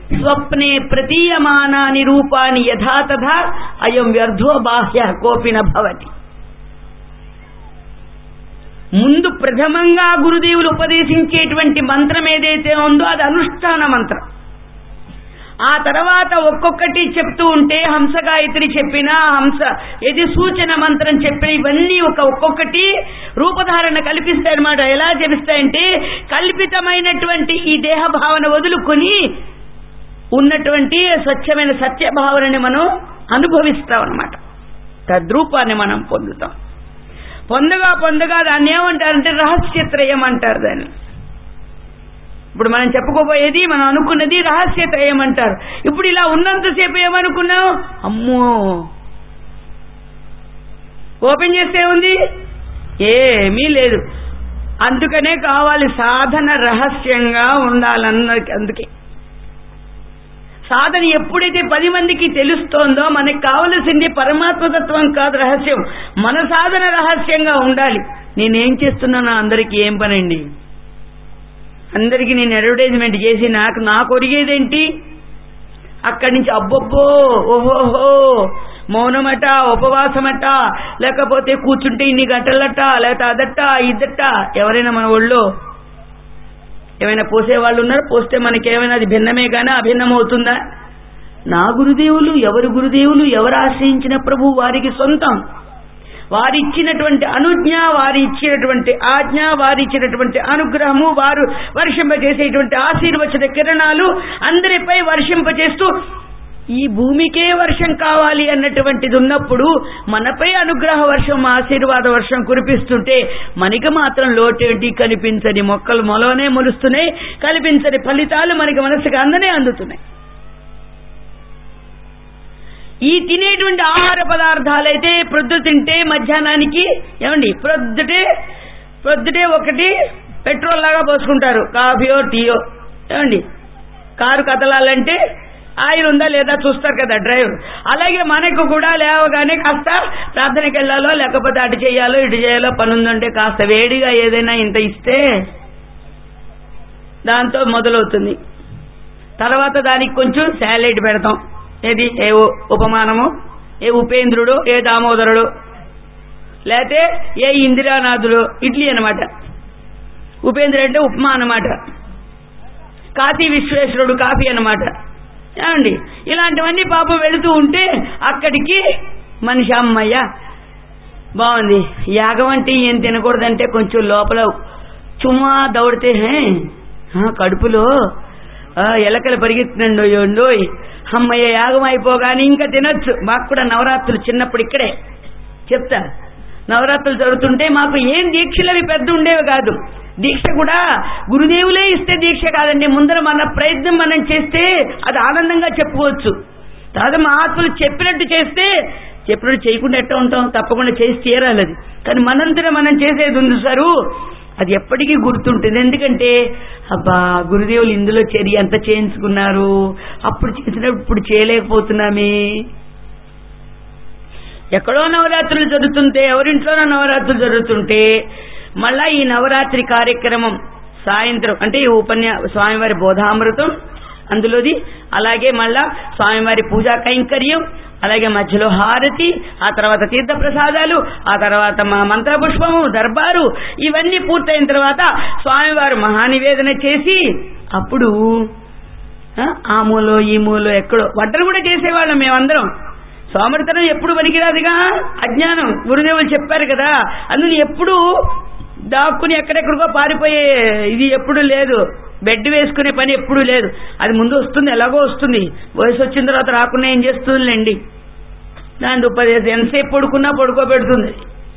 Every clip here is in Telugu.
స్వప్నే ప్రతీయమానాని రూపాని యథాతథా అయం వ్యర్థో బాహ్య కోపిన భవతి ముందు ప్రథమంగా గురుదేవులు ఉపదేశించేటువంటి మంత్రం ఏదైతే ఉందో అది అనుష్ఠాన మంత్రం ఆ తర్వాత ఒక్కొక్కటి చెప్తూ ఉంటే హంస గాయత్రి చెప్పినా హంస ఏది సూచన మంత్రం చెప్పిన ఇవన్నీ ఒక ఒక్కొక్కటి రూపధారణ కల్పిస్తాయన్నమాట ఎలా జపిస్తాయంటే కల్పితమైనటువంటి ఈ దేహ భావన వదులుకొని ఉన్నటువంటి స్వచ్ఛమైన సత్య భావనని మనం అనుభవిస్తాం అనమాట తద్రూపాన్ని మనం పొందుతాం పొందగా పొందగా దాన్ని ఏమంటారంటే రహస్యత్రయం అంటారు దాన్ని ఇప్పుడు మనం చెప్పుకోబోయేది మనం అనుకున్నది రహస్యత్రయం అంటారు ఇప్పుడు ఇలా ఉన్నంతసేపు ఏమనుకున్నాం అమ్మో ఓపెన్ చేస్తే ఉంది ఏమీ లేదు అందుకనే కావాలి సాధన రహస్యంగా ఉండాలన్నది అందుకే సాధన ఎప్పుడైతే పది మందికి తెలుస్తోందో మనకి కావలసింది పరమాత్మతత్వం కాదు రహస్యం మన సాధన రహస్యంగా ఉండాలి నేనేం చేస్తున్నానో అందరికీ ఏం పనండి అందరికీ నేను అడ్వర్టైజ్మెంట్ చేసి నాకు నాకు ఒరిగేదేంటి అక్కడి నుంచి అబ్బబ్బో ఓహోహో మౌనమట ఉపవాసమట లేకపోతే కూర్చుంటే ఇన్ని గంటలట లేకపోతే అదట్ట ఇదట్ట ఎవరైనా మన ఒళ్ళో ఏమైనా పోసే వాళ్ళు ఉన్నారు పోస్తే మనకేమైనా అది భిన్నమే కానీ అభిన్నం అవుతుందా నా గురుదేవులు ఎవరు గురుదేవులు ఎవరు ఆశ్రయించిన ప్రభు వారికి సొంతం వారిచ్చినటువంటి అనుజ్ఞ వారి ఇచ్చినటువంటి ఆజ్ఞ వారి ఇచ్చినటువంటి అనుగ్రహము వారు వర్షింపజేసేటువంటి ఆశీర్వచన కిరణాలు అందరిపై వర్షింపజేస్తూ ఈ భూమికే వర్షం కావాలి అన్నటువంటిది ఉన్నప్పుడు మనపై అనుగ్రహ వర్షం ఆశీర్వాద వర్షం కురిపిస్తుంటే మనకి మాత్రం లోటేంటి కనిపించని మొక్కలు మొలనే మొలుస్తున్నాయి కనిపించని ఫలితాలు మనకి మనసుకు అందనే అందుతున్నాయి ఈ తినేటువంటి ఆహార పదార్థాలైతే ప్రొద్దు తింటే మధ్యాహ్నానికి ఏమండి ప్రొద్దుటే ప్రొద్దుటే ఒకటి పెట్రోల్ లాగా పోసుకుంటారు కాఫీయో టీయో ఏమండి కారు కదలాలంటే ఆయిల్ ఉందా లేదా చూస్తారు కదా డ్రైవర్ అలాగే మనకు కూడా లేవగానే కాస్త ప్రార్థనకి వెళ్ళాలో లేకపోతే అటు చేయాలో ఇటు చేయాలో పని ఉందంటే కాస్త వేడిగా ఏదైనా ఇంత ఇస్తే దాంతో మొదలవుతుంది తర్వాత దానికి కొంచెం శాలెడ్ పెడతాం ఏది ఏ ఉ- ఉపమానము ఏ ఉపేంద్రుడు ఏ దామోదరుడు లేతే ఏ ఇందిరానాథుడు ఇడ్లీ అన్నమాట ఉపేంద్రుడు అంటే ఉప్మా అన్నమాట కాశీ విశ్వేశ్వరుడు కాఫీ అన్నమాట ఏమండి ఇలాంటివన్నీ పాపం వెళుతూ ఉంటే అక్కడికి మనిషి అమ్మయ్య బాగుంది యాగం అంటే ఏం తినకూడదంటే కొంచెం లోపల చుమ్మా దౌడితే హే, ఆ, కడుపులో ఆ, ఎలకలు పరిగెత్తినండోయోండోయ్ అమ్మయ్య యాగం అయిపోగానే ఇంకా తినొచ్చు మాకు కూడా నవరాత్రులు చిన్నప్పుడు ఇక్కడే చెప్తా నవరాత్రులు జరుగుతుంటే మాకు ఏం దీక్షలు అవి పెద్ద ఉండేవి కాదు దీక్ష కూడా గురుదేవులే ఇస్తే దీక్ష కాదండి ముందర మన ప్రయత్నం మనం చేస్తే అది ఆనందంగా చెప్పుకోవచ్చు తర్వాత మహాత్ములు చెప్పినట్టు చేస్తే చెప్పినట్టు చేయకుండా ఎట్ట ఉంటాం తప్పకుండా చేసి తీరాలి అది కానీ మనంతరం మనం చేసేది ఉంది సారు అది ఎప్పటికీ గుర్తుంటుంది ఎందుకంటే అబ్బా గురుదేవులు ఇందులో చేరి ఎంత చేయించుకున్నారు అప్పుడు చేసినప్పుడు ఇప్పుడు చేయలేకపోతున్నామే ఎక్కడో నవరాత్రులు జరుగుతుంటే ఎవరింట్లోనో నవరాత్రులు జరుగుతుంటే మళ్ళా ఈ నవరాత్రి కార్యక్రమం సాయంత్రం అంటే ఈ ఉపన్యా స్వామివారి బోధామృతం అందులోది అలాగే మళ్ళా స్వామివారి పూజా కైంకర్యం అలాగే మధ్యలో హారతి ఆ తర్వాత తీర్థ ప్రసాదాలు ఆ తర్వాత మా మంత్రపుష్పము దర్బారు ఇవన్నీ పూర్తయిన తర్వాత స్వామివారు మహానివేదన చేసి అప్పుడు ఆ, ఆ మూలో ఈ మూలో ఎక్కడో వంటలు కూడా చేసేవాళ్ళం మేమందరం సోమరితనం ఎప్పుడు పనికిరాదుగా అజ్ఞానం గురుదేవులు చెప్పారు కదా అందుని ఎప్పుడు దాక్కుని ఎక్కడెక్కడికో పారిపోయే ఇది ఎప్పుడు లేదు బెడ్ వేసుకునే పని ఎప్పుడు లేదు అది ముందు వస్తుంది ఎలాగో వస్తుంది వయసు వచ్చిన తర్వాత రాకుండా ఏం చేస్తుందిలేండి దాని ఉపదేశం ఎంతసేపు పడుకున్నా పడుకోబెడుతుంది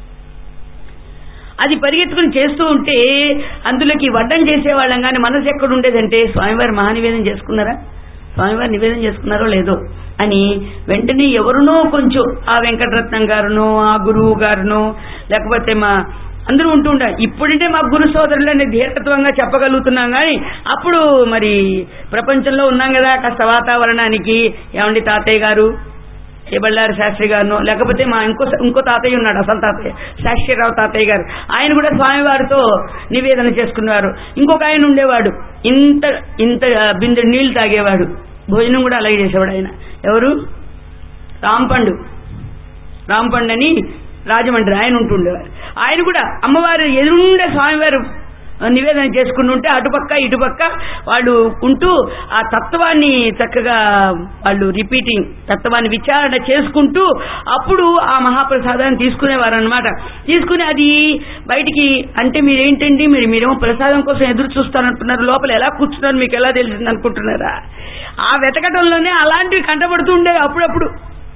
అది పరిగెత్తుకుని చేస్తూ ఉంటే అందులోకి వడ్డం చేసేవాళ్ళం కానీ మనసు ఎక్కడ ఉండేదంటే స్వామివారి మహానివేదన చేసుకున్నారా స్వామివారి నివేదన చేసుకున్నారో లేదో అని వెంటనే ఎవరునో కొంచెం ఆ వెంకటరత్నం గారునో ఆ గురువు గారునో లేకపోతే మా అందరూ ఉంటూ ఉంటారు ఇప్పుడంటే మా గురు సోదరులని దీర్ఘత్వంగా చెప్పగలుగుతున్నాం కానీ అప్పుడు మరి ప్రపంచంలో ఉన్నాం కదా కాస్త వాతావరణానికి ఏమండి తాతయ్య గారు ఏ బళ్ళారి శాస్త్రి గారును లేకపోతే మా ఇంకో ఇంకో తాతయ్య ఉన్నాడు అసలు తాతయ్య శాస్త్రీరావు తాతయ్య గారు ఆయన కూడా స్వామివారితో నివేదన చేసుకున్నారు ఇంకొక ఆయన ఉండేవాడు ఇంత ఇంత బిందె నీళ్లు తాగేవాడు భోజనం కూడా అలాగే చేసేవాడు ఆయన ఎవరు రాంపండు రాంపండు అని రాజమండ్రి ఆయన ఉంటుండేవారు ఆయన కూడా అమ్మవారు ఎదురుండే స్వామివారు నివేదన చేసుకుంటుంటే అటుపక్క ఇటుపక్క వాళ్ళు ఉంటూ ఆ తత్వాన్ని చక్కగా వాళ్ళు రిపీటింగ్ తత్వాన్ని విచారణ చేసుకుంటూ అప్పుడు ఆ మహాప్రసాదాన్ని తీసుకునేవారు అనమాట తీసుకుని అది బయటికి అంటే మీరేంటండి మీరు మీరేమో ప్రసాదం కోసం ఎదురు చూస్తారంటున్నారు లోపల ఎలా కూర్చున్నారు మీకు ఎలా తెలిసింది అనుకుంటున్నారా ఆ వెతకటంలోనే అలాంటివి కంటపడుతూ ఉండేవి అప్పుడప్పుడు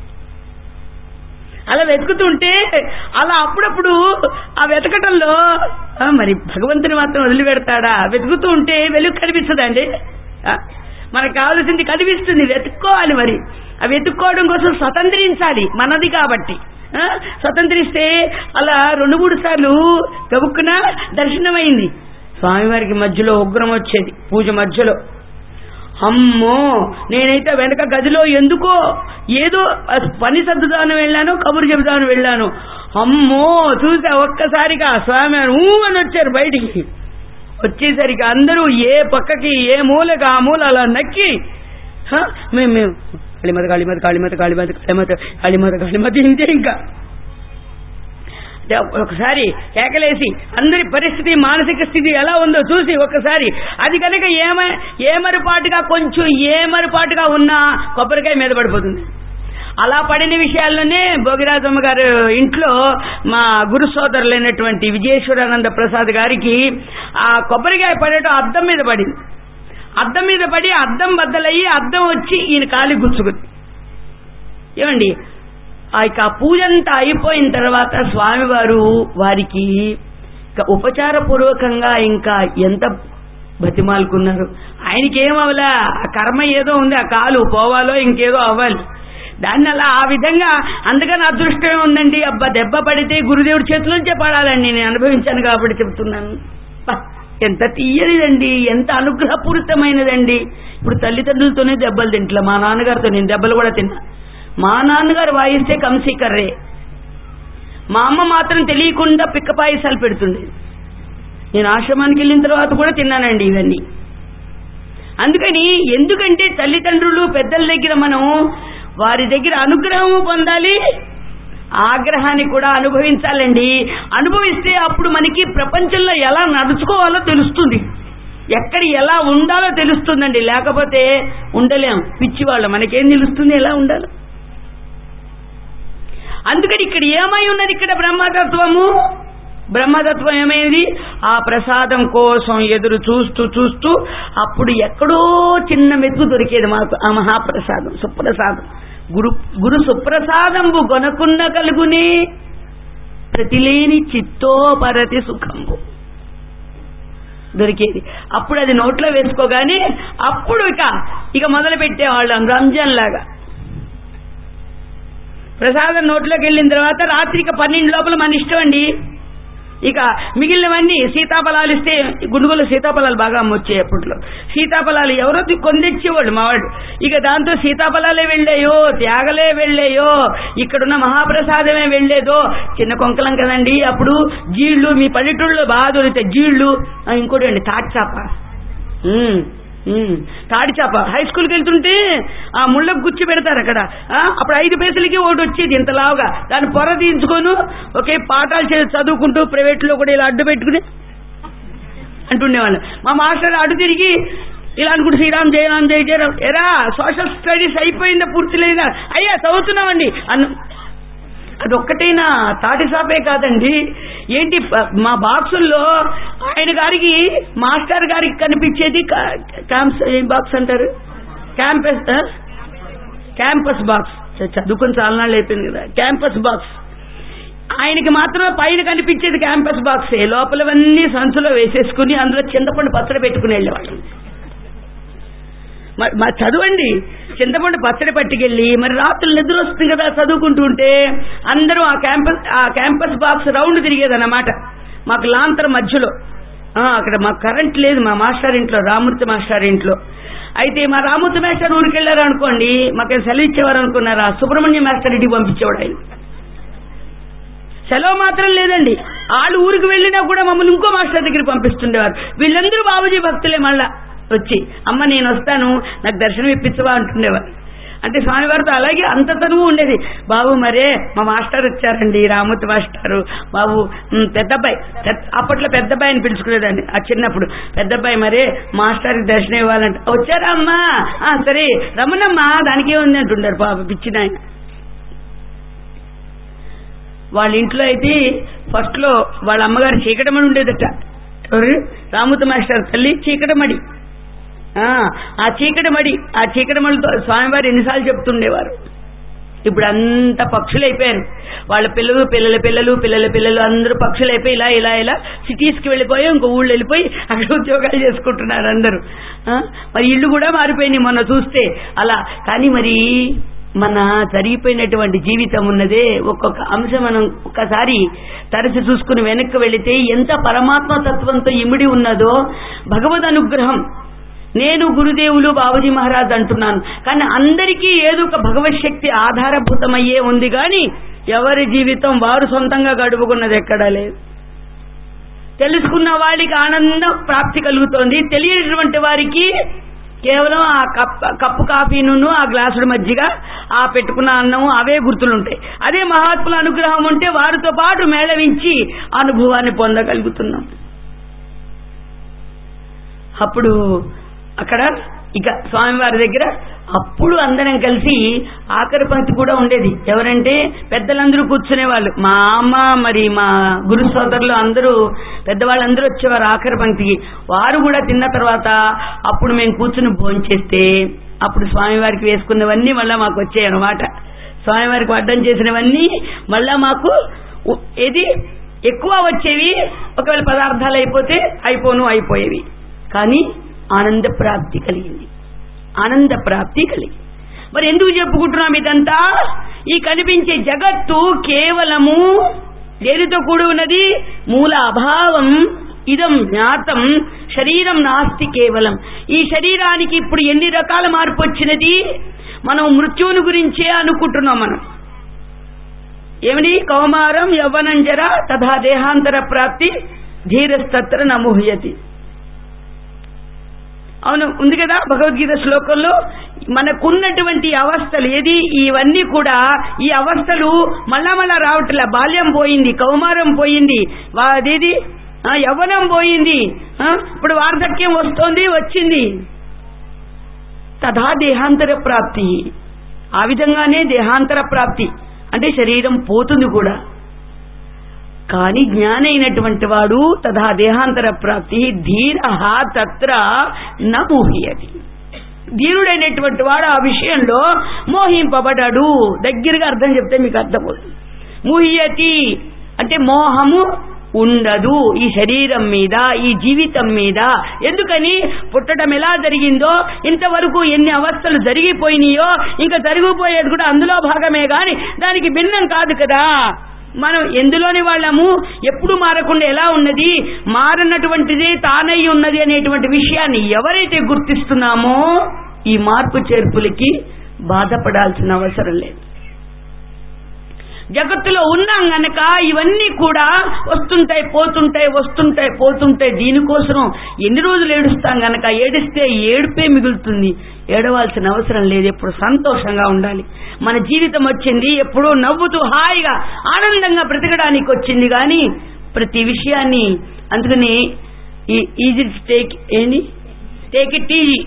అలా వెతుకుతుంటే అలా అప్పుడప్పుడు ఆ వెతకటంలో ఆ, మరి భగవంతుని మాత్రం వదిలిపెడతాడా వెతుకుతూ ఉంటే వెలుగు కనిపిస్తుందండి ఆ, మనకు కావాల్సింది కనిపిస్తుంది వెతుక్కోవాలి మరి ఆ వెతుక్కోవడం కోసం స్వతంత్రించాలి మనది కాబట్టి ఆ, స్వతంత్రిస్తే అలా రెండు మూడు సార్లు గబుక్కున దర్శనమైంది స్వామివారికి మధ్యలో ఉగ్రం వచ్చేది పూజ మధ్యలో అమ్మో నేనైతే వెనక గదిలో ఎందుకో ఏదో పని సర్దుదాను వెళ్ళాను కబురు చెబుదాను వెళ్ళాను అమ్మో చూసా ఒక్కసారిగా స్వామి ఊ అని వచ్చారు బయటికి వచ్చేసరికి అందరూ ఏ పక్కకి ఏ మూలకి ఆ మూల అలా నక్కి హ, మేము మేము కాళీమత కాళీమత కాళీమత కాళీమత కాళీమత కాళీమత కాళీమత ఇంతే ఇంకా దే- ఒకసారి కేకలేసి అందరి పరిస్థితి మానసిక స్థితి ఎలా ఉందో చూసి ఒకసారి అది కనుక ఏమ ఏమరుపాటుగా కొంచెం ఏమరుపాటుగా ఉన్నా కొబ్బరికాయ మీద పడిపోతుంది అలా పడిన విషయాల్లోనే భోగిరాజమ్మ గారు ఇంట్లో మా గురు సోదరులైనటువంటి విజయేశ్వరానంద ప్రసాద్ గారికి ఆ కొబ్బరికాయ పడేటం అద్దం మీద పడింది అద్దం మీద పడి అద్దం బద్దలయ్యి అద్దం వచ్చి ఈయన కాలి గుచ్చుకుంది ఏమండి ఆ ఇక ఆ పూజ అంతా అయిపోయిన తర్వాత స్వామివారు వారికి ఇక ఉపచారపూర్వకంగా ఇంకా ఎంత బతిమాలుకున్నారు ఆయనకి ఏమవలా ఆ కర్మ ఏదో ఉంది ఆ కాలు పోవాలో ఇంకేదో అవ్వాలి దాన్ని అలా ఆ విధంగా అందుకని అదృష్టమే ఉందండి అబ్బా దెబ్బ పడితే గురుదేవుడి చేతిలోంచే పడాలండి నేను అనుభవించాను కాబట్టి చెప్తున్నాను అబ్బా, ఎంత తీయనిదండి ఎంత అనుగ్రహపూరితమైనదండి ఇప్పుడు తల్లిదండ్రులతోనే దెబ్బలు తింట్లా మా నాన్నగారితో నేను దెబ్బలు కూడా తిన్నా మా నాన్నగారు వాయిస్తే కంసి కర్రే మా అమ్మ మాత్రం తెలియకుండా పిక్క పాయసాలు పెడుతుండేది నేను ఆశ్రమానికి వెళ్ళిన తర్వాత కూడా తిన్నానండి ఇవన్నీ అందుకని ఎందుకంటే తల్లిదండ్రులు పెద్దల దగ్గర మనం వారి దగ్గర అనుగ్రహం పొందాలి ఆగ్రహాన్ని కూడా అనుభవించాలండి అనుభవిస్తే అప్పుడు మనకి ప్రపంచంలో ఎలా నడుచుకోవాలో తెలుస్తుంది ఎక్కడ ఎలా ఉండాలో తెలుస్తుందండి లేకపోతే ఉండలేం పిచ్చివాళ్ళం మనకేం తెలుస్తుంది ఎలా ఉండాలో అందుకని ఇక్కడ ఏమై ఉన్నది ఇక్కడ బ్రహ్మతత్వము బ్రహ్మతత్వం ఏమైంది ఆ ప్రసాదం కోసం ఎదురు చూస్తూ చూస్తూ అప్పుడు ఎక్కడో చిన్న మెతుకు దొరికేది మాకు ఆ మహాప్రసాదం సుప్రసాదం గురు గురు సుప్రసాదంబు గొనకున్న కలుగునే ప్రతిలేని చిత్తోపరతి సుఖంబు దొరికేది అప్పుడు అది నోట్లో వేసుకోగానే అప్పుడు ఇక ఇక మొదలు పెట్టేవాళ్ళం రంజాన్ లాగా ప్రసాదం నోట్లోకి వెళ్ళిన తర్వాత రాత్రికి పన్నెండు లోపల మన ఇష్టం అండి ఇక మిగిలినవన్నీ సీతాఫలాలు ఇస్తే గుండుగులు సీతాఫలాలు బాగా అమ్మొచ్చాయి అప్పట్లో సీతాఫలాలు ఎవరో తి- కొందెచ్చేవాళ్ళు మావాడు ఇక దాంతో సీతాఫలాలే వెళ్ళాయో త్యాగలే వెళ్ళాయో ఇక్కడున్న మహాప్రసాదమే వెళ్ళేదో చిన్న కొంకలం కదండి అప్పుడు జీళ్ళు మీ పల్లెటూళ్ళలో బాగా దొరుకుతాయి జీళ్ళు ఆ, ఇంకోటి అండి తాటి చాప ఉమ్, ఉమ్. తాడి చేప హై స్కూల్కి వెళ్తుంటే ఆ ముళ్ళకు గుచ్చి పెడతారు అక్కడ ఆ, అప్పుడు ఐదు పైసలకి ఒకటి వచ్చేది ఇంత లావుగా దాన్ని పొర తీయించుకొని ఒకే పాఠాలు చే- చదువుకుంటూ ప్రైవేట్లో కూడా ఇలా అడ్డు పెట్టుకుని అంటుండేవాళ్ళు మా మాస్టర్ అటు తిరిగి ఇలా అనుకుంటు శ్రీరామ్ జయరామ్ జయ జయరామ్ ఎరా సోషల్ స్టడీస్ అయిపోయిందా పూర్తి లేదా అయ్యా చదువుతున్నామండి అన్ను అదొక్కటైనా తాటి సాపే కాదండి ఏంటి ప- మా బాక్సుల్లో ఆయన గారికి మాస్టర్ గారికి కనిపించేది కా- క్యాంప్స్ ఏం బాక్స్ అంటారు క్యాంపస్ ఆ? క్యాంపస్ బాక్స్ చ- చదువుకొని చాలా నాళ్ళు అయిపోయింది కదా క్యాంపస్ బాక్స్ ఆయనకి మాత్రం పైన కనిపించేది క్యాంపస్ బాక్సే లోపలవన్నీ సంచులో వేసేసుకుని అందులో చింతపండు పచ్చడి పెట్టుకుని వెళ్ళేవాళ్ళు మరి మరి చదవండి చింతపండు పచ్చడి పట్టుకెళ్ళి మరి రాత్రులు నిద్ర వస్తుంది కదా చదువుకుంటూ ఉంటే అందరూ ఆ క్యాంపస్ ఆ క్యాంపస్ బాక్స్ రౌండ్ తిరిగేదన్నమాట మాకు లాంతర్ మధ్యలో ఆ, అక్కడ మాకు కరెంట్ లేదు మా మాస్టర్ ఇంట్లో రామూర్తి మాస్టర్ ఇంట్లో అయితే మా రామూర్తి మాస్టర్ ఊరికి వెళ్ళారు అనుకోండి మాకేం సెలవు ఇచ్చేవారు అనుకున్నారా సుబ్రహ్మణ్య మాస్టర్ ఇంటికి పంపించేవాడు ఆయన సెలవు మాత్రం లేదండి వాళ్ళు ఊరికి వెళ్ళినా కూడా మమ్మల్ని ఇంకో మాస్టర్ దగ్గరికి పంపిస్తుండేవారు వీళ్ళందరూ బాబుజీ భక్తులే మళ్ళా వచ్చి అమ్మ నేను వస్తాను నాకు దర్శనం ఇప్పించవా అంటుండేవారు అంటే స్వామివారితో అలాగే అంత తనువు ఉండేది బాబు మరే మా మాస్టర్ వచ్చారండి రామూర్తి మాస్టారు బాబు ఉమ్, పెద్దబ్బాయి పెద్ద- అప్పట్లో పెద్దబ్బాయి అని పిలుచుకునేదాన్ని ఆ చిన్నప్పుడు పెద్దబ్బాయి మరే మాస్టర్కి దర్శనం ఇవ్వాలంటే వచ్చారా అమ్మా ఆ, సరే రమణమ్మా దానికి ఏముంది అంటుండారు పాప పిచ్చిన ఆయన వాళ్ళ ఇంట్లో అయితే ఫస్ట్ లో వాళ్ళ అమ్మగారు చీకటమడి ఉండేదట ఎవరు రామూర్తి మాస్టర్ తల్లి చీకటమడి ఆ, ఆ చీకటమడి ఆ చీకటమడితో స్వామివారు ఎన్నిసార్లు చెప్తుండేవారు ఇప్పుడు అంత పక్షులు అయిపోయారు వాళ్ళ పిల్లలు పిల్లల పిల్లలు పిల్లల పిల్లలు అందరూ పక్షులు అయిపోయి ఇలా ఇలా ఇలా సిటీస్కి వెళ్ళిపోయి ఇంకో ఊళ్ళు వెళ్ళిపోయి అక్కడ ఉద్యోగాలు చేసుకుంటున్నారు అందరూ ఆ, మరి ఇల్లు కూడా మారిపోయినాయి మొన్న చూస్తే అలా కానీ మరి మన జరిగిపోయినటువంటి జీవితం ఉన్నదే ఒక్కొక్క అంశం మనం ఒక్కసారి తరచి చూసుకుని వెనక్కి వెళితే ఎంత పరమాత్మ తత్వంతో ఇమిడి ఉన్నదో భగవద్ అనుగ్రహం నేను గురుదేవులు బాబుజీ మహారాజ్ అంటున్నాను కానీ అందరికీ ఏదో ఒక భగవత్ శక్తి ఆధారభూతమయ్యే ఉంది కానీ ఎవరి జీవితం వారు సొంతంగా గడుపుకున్నది ఎక్కడా లేదు తెలుసుకున్న వాడికి ఆనందం ప్రాప్తి కలుగుతోంది తెలియనటువంటి వారికి కేవలం ఆ కప్ కప్పు కాఫీను ఆ గ్లాసుడు మజ్జిగ ఆ పెట్టుకున్న అన్నం అవే గుర్తులుంటాయి అదే మహాత్ముల అనుగ్రహం ఉంటే వారితో పాటు మేళవించి అనుభవాన్ని పొందగలుగుతున్నాం అప్పుడు అక్కడ ఇక స్వామివారి దగ్గర అప్పుడు అందరం కలిసి ఆఖరి పంక్తి కూడా ఉండేది ఎవరంటే పెద్దలందరూ కూర్చునేవాళ్ళు మా అమ్మ మరి మా గురు సోదరులు అందరూ పెద్దవాళ్ళందరూ వచ్చేవారు ఆఖరి పంక్తికి వారు కూడా తిన్న తర్వాత అప్పుడు మేము కూర్చుని భోంచేస్తే అప్పుడు స్వామివారికి వేసుకున్నవన్నీ మళ్ళా మాకు వచ్చాయి అన్నమాట స్వామివారికి అడ్డం చేసినవన్నీ మళ్ళా మాకు ఉ- ఏది ఎక్కువ వచ్చేవి ఒకవేళ పదార్థాలు అయిపోతే అయిపోను అయిపోయేవి కానీ ఆనంద ప్రాప్తి కలిగింది ఆనంద ప్రాప్తి కలిగింది మరి ఎందుకు చెప్పుకుంటున్నాం ఇదంతా ఈ కనిపించే జగత్తు కేవలము దేనితో కూడి ఉన్నది మూల అభావం ఇదం జ్ఞాతం శరీరం నాస్తి కేవలం ఈ శరీరానికి ఇప్పుడు ఎన్ని రకాల మార్పు వచ్చినది మనం మృత్యువుని గురించే అనుకుంటున్నాం మనం ఏమిటి కౌమారం యవ్వనం జర తథా దేహాంతర ప్రాప్తి ధీరస్తత్ర నమోహయతి అవును ఉంది కదా భగవద్గీత శ్లోకంలో మనకున్నటువంటి అవస్థలు ఏది ఇవన్నీ కూడా ఈ అవస్థలు మళ్ళా మళ్ళా రావట్లే బాల్యం పోయింది కౌమారం పోయింది వా- అదేది ఆ, యవ్వనం పోయింది ఆ, ఇప్పుడు వార్ధక్యం వస్తోంది వచ్చింది తథా దేహాంతర ప్రాప్తి ఆ విధంగానే దేహాంతర ప్రాప్తి అంటే శరీరం పోతుంది కూడా కానీ జ్ఞానైనటువంటి వాడు తథా దేహాంతర ప్రాప్తి ధీర తత్ర నమోహియతి ధీరుడైనటువంటి వాడు ఆ విషయంలో మోహింపబడడు దగ్గరగా అర్థం చెప్తే మీకు అర్థమవుతుంది ముహ్యతి అంటే మోహము ఉండదు ఈ శరీరం మీద ఈ జీవితం మీద ఎందుకని పుట్టడం ఎలా జరిగిందో ఇంతవరకు ఎన్ని అవస్థలు జరిగిపోయినాయో ఇంకా జరిగిపోయేది కూడా అందులో భాగమే గాని దానికి భిన్నం కాదు కదా మనం ఎందులోని వాళ్ళము ఎప్పుడు మారకుండా ఎలా ఉన్నది మారనటువంటిదే తానై ఉన్నది అనేటువంటి విషయాన్ని ఎవరైతే గుర్తిస్తున్నామో ఈ మార్పు చేర్పులకి బాధపడాల్సిన అవసరం లేదు జగత్తులో ఉన్నాం గనక ఇవన్నీ కూడా వస్తుంటాయి పోతుంటాయి వస్తుంటాయి పోతుంటాయి దీనికోసం ఎన్ని రోజులు ఏడుస్తాం గనక ఏడిస్తే ఏడుపే మిగులుతుంది ఏడవాల్సిన అవసరం లేదు ఎప్పుడు సంతోషంగా ఉండాలి మన జీవితం వచ్చింది ఎప్పుడూ నవ్వుతూ హాయిగా ఆనందంగా బ్రతకడానికి వచ్చింది కానీ ప్రతి విషయాన్ని అందుకని ఈజీ టేక్ ఏంటి టేక్ ఇట్ ఈజీ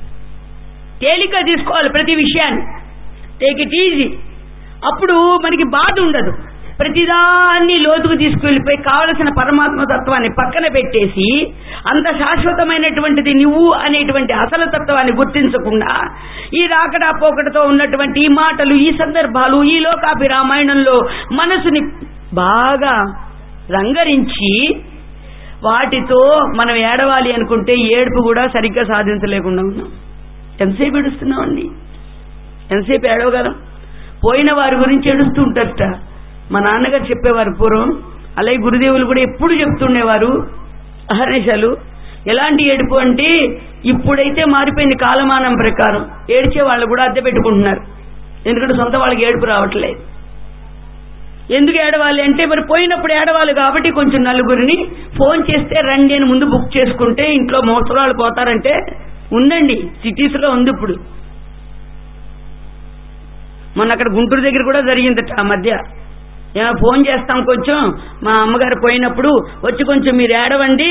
తేలిక తీసుకోవాలి ప్రతి విషయాన్ని టేక్ ఇట్ ఈజీ అప్పుడు మనకి బాధ ఉండదు ప్రతిదాన్ని లోతుకు తీసుకువెళ్ళిపోయి కావలసిన పరమాత్మ తత్వాన్ని పక్కన పెట్టేసి అంత శాశ్వతమైనటువంటిది నువ్వు అనేటువంటి అసలు తత్వాన్ని గుర్తించకుండా ఈ రాకడా పోకడతో ఉన్నటువంటి ఈ మాటలు ఈ సందర్భాలు ఈ లోకాపి రామాయణంలో మనసుని బాగా రంగరించి వాటితో మనం ఏడవాలి అనుకుంటే ఏడుపు కూడా సరిగ్గా సాధించలేకుండా ఉన్నాం ఎంతసేపు ఏడుస్తున్నామండి ఎంతసేపు ఏడవగలం పోయిన వారి గురించి ఏడుస్తూ ఉంటారట మా నాన్నగారు చెప్పేవారు పూర్వం అలాగే గురుదేవులు కూడా ఎప్పుడు చెప్తుండేవారు అహర్నిశలు ఎలాంటి ఏడుపు అంటే ఇప్పుడైతే మారిపోయింది కాలమానం ప్రకారం ఏడ్చే వాళ్ళు కూడా అద్దె పెట్టుకుంటున్నారు ఎందుకంటే సొంత వాళ్ళకి ఏడుపు రావట్లేదు ఎందుకు ఏడవాలి అంటే మరి పోయినప్పుడు ఏడవాలి కాబట్టి కొంచెం నలుగురిని ఫోన్ చేస్తే రండి అని ముందు బుక్ చేసుకుంటే ఇంట్లో మోసరాళ్ళు పోతారంటే ఉందండి సిటీస్ లో ఉంది ఇప్పుడు మొన్న అక్కడ గుంటూరు దగ్గర కూడా జరిగిందట ఆ మధ్య ఏమో ఫోన్ చేస్తాం కొంచెం మా అమ్మగారు పోయినప్పుడు వచ్చి కొంచెం మీరు ఏడవండి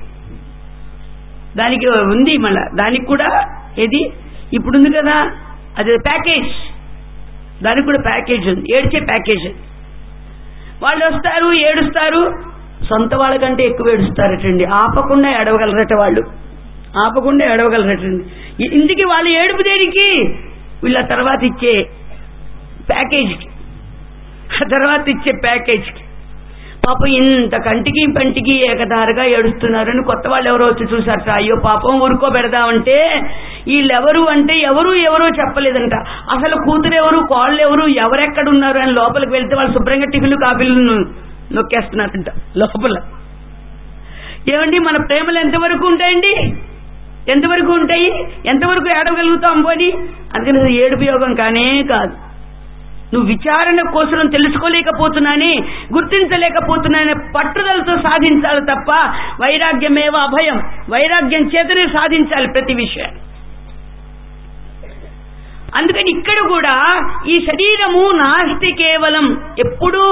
దానికి ఉంది మళ్ళా దానికి కూడా ఏది ఇప్పుడు ఉంది కదా అది ప్యాకేజ్ దానికి కూడా ప్యాకేజ్ ఉంది ఏడ్చే ప్యాకేజ్ వాళ్ళు వస్తారు ఏడుస్తారు సొంత వాళ్ళకంటే ఎక్కువ ఏడుస్తారటండి ఆపకుండా ఏడవగలరట వాళ్ళు ఆపకుండా ఏడవగలరటండి ఇ- ఇందుకే వాళ్ళు ఏడుపు దేనికి వీళ్ళ తర్వాత ఇచ్చే ప్యాకేజ్కి ఆ తర్వాత ఇచ్చే ప్యాకేజ్కి పాపం ఇంత కంటికి పంటికి ఏకధారగా ఏడుస్తున్నారని కొత్త వాళ్ళు ఎవరో వచ్చి చూసారట అయ్యో పాపం ఊరుకోబెడదామంటే వీళ్ళెవరు అంటే ఎవరు ఎవరో చెప్పలేదంట అసలు కూతురు ఎవరు కోళ్ళు ఎవరు ఎవరెక్కడున్నారు అని లోపలికి వెళ్తే వాళ్ళు శుభ్రంగా టిఫిన్లు కాఫీలు నొక్కేస్తున్నారంట లోపల ఏమండి మన ప్రేమలు ఎంతవరకు ఉంటాయండి ఎంతవరకు ఉంటాయి ఎంతవరకు ఏడవగలుగుతాం పోని అందుకని అది ఏడుపు యోగం కానే కాదు నువ్వు విచారణ కోసం తెలుసుకోలేకపోతున్నానే గుర్తించలేకపోతున్నానే పట్టుదలతో సాధించాలి తప్ప వైరాగ్యమేవ అభయం వైరాగ్యం చేతనే సాధించాలి ప్రతి విషయం అందుకని ఇక్కడ కూడా ఈ శరీరము నాస్తి కేవలం ఎప్పుడూ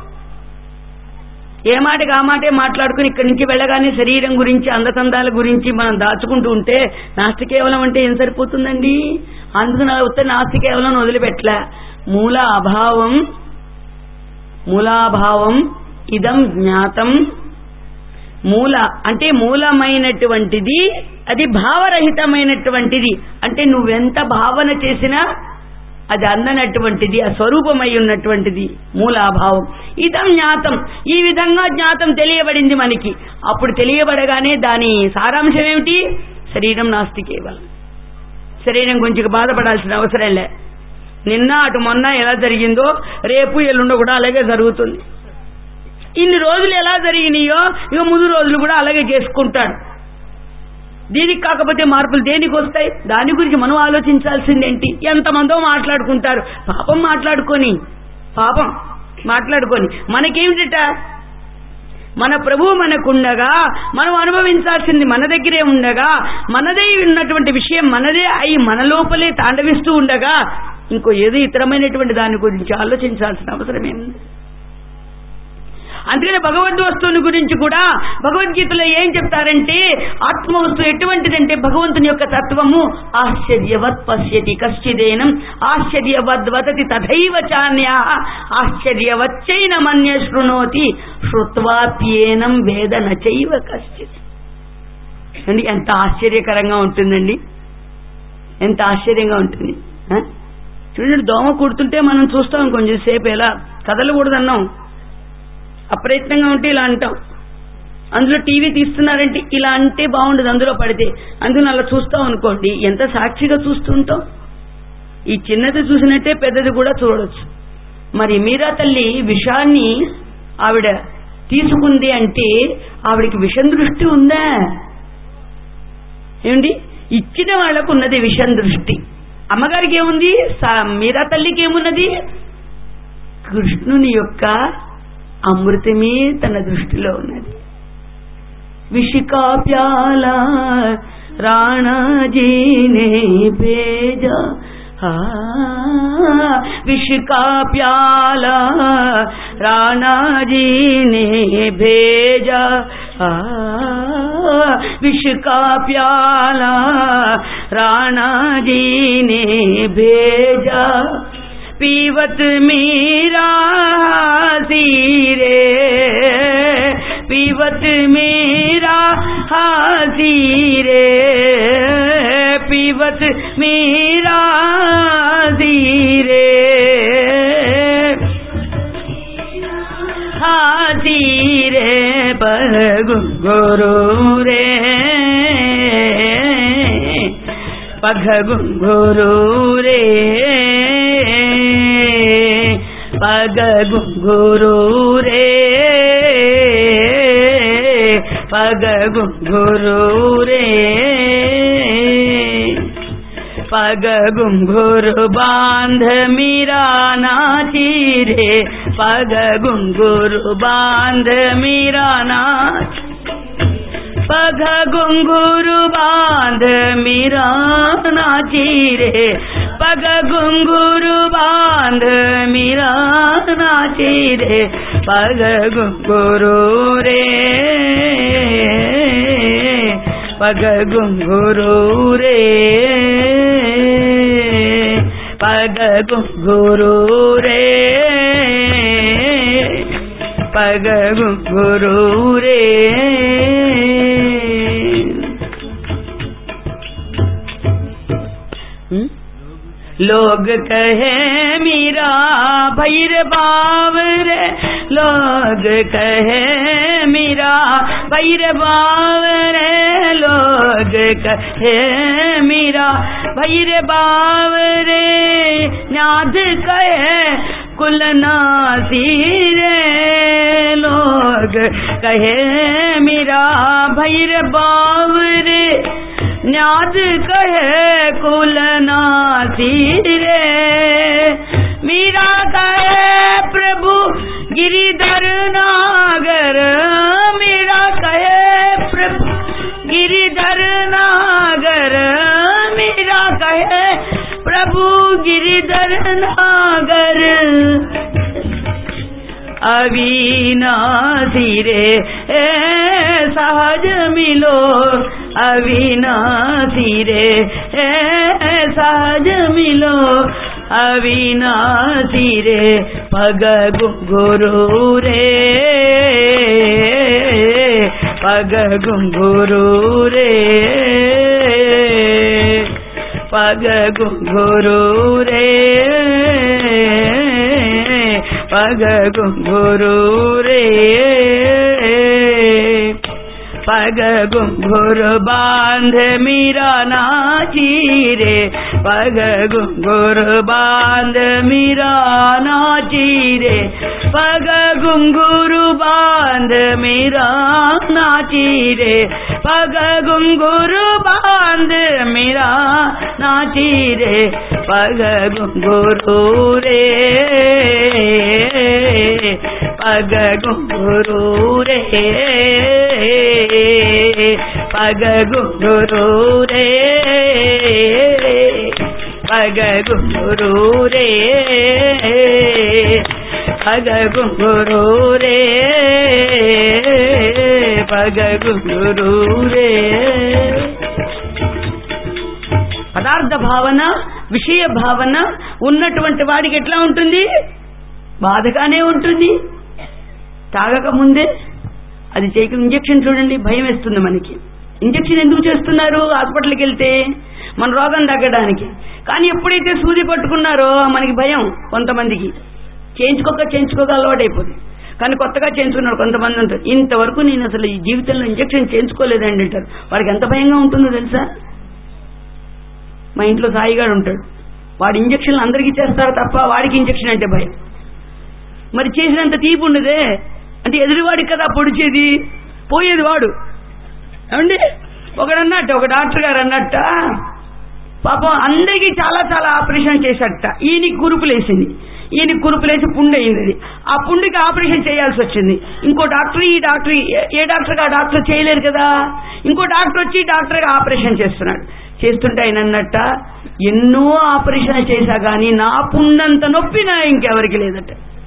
ఏ మాటకి ఆ మాటే మాట్లాడుకుని ఇక్కడి నుంచి వెళ్ళగానే శరీరం గురించి అందతందాల గురించి మనం దాచుకుంటూ ఉంటే నాస్తి కేవలం అంటే ఏం సరిపోతుందండి అందుకు వస్తే నాస్తి కేవలం వదిలిపెట్టలే మూల అభావం మూలాభావం ఇదం జ్ఞాతం మూల అంటే మూలమైనటువంటిది అది భావరహితమైనటువంటిది అంటే నువ్వెంత భావన చేసినా అది అందనటువంటిది ఆ స్వరూపమై ఉన్నటువంటిది మూలాభావం ఇదం జ్ఞాతం ఈ విధంగా జ్ఞాతం తెలియబడింది మనకి అప్పుడు తెలియబడగానే దాని సారాంశం ఏమిటి శరీరం నాస్తి కేవలం శరీరం గురించి బాధపడాల్సిన అవసరం లే నిన్న అటు మొన్న ఎలా జరిగిందో రేపు ఎల్లుండ కూడా అలాగే జరుగుతుంది ఇన్ని రోజులు ఎలా జరిగినాయో ఇక ముందు రోజులు కూడా అలాగే చేసుకుంటాడు దీనికి కాకపోతే మార్పులు దేనికి వస్తాయి దాని గురించి మనం ఆలోచించాల్సిందేంటి ఎంతమందో మాట్లాడుకుంటారు పాపం మాట్లాడుకొని పాపం మాట్లాడుకొని మనకేమిటట మన ప్రభువు మనకుండగా మనం అనుభవించాల్సింది మన దగ్గరే ఉండగా మనదే ఉన్నటువంటి విషయం మనదే అయి మన లోపలే తాండవిస్తూ ఉండగా ఇంకో ఏదో ఇతరమైనటువంటి దాని గురించి ఆలోచించాల్సిన అవసరం ఏముంది అందుకని భగవద్ వస్తువుని గురించి కూడా భగవద్గీతలో ఏం చెప్తారంటే ఆత్మ వస్తువు ఎటువంటిదంటే భగవంతుని యొక్క తత్వము ఆశ్చర్యవత్ పశ్యతి కశ్చిదేనం ఆశ్చర్యవద్ వదతి తథైవ చాన్యా ఆశ్చర్యవచ్చైన మన్య శృణోతి శృత్వాప్యేనం వేద నచైవ కశ్చిత్ అండి ఎంత ఆశ్చర్యకరంగా ఉంటుందండి ఎంత ఆశ్చర్యంగా ఉంటుంది ఆ? చూడండి దోమ కుడుతుంటే మనం చూస్తాం కొంచెం సేపు ఎలా కదలకూడదన్నాం అప్రయత్నంగా ఉంటే ఇలా అంటాం అందులో టీవీ తీస్తున్నారంటే ఇలా అంటే బాగుండదు అందులో పడితే అందుకని అలా చూస్తాం అనుకోండి ఎంత సాక్షిగా చూస్తుంటాం ఈ చిన్నది చూసినట్టే పెద్దది కూడా చూడొచ్చు మరి మీరా తల్లి విషాన్ని ఆవిడ తీసుకుంది అంటే ఆవిడికి విషం దృష్టి ఉందా ఏమండి ఇచ్చిన వాళ్ళకు ఉన్నది విషం దృష్టి అమ్మగారికి ఏముంది సా- మీరా తల్లికి ఏమున్నది కృష్ణుని యొక్క అమృతమే తన దృష్టిలో ఉన్నది విషికా ప్యాల రాణాజీనే భేజా ఆ, విషికా ప్యాల రాణాజీనే భేజా ఆ, విషికా ప్యాల రాణాజీనే భేజా पीवत मीरा हासीरे पीवत मीरा हासीरे पीवत मीरा हासीरे हासीरे पर गुरु रे పగ గుంగురు రే పగ గుంగురు రే పగ గుంగురు రే పగ గుంగురు బాంధ మీరా నాచి రే పగ గుంగురు బాంధ మీరా నాచి पग घुंघरू बांध मीरा नाची रे पग घुंघरू बांध मीरा नाची रे पग घुंघरू रे पग घुंघरू रे पग घुंघरू रे पग घुंघरू रे हम्म? लोग कहे मीरा भैर बाव रे लोग कहे मीरा भैर बाव रे लोग कहे मीरा भैर बाव रे नाद कहे कुलनासी रे लोग कहे मीरा भैर बाव रे न्याद कहे कुलनासी रे मीरा कहे प्रभु गिरिधर नागर मीरा कहे प्रभु गिरिधर नागर मीरा कहे प्रभु गिरिधर नागर अविनाशी रे ए सहज मिलो अविनाशी रे ए सहज मिलो अविनाशी रे पग गुरु रे पग गुरु रे पग गुरु रे पग गुरु रे पग घुंघुर बांध मीरा नाची रे पग घुंघुर बांध मीरा नाची रे पग घुंघुर बांध मीरा नाची रे पग घुंघुर बांध मीरा नाची रे पग घुंघुर रे पग घुंघुर रे पग गुरु रे पग गुरु रे पग गुरु रे पग గురు రే పదార్థ భావన విషయ భావన ఉన్నటువంటి వాడికి ఎట్లా ఉంటుంది బాధగానే ఉంటుంది తాగక ముందే అది చేయక ఇంజక్షన్ చూడండి భయం వేస్తుంది మనకి ఇంజక్షన్ ఎందుకు చేస్తున్నారు హాస్పిటల్కి వెళ్తే మన రోగం తగ్గడానికి కానీ ఎప్పుడైతే సూది పట్టుకున్నారో మనకి భయం కొంతమందికి చేయించుకోక చేయించుకోక అలవాటైపోతుంది కానీ కొత్తగా చేయించుకున్నారు కొంతమంది ఉంటారు ఇంతవరకు నేను అసలు ఈ జీవితంలో ఇంజక్షన్ చేయించుకోలేదండి అంటారు వాడికి ఎంత భయంగా ఉంటుందో తెలుసా మా ఇంట్లో సాయిగాడు ఉంటాడు వాడు ఇంజక్షన్లు అందరికీ చేస్తారు తప్ప వాడికి ఇంజక్షన్ అంటే భయం మరి చేసినంత తీపి ఉండదే అంటే ఎదురువాడికి కదా పొడిచేది పోయేది వాడు ఏమండి ఒకడన్నట్ట ఒక డాక్టర్ గారు అన్నట్ట పాపం అందరికీ చాలా చాలా ఆపరేషన్ చేశాడట ఈయనకి కురుపులేసింది ఈయనకి కురుపులేసి పుండు అయింది అది ఆ పుండుకి ఆపరేషన్ చేయాల్సి వచ్చింది ఇంకో డాక్టర్ ఈ డాక్టర్ ఏ డాక్టర్ ఆ డాక్టర్ చేయలేరు కదా ఇంకో డాక్టర్ వచ్చి డాక్టర్ ఆపరేషన్ చేస్తున్నాడు చేస్తుంటే ఆయన అన్నట్ట ఎన్నో ఆపరేషన్ చేశా గానీ నా పుండంత నొప్పి నా ఇంకెవరికి లేదట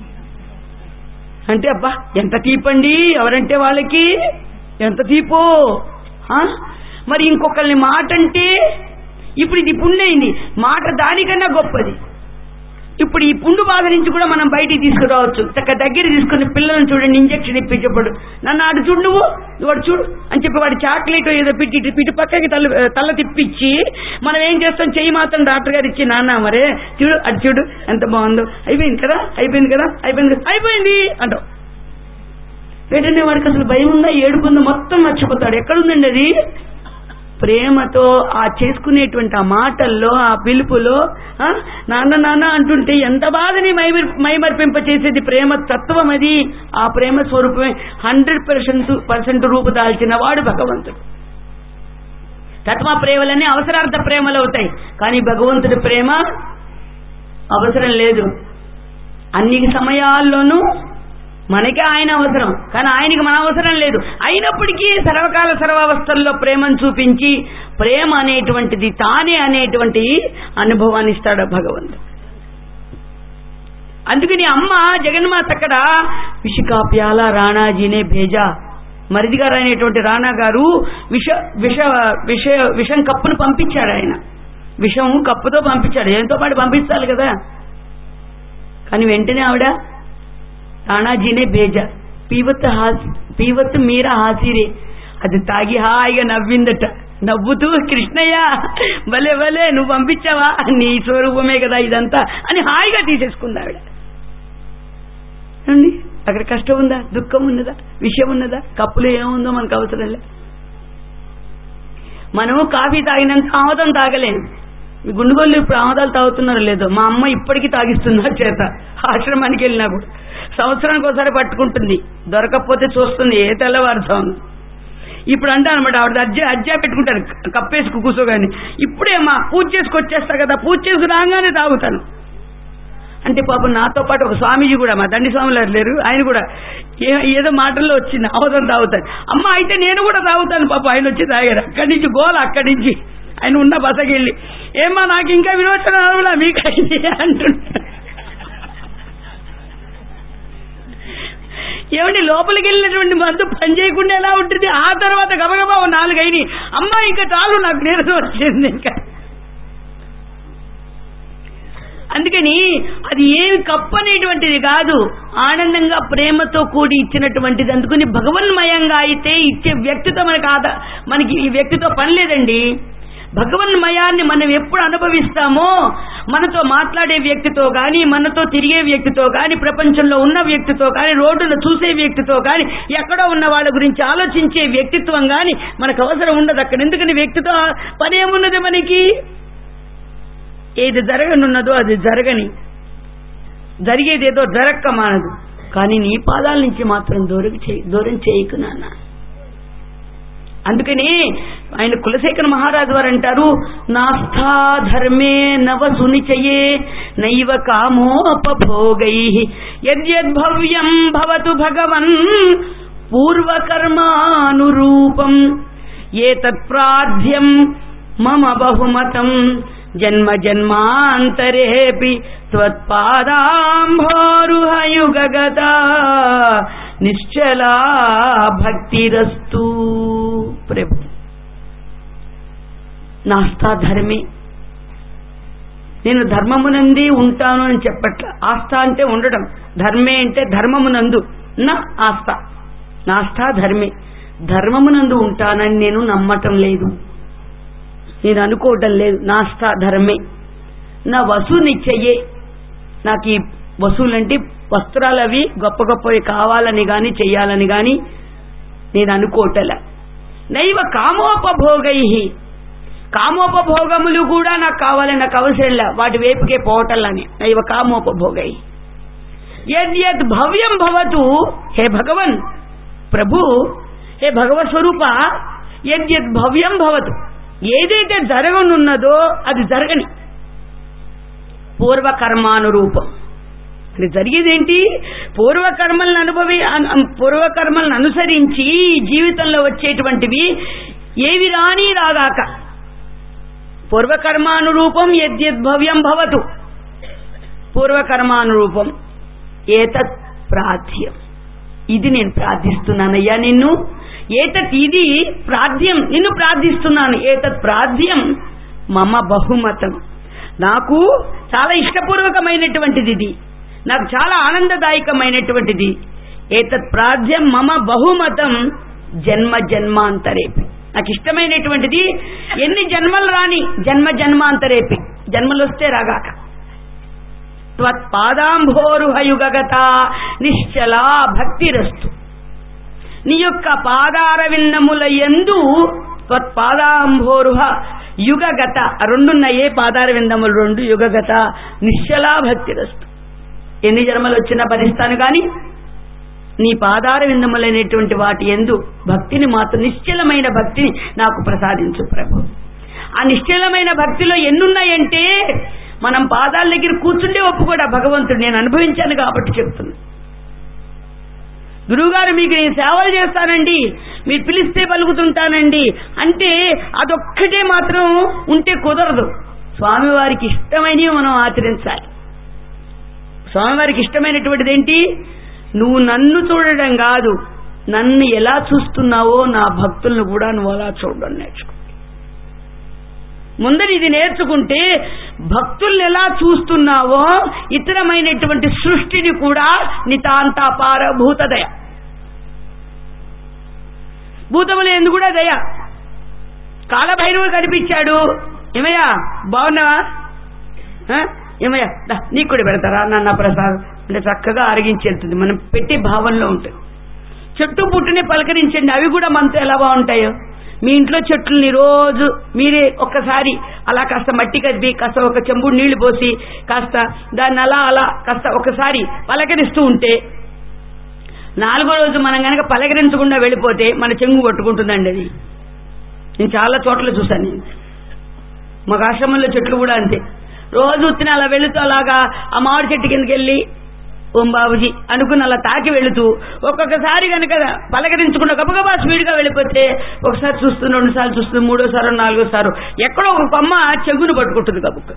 అంటే అబ్బా ఎంత తీపండి ఎవరంటే వాళ్ళకి ఎంత తీపో ఆ? మరి ఇంకొకరిని మాట అంటే ఇప్పుడు ఇది పుండైంది మాట దానికన్నా గొప్పది ఇప్పుడు ఈ పుండు బాధ నుంచి కూడా మనం బయటికి తీసుకురావచ్చు చక్క దగ్గర తీసుకుని పిల్లలను చూడండి ఇంజక్షన్ ఇప్పించప్పుడు నన్ను ఆడు చూడు నువ్వు వాడు చూడు అని చెప్పి వాడి చాక్లెట్ ఏదో పిట్టి ఇటు ఇటు పక్కకి తల తల తిప్పించి మనం ఏం చేస్తాం చెయ్యి మాత్రం డాక్టర్ గారు ఇచ్చి నాన్న మరే చూడు అది చూడు ఎంత బాగుందో అయిపోయింది కదా అయిపోయింది కదా అయిపోయింది కదా అయిపోయింది అంటావు వెంటనే వాడికి అసలు భయం ఉందా ఏడుకుందా మొత్తం మర్చిపోతాడు ఎక్కడుందండి అది ప్రేమతో ఆ చేసుకునేటువంటి ఆ మాటల్లో ఆ పిలుపులో ఆ, నాన్న నాన్న అంటుంటే ఎంత బాధని మైమర్ మైమర్పింప చేసేది ప్రేమ తత్వం అది ఆ ప్రేమ స్వరూపమే హండ్రెడ్ పర్సెంట్ పర్సెంట్ రూపుదాల్చిన వాడు భగవంతుడు తత్వ ప్రేమలన్నీ అవసరార్థ ప్రేమలు అవుతాయి కానీ భగవంతుడి ప్రేమ అవసరం లేదు అన్ని సమయాల్లోనూ మనకి ఆయన అవసరం కానీ ఆయనకి మన అవసరం లేదు అయినప్పటికీ సర్వకాల సర్వావస్థల్లో ప్రేమను చూపించి ప్రేమ అనేటువంటిది తానే అనేటువంటి అనుభవాన్ని ఇస్తాడు భగవంతుడు అందుకని అమ్మ జగన్మాత అక్కడ విషికాప్యాల రాణాజీనే భేజా మరిది గారు అనేటువంటి రాణా గారు విష విష విష విషం కప్పును పంపించాడు ఆయన విషం కప్పుతో పంపించాడు ఏంతో పాటు పంపించాలి కదా కానీ వెంటనే ఆవిడ రాణాజీనే బేజా పీవత్ హాసి పీవత్ మీరా హాసిరే అది తాగి హాయిగా నవ్విందట నవ్వుతూ కృష్ణయ్య భలే భలే నువ్వు పంపించావా నీ స్వరూపమే కదా ఇదంతా అని హాయిగా తీసేసుకుంది ఆవిడ అండి అక్కడ కష్టం ఉందా దుఃఖం ఉన్నదా విషయం ఉన్నదా కప్పులో ఏముందో మనకు అవసరం లే మనము కాఫీ తాగినంత ఆమదం తాగలేము ఈ గుండుగోళ్ళు ఇప్పుడు ఆమదాలు తాగుతున్నారో లేదో మా అమ్మ ఇప్పటికీ తాగిస్తున్నారు చేత ఆశ్రమానికి వెళ్ళినా కూడా సంవత్సరానికి ఒకసారి పట్టుకుంటుంది దొరకకపోతే చూస్తుంది ఏ తెల్లవారుతాను ఇప్పుడు అంటా అనమాట ఆవిడ అజ్జ అజ్జా పెట్టుకుంటాను కప్పేసుకు కూర్చోగాని ఇప్పుడే మా పూజ చేసుకొచ్చేస్తా కదా పూజ చేసుకు రాగానే తాగుతాను అంటే పాపం నాతో పాటు ఒక స్వామీజీ కూడా మా దండి స్వాములు గారు లేరు ఆయన కూడా ఏ- ఏదో మాటల్లో వచ్చింది అవసరం తాగుతాడు అమ్మ అయితే నేను కూడా తాగుతాను పాప ఆయన వచ్చి తాగారు అక్కడి నుంచి గోల అక్కడి నుంచి ఆయన ఉన్న బసకెళ్ళి ఏమ్మా నాకు ఇంకా విరోచన రావులా మీకు అయింది అంటుంటాడు ఏమండి లోపలికి వెళ్ళినటువంటి మందు పని చేయకుండా ఎలా ఉంటుంది ఆ తర్వాత గబగబా ఓ నాలుగు అయినాయి అమ్మ ఇంకా చాలు నాకు నీరసం వచ్చింది ఇంకా అందుకని అది ఏమి కప్పు అనేటువంటిది కాదు ఆనందంగా ప్రేమతో కూడి ఇచ్చినటువంటిది అందుకని భగవన్మయంగా అయితే ఇచ్చే వ్యక్తితో మనకి ఆద మనకి ఈ వ్యక్తితో పని లేదండి భగవన్మయాన్ని మనం ఎప్పుడు అనుభవిస్తామో మనతో మాట్లాడే వ్యక్తితో కానీ మనతో తిరిగే వ్యక్తితో కానీ ప్రపంచంలో ఉన్న వ్యక్తితో కానీ రోడ్డులో చూసే వ్యక్తితో కానీ ఎక్కడో ఉన్న వాళ్ళ గురించి ఆలోచించే వ్యక్తిత్వం కానీ మనకు అవసరం ఉండదు అక్కడ ఎందుకని వ్యక్తితో పని ఏమున్నది మనకి ఏది జరగనున్నదో అది జరగని జరిగేదేదో జరక్క మానదు కానీ నీ పాదాల నుంచి మాత్రం దూరం చేయి దూరం చేయకు నాన్న అందుకని ఆయన కులశేఖర మహారాజు వారు అంటారు నాస్థా ధర్మే నవ సునిచయే నైవ కామోపభోగై యద్యద్భవ్యం భవతు భగవన్ పూర్వకర్మానురూపం ఏతత్ప్రాధ్యం మమ బహుమతం జన్మ జన్మాంతరేపి త్వత్పాదాంభోరుహయుగగత నిశ్చలా భక్తిరస్తు ప్రభు నాస్తా ధర్మే నేను ధర్మమునందే ఉంటాను అని చెప్పట్ల ఆస్థ అంటే ఉండడం ధర్మే అంటే ధర్మమునందు నా ఆస్థ నాస్థా ధర్మే ధర్మమునందు ఉంటానని నేను నమ్మటం లేదు నేను అనుకోవటం లేదు నాస్థా ధర్మే నా వసు నిశ్చయే నాకు ఈ వసూలంటే వస్త్రాలు అవి గొప్ప గొప్పవి కావాలని గాని చెయ్యాలని గాని నేను అనుకోవటలే నైవ కామోపభోగై కామోపభోగములు కూడా నాకు కావాలని నాకు అవసరంలే వాటి వైపుకే పోవటల్లని నైవ కామోపభోగై యద్ భవ్యం భవతు హే భగవన్ ప్రభు హే భగవత్ స్వరూప యద్ భవ్యం భవతు ఏదైతే జరగనున్నదో అది జరగని పూర్వకర్మానురూపం అది జరిగేదేంటి పూర్వకర్మలను అనుభవి అన్- అన్- పూర్వకర్మలను అనుసరించి ఈ జీవితంలో వచ్చేటువంటివి ఏవి రాని రాగాక పూర్వకర్మానురూపం యద్యద్భవ్యం భవతు పూర్వకర్మానురూపం ఏతత్ ప్రార్థ్యం ఇది నేను ప్రార్థిస్తున్నానయ్యా నిన్ను ఏతత్ ఇది ప్రార్థ్యం నిన్ను ప్రార్థిస్తున్నాను ఏతత్ ప్రార్థ్యం మమ బహుమతం నాకు చాలా ఇష్టపూర్వకమైనటువంటిది ఇది నాకు చాలా ఆనందదాయకమైనటువంటిది ఏతత్ ప్రార్థ్యం మమ బహుమతం జన్మ జన్మాంతరేపి నాకు ఇష్టమైనటువంటిది ఎన్ని జన్మలు రాని జన్మ జన్మాంతరేపి జన్మలు వస్తే రాగాక త్వత్పాదాంభోరుహయుగగత నిశ్చలా భక్తిరస్తు నీ యొక్క పాదార విన్నముల ఎందు త్వత్పాదాంభోరుహ యుగగత రెండున్నాయే పాదార విందములు రెండు యుగగత నిశ్చలా భక్తిరస్తు ఎన్ని జన్మలు వచ్చినా భరిస్తాను గాని నీ పాదార విందములైనటువంటి వాటి ఎందు భక్తిని మాత్రం నిశ్చలమైన భక్తిని నాకు ప్రసాదించు ప్రభు ఆ నిశ్చలమైన భక్తిలో ఎన్నున్నాయంటే మనం పాదాల దగ్గర కూర్చుండే ఒప్పుకోడా భగవంతుడు నేను అనుభవించాను కాబట్టి చెప్తున్నా గురువుగారు మీకు నేను సేవలు చేస్తానండి మీరు పిలిస్తే పలుకుతుంటానండి అంటే అదొక్కటే మాత్రం ఉంటే కుదరదు స్వామివారికి ఇష్టమైనవి మనం ఆచరించాలి స్వామివారికి ఇష్టమైనటువంటిది ఏంటి నువ్వు నన్ను చూడడం కాదు నన్ను ఎలా చూస్తున్నావో నా భక్తులను కూడా నువ్వు అలా చూడడం నేర్చుకో ముందర ఇది నేర్చుకుంటే భక్తుల్ని ఎలా చూస్తున్నావో ఇతరమైనటువంటి సృష్టిని కూడా నితాంతాపార భూతదయ భూతములు ఎందు కూడా దయ కాలభైరవుడు కనిపించాడు ఏమయ్యా బాగున్నావా ఆ? ఏమయ్యా దా, నీకు కూడా పెడతారా నాన్న ప్రసాద్ అంటే చక్కగా అరిగించి వెళ్తుంది మనం పెట్టే భావంలో ఉంటుంది చెట్టు పుట్టుని పలకరించండి అవి కూడా మనతో ఎలా బాగుంటాయో మీ ఇంట్లో చెట్లని రోజు మీరే ఒక్కసారి అలా కాస్త మట్టి కదిపి కాస్త ఒక చెంబుడు నీళ్లు పోసి కాస్త దాన్ని అలా అలా కాస్త ఒకసారి పలకరిస్తూ ఉంటే నాలుగో రోజు మనం గనక పలకరించకుండా వెళ్ళిపోతే మన చెంగు పట్టుకుంటుందండి అది నేను చాలా చోట్ల చూశాను నేను మాకు ఆశ్రమంలో చెట్లు కూడా అంతే రోజు ఉత్తిన అలా వెళుతూ అలాగా ఆ మామిడి చెట్టు కిందకి వెళ్ళి ఓం బాబుజీ అనుకుని అలా తాకి వెళుతూ ఒక్కొక్కసారి కనుక పలకరించకుండా గబగబా స్పీడ్గా వెళ్ళిపోతే ఒకసారి చూస్తుంది రెండు సార్లు చూస్తుంది మూడోసారి నాలుగోసారి ఎక్కడో ఒక కొమ్మ చెగును పట్టుకుంటుంది గబుక్క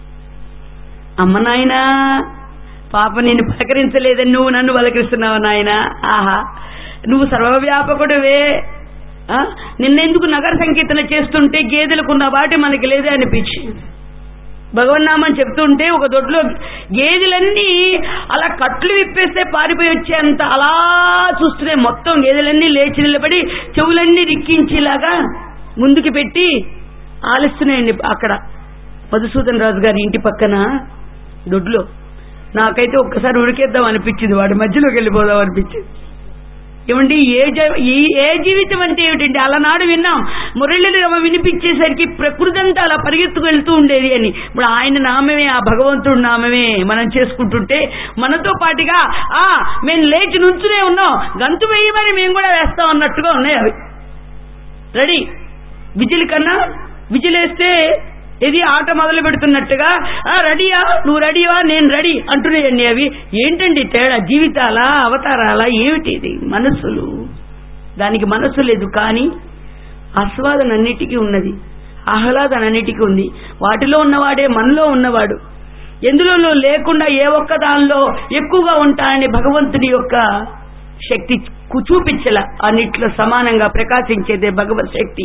అమ్మ నాయనా పాప నిన్ను పలకరించలేదని నువ్వు నన్ను పలకరిస్తున్నావు నాయన ఆహా నువ్వు సర్వవ్యాపకుడివే ఆ? నిన్నెందుకు నగర సంకీర్తన చేస్తుంటే గేదెలకున్న వాటి మనకి లేదే అనిపించి భగవన్నామని చెప్తుంటే ఒక దొడ్లో గేదెలన్నీ అలా కట్లు విప్పేస్తే పారిపోయి వచ్చేంత అలా చూస్తూనే మొత్తం గేదెలన్నీ లేచి నిలబడి చెవులన్నీ రిక్కించేలాగా ముందుకు పెట్టి ఆలిస్తున్నాయండి అక్కడ మధుసూదన్ రాజు గారి ఇంటి పక్కన దొడ్లో నాకైతే ఒక్కసారి ఉడికేద్దాం అనిపించింది వాడి మధ్యలోకి వెళ్ళిపోదాం అనిపించింది ఏమండి ఏ జ- ఈ ఏ జీవితం అంటే ఏమిటండి అలనాడు విన్నాం మురళిని రమ వినిపించేసరికి ప్రకృతి అంతా అలా పరిగెత్తుకు వెళ్తూ ఉండేది అని ఇప్పుడు ఆయన నామమే ఆ భగవంతుడు నామమే మనం చేసుకుంటుంటే మనతో పాటుగా ఆ మేము లేచి నుంచునే ఉన్నాం గంతు వేయమని మేము కూడా వేస్తాం అన్నట్టుగా ఉన్నాయి అవి రెడీ విజిల్ కన్నా విజిలేస్తే ఇది ఆట మొదలు పెడుతున్నట్టుగా ఆ రెడీయా నువ్వు రెడీయా నేను రెడీ అంటున్నాయండి అవి ఏంటండి తేడా జీవితాలా అవతారాలా ఏమిటి ఇది మనస్సులు దానికి మనస్సు లేదు కానీ ఆస్వాదన అన్నిటికీ ఉన్నది ఆహ్లాదన అన్నిటికీ ఉంది వాటిలో ఉన్నవాడే మనలో ఉన్నవాడు ఎందులోనూ లేకుండా ఏ ఒక్క దానిలో ఎక్కువగా ఉంటానని భగవంతుని యొక్క శక్తి కు- చూపించల అన్నిట్లో సమానంగా ప్రకాశించేదే భగవత్ శక్తి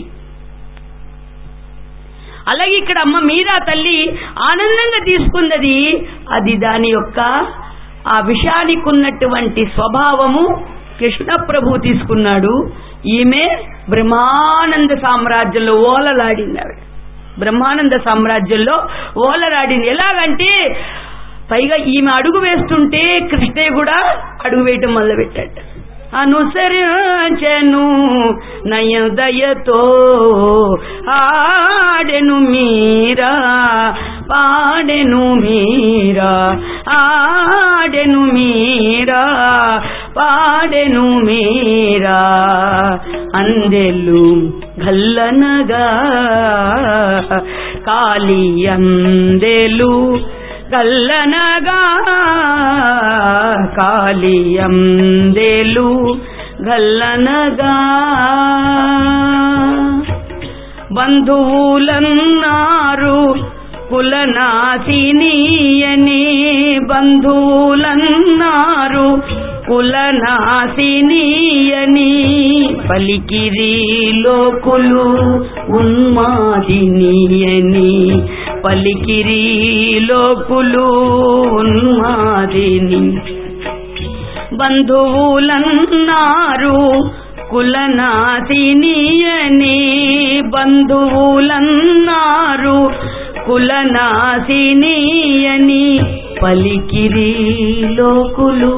అలాగే ఇక్కడ అమ్మ మీరా తల్లి ఆనందంగా తీసుకున్నది అది దాని యొక్క ఆ విషయానికి ఉన్నటువంటి స్వభావము కృష్ణ ప్రభు తీసుకున్నాడు ఈమె బ్రహ్మానంద సామ్రాజ్యంలో ఓలలాడింది ఆవిడ బ్రహ్మానంద సామ్రాజ్యంలో ఓలలాడింది ఎలాగంటే పైగా ఈమె అడుగు వేస్తుంటే కృష్ణయ్య కూడా అడుగు వేయటం మొదలుపెట్టాడు అనుసరించెను నయదయతో ఆడెను మీరా పాడెను మీరా ఆడెను మీరా పాడెను మీరా అందెలు గల్లనగా కాలి అందెలు గల్లనగా కాలియందేలు గల్లనగా బంధువులన్నారు కులనాశినీయని బంధువులన్నారు కులనాశినీయని పలికిరి లోకులు ఉన్మాదినీయని పలికిరి లోకులు ఉన్మాదిని బంధువులన్నారు కులనాశినీయని బంధువులన్నారు కులనాశినీయని పలికిరి లోకులు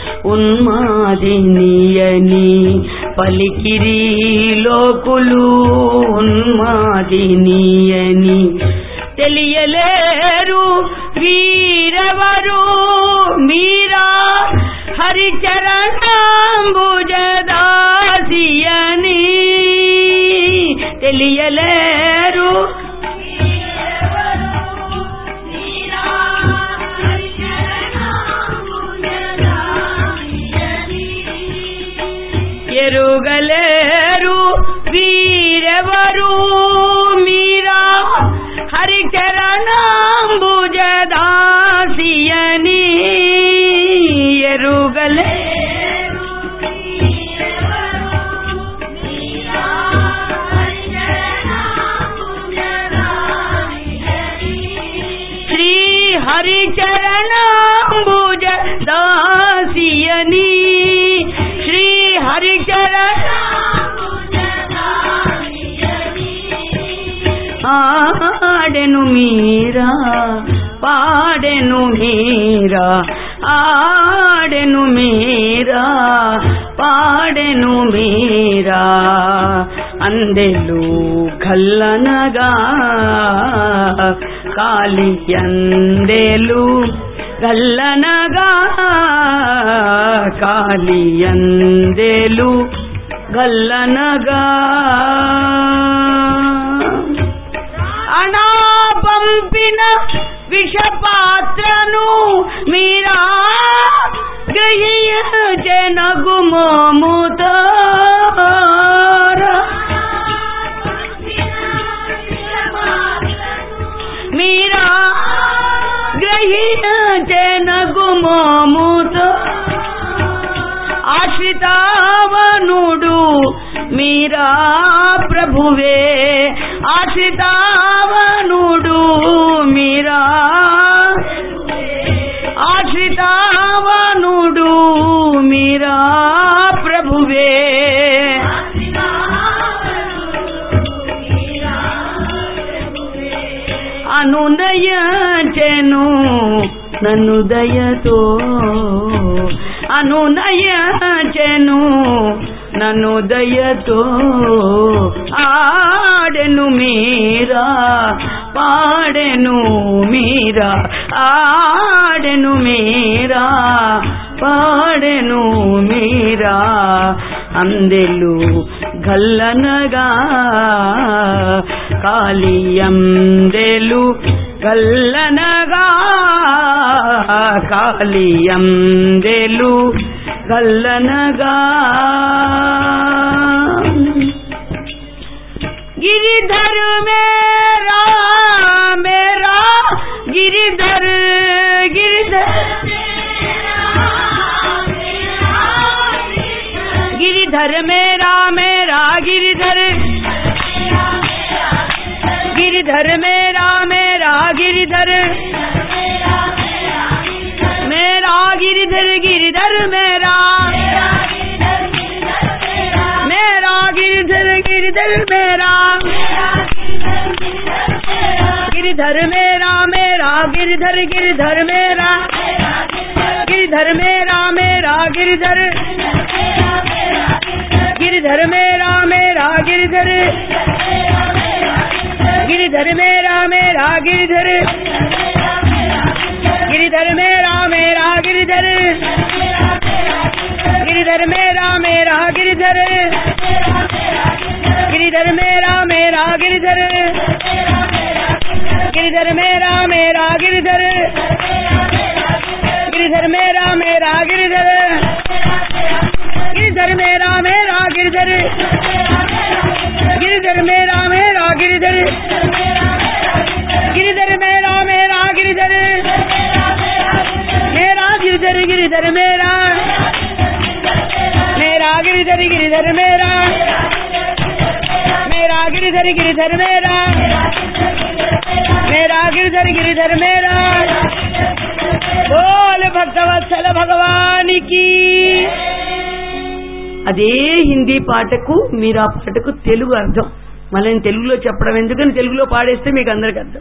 ఉన్మాదినీయని పలికిరి లోకులు ఉన్మాదినీయని తెలియలేరు వీరవరు మీరా హరిచరణాంబుజదాసియని తెలియలేరు ఎరుగలేరు వీరెవరు మీరా హరిచరణాంబుజదాసియని ఎరుగలేరు శ్రీ హరిచరణాంబుజ దాసియని శ్రీ హరిచరణ ఆడెను మీరా పాడెను మీరా ఆడెను మీరా పాడెను మీరా అందెలు కల్లనగా కాలి అందెలు గల్లనగా కాలి అందెలు గల్లనగా అనా పంపిన విషపాత్రను మీరా గ్రహించనగు మోముతో మీరా గ్రహించనగు మోముతో ఆశ్రితావనుడు మీరా ప్రభువే ఆశ్రితావనుడు మీరా ఆశ్రితావనుడు మీరా ప్రభువే అనునయచెను నన్ను దయతో అనునయచెను నన్ను దయతో ఆడెను మీరా పాడెను మీరా ఆడెను మీరా పాడెను మీరా అందెలు గల్లనగా కాళియందెలు గల్లనగా కాళియందెలు గల్లనగా గిరిధర్ మేరా మేరా గిరిధర్ గిరిధర్ गिरिधर मेरा मेरा गिरिधर गिरिधर मेरा मेरा गिरिधर मेरा गिरिधर गिरिधर मेरा मेरा गिरिधर गिरिधर मेरा गिरिधर मेरा मेरा गिरिधर गिरिधर मेरा गिरिधर मेरा मेरा गिरिधर गिरिधर मेरा मेरा गिरिधर गिरिधर मेरा मेरा गिरिधर गिरिधर मेरा मेरा गिरिधर गिरिधर मेरा मेरा गिरिधर गिरिधर मेरा मेरा गिरिधर गिरिधर मेरा मेरा गिरिधर गिरिधर मेरा मेरा गिरिधर गिरिधर मेरा मेरा गिरिधर गिरिधर मेरा मेरा गिरिधर गिरिधर मेरा मेरा गिरिधर मेरा गिरिधर गिरिधर मेरा मेरा गिरिधर गिरिधर मेरा मेरा गिरिधर गिरिधर मेरा मेरा गिरिधर गिरिधर मेरा बोल భక్తవత్సల భగవానికి అదే హిందీ పాటకు మీరు ఆ పాటకు తెలుగు అర్థం మళ్ళీ నేను తెలుగులో చెప్పడం ఎందుకని తెలుగులో పాడేస్తే మీకు అందరికి అర్థం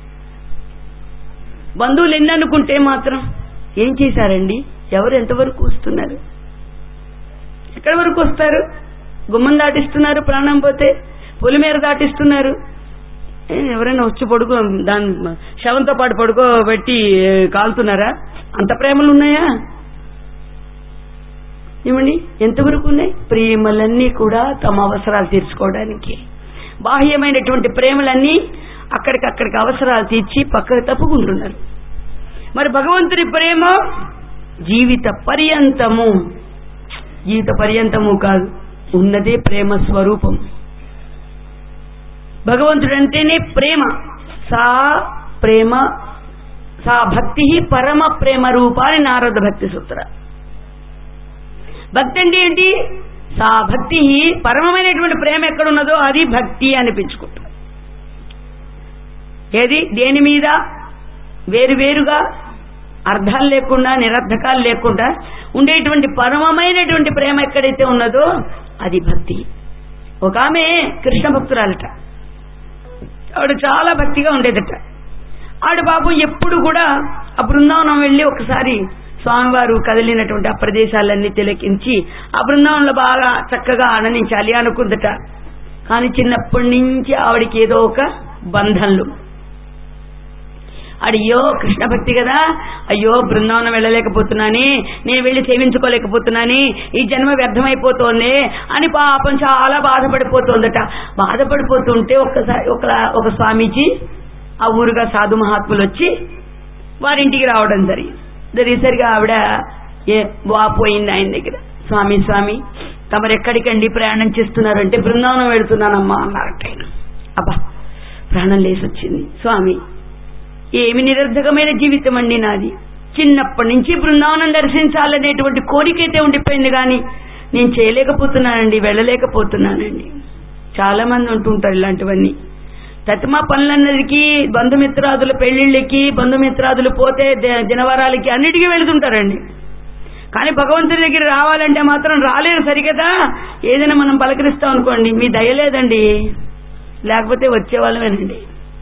బంధువులు ఎన్ని అనుకుంటే మాత్రం ఏం చేశారండి ఎవరు ఎంతవరకు వస్తున్నారు ఎక్కడి వరకు వస్తారు గుమ్మం దాటిస్తున్నారు ప్రాణం పోతే పొలిమేర దాటిస్తున్నారు ఏ, ఎవరైనా వచ్చి పడుకో దాని శవంతో పాటు పడుకోబెట్టి ఏ, కాలుతున్నారా అంత ప్రేమలు ఉన్నాయా ఏమండి ఎంతవరకు ఉన్నాయి ప్రేమలన్నీ కూడా తమ అవసరాలు తీర్చుకోవడానికి బాహ్యమైనటువంటి ప్రేమలన్నీ అక్కడికక్కడికి అవసరాలు తీర్చి పక్కకు తప్పుకుంటున్నారు మరి భగవంతుడి ప్రేమ జీవిత పర్యంతము జీవిత పర్యంతము కాదు ఉన్నదే ప్రేమ స్వరూపం భగవంతుడు అంటేనే ప్రేమ సా ప్రేమ సా భక్తి పరమ ప్రేమ రూపాన్ని నారద భక్తి సూత్ర భక్తి అంటే ఏంటి సా భక్తి పరమమైనటువంటి ప్రేమ ఎక్కడున్నదో అది భక్తి అనిపించుకుంటాం ఏది దేని మీద వేరువేరుగా అర్థాలు లేకుండా నిరర్ధకాలు లేకుండా ఉండేటువంటి పరమమైనటువంటి ప్రేమ ఎక్కడైతే ఉన్నదో అది భక్తి ఒక ఆమె కృష్ణ భక్తురాలట ఆవిడ చాలా భక్తిగా ఉండేదట ఆవిడ బాబు ఎప్పుడు కూడా ఆ బృందావనం వెళ్ళి ఒకసారి స్వామివారు కదిలినటువంటి ఆ ప్రదేశాలన్నీ తిలకించి ఆ బృందావనంలో బాగా చక్కగా ఆనందించాలి అనుకుందట కానీ చిన్నప్పటి నుంచి ఆవిడకి ఏదో ఒక బంధంలు అయ్యో కృష్ణ భక్తి కదా అయ్యో బృందావనం వెళ్ళలేకపోతున్నాని నేను వెళ్ళి సేవించుకోలేకపోతున్నాని ఈ జన్మ వ్యర్థమైపోతోంది అని పాపం చాలా బాధపడిపోతోందట బాధపడిపోతుంటే ఒక్కసారి ఒక ఒక స్వామీజీ ఆ ఊరుగా సాధు మహాత్ములు వచ్చి వారింటికి రావడం జరిగింది జరిగేసరిగా ఆవిడ ఏ వాపోయింది ఆయన దగ్గర స్వామి స్వామి తమరు ఎక్కడికండి ప్రయాణం చేస్తున్నారంటే బృందావనం వెళుతున్నానమ్మా అన్నారట ఆయన అబ్బా ప్రాణం లేసి వచ్చింది స్వామి ఏమి నిరర్ధకమైన జీవితం అండి నాది చిన్నప్పటి నుంచి బృందావనం దర్శించాలనేటువంటి కోరికైతే ఉండిపోయింది కానీ నేను చేయలేకపోతున్నానండి వెళ్ళలేకపోతున్నానండి చాలా మంది ఉంటుంటారు ఇలాంటివన్నీ తత్మా పనులన్నదికి బంధుమిత్రాదుల పెళ్లిళ్ళకి బంధుమిత్రాదులు పోతే ద- జనవరాలకి అన్నిటికీ వెళుతుంటారండి కానీ భగవంతుడి దగ్గర రావాలంటే మాత్రం రాలేరు సరికదా ఏదైనా మనం పలకరిస్తాం అనుకోండి మీ దయ లేదండి లేకపోతే వచ్చేవాళ్ళమేనండి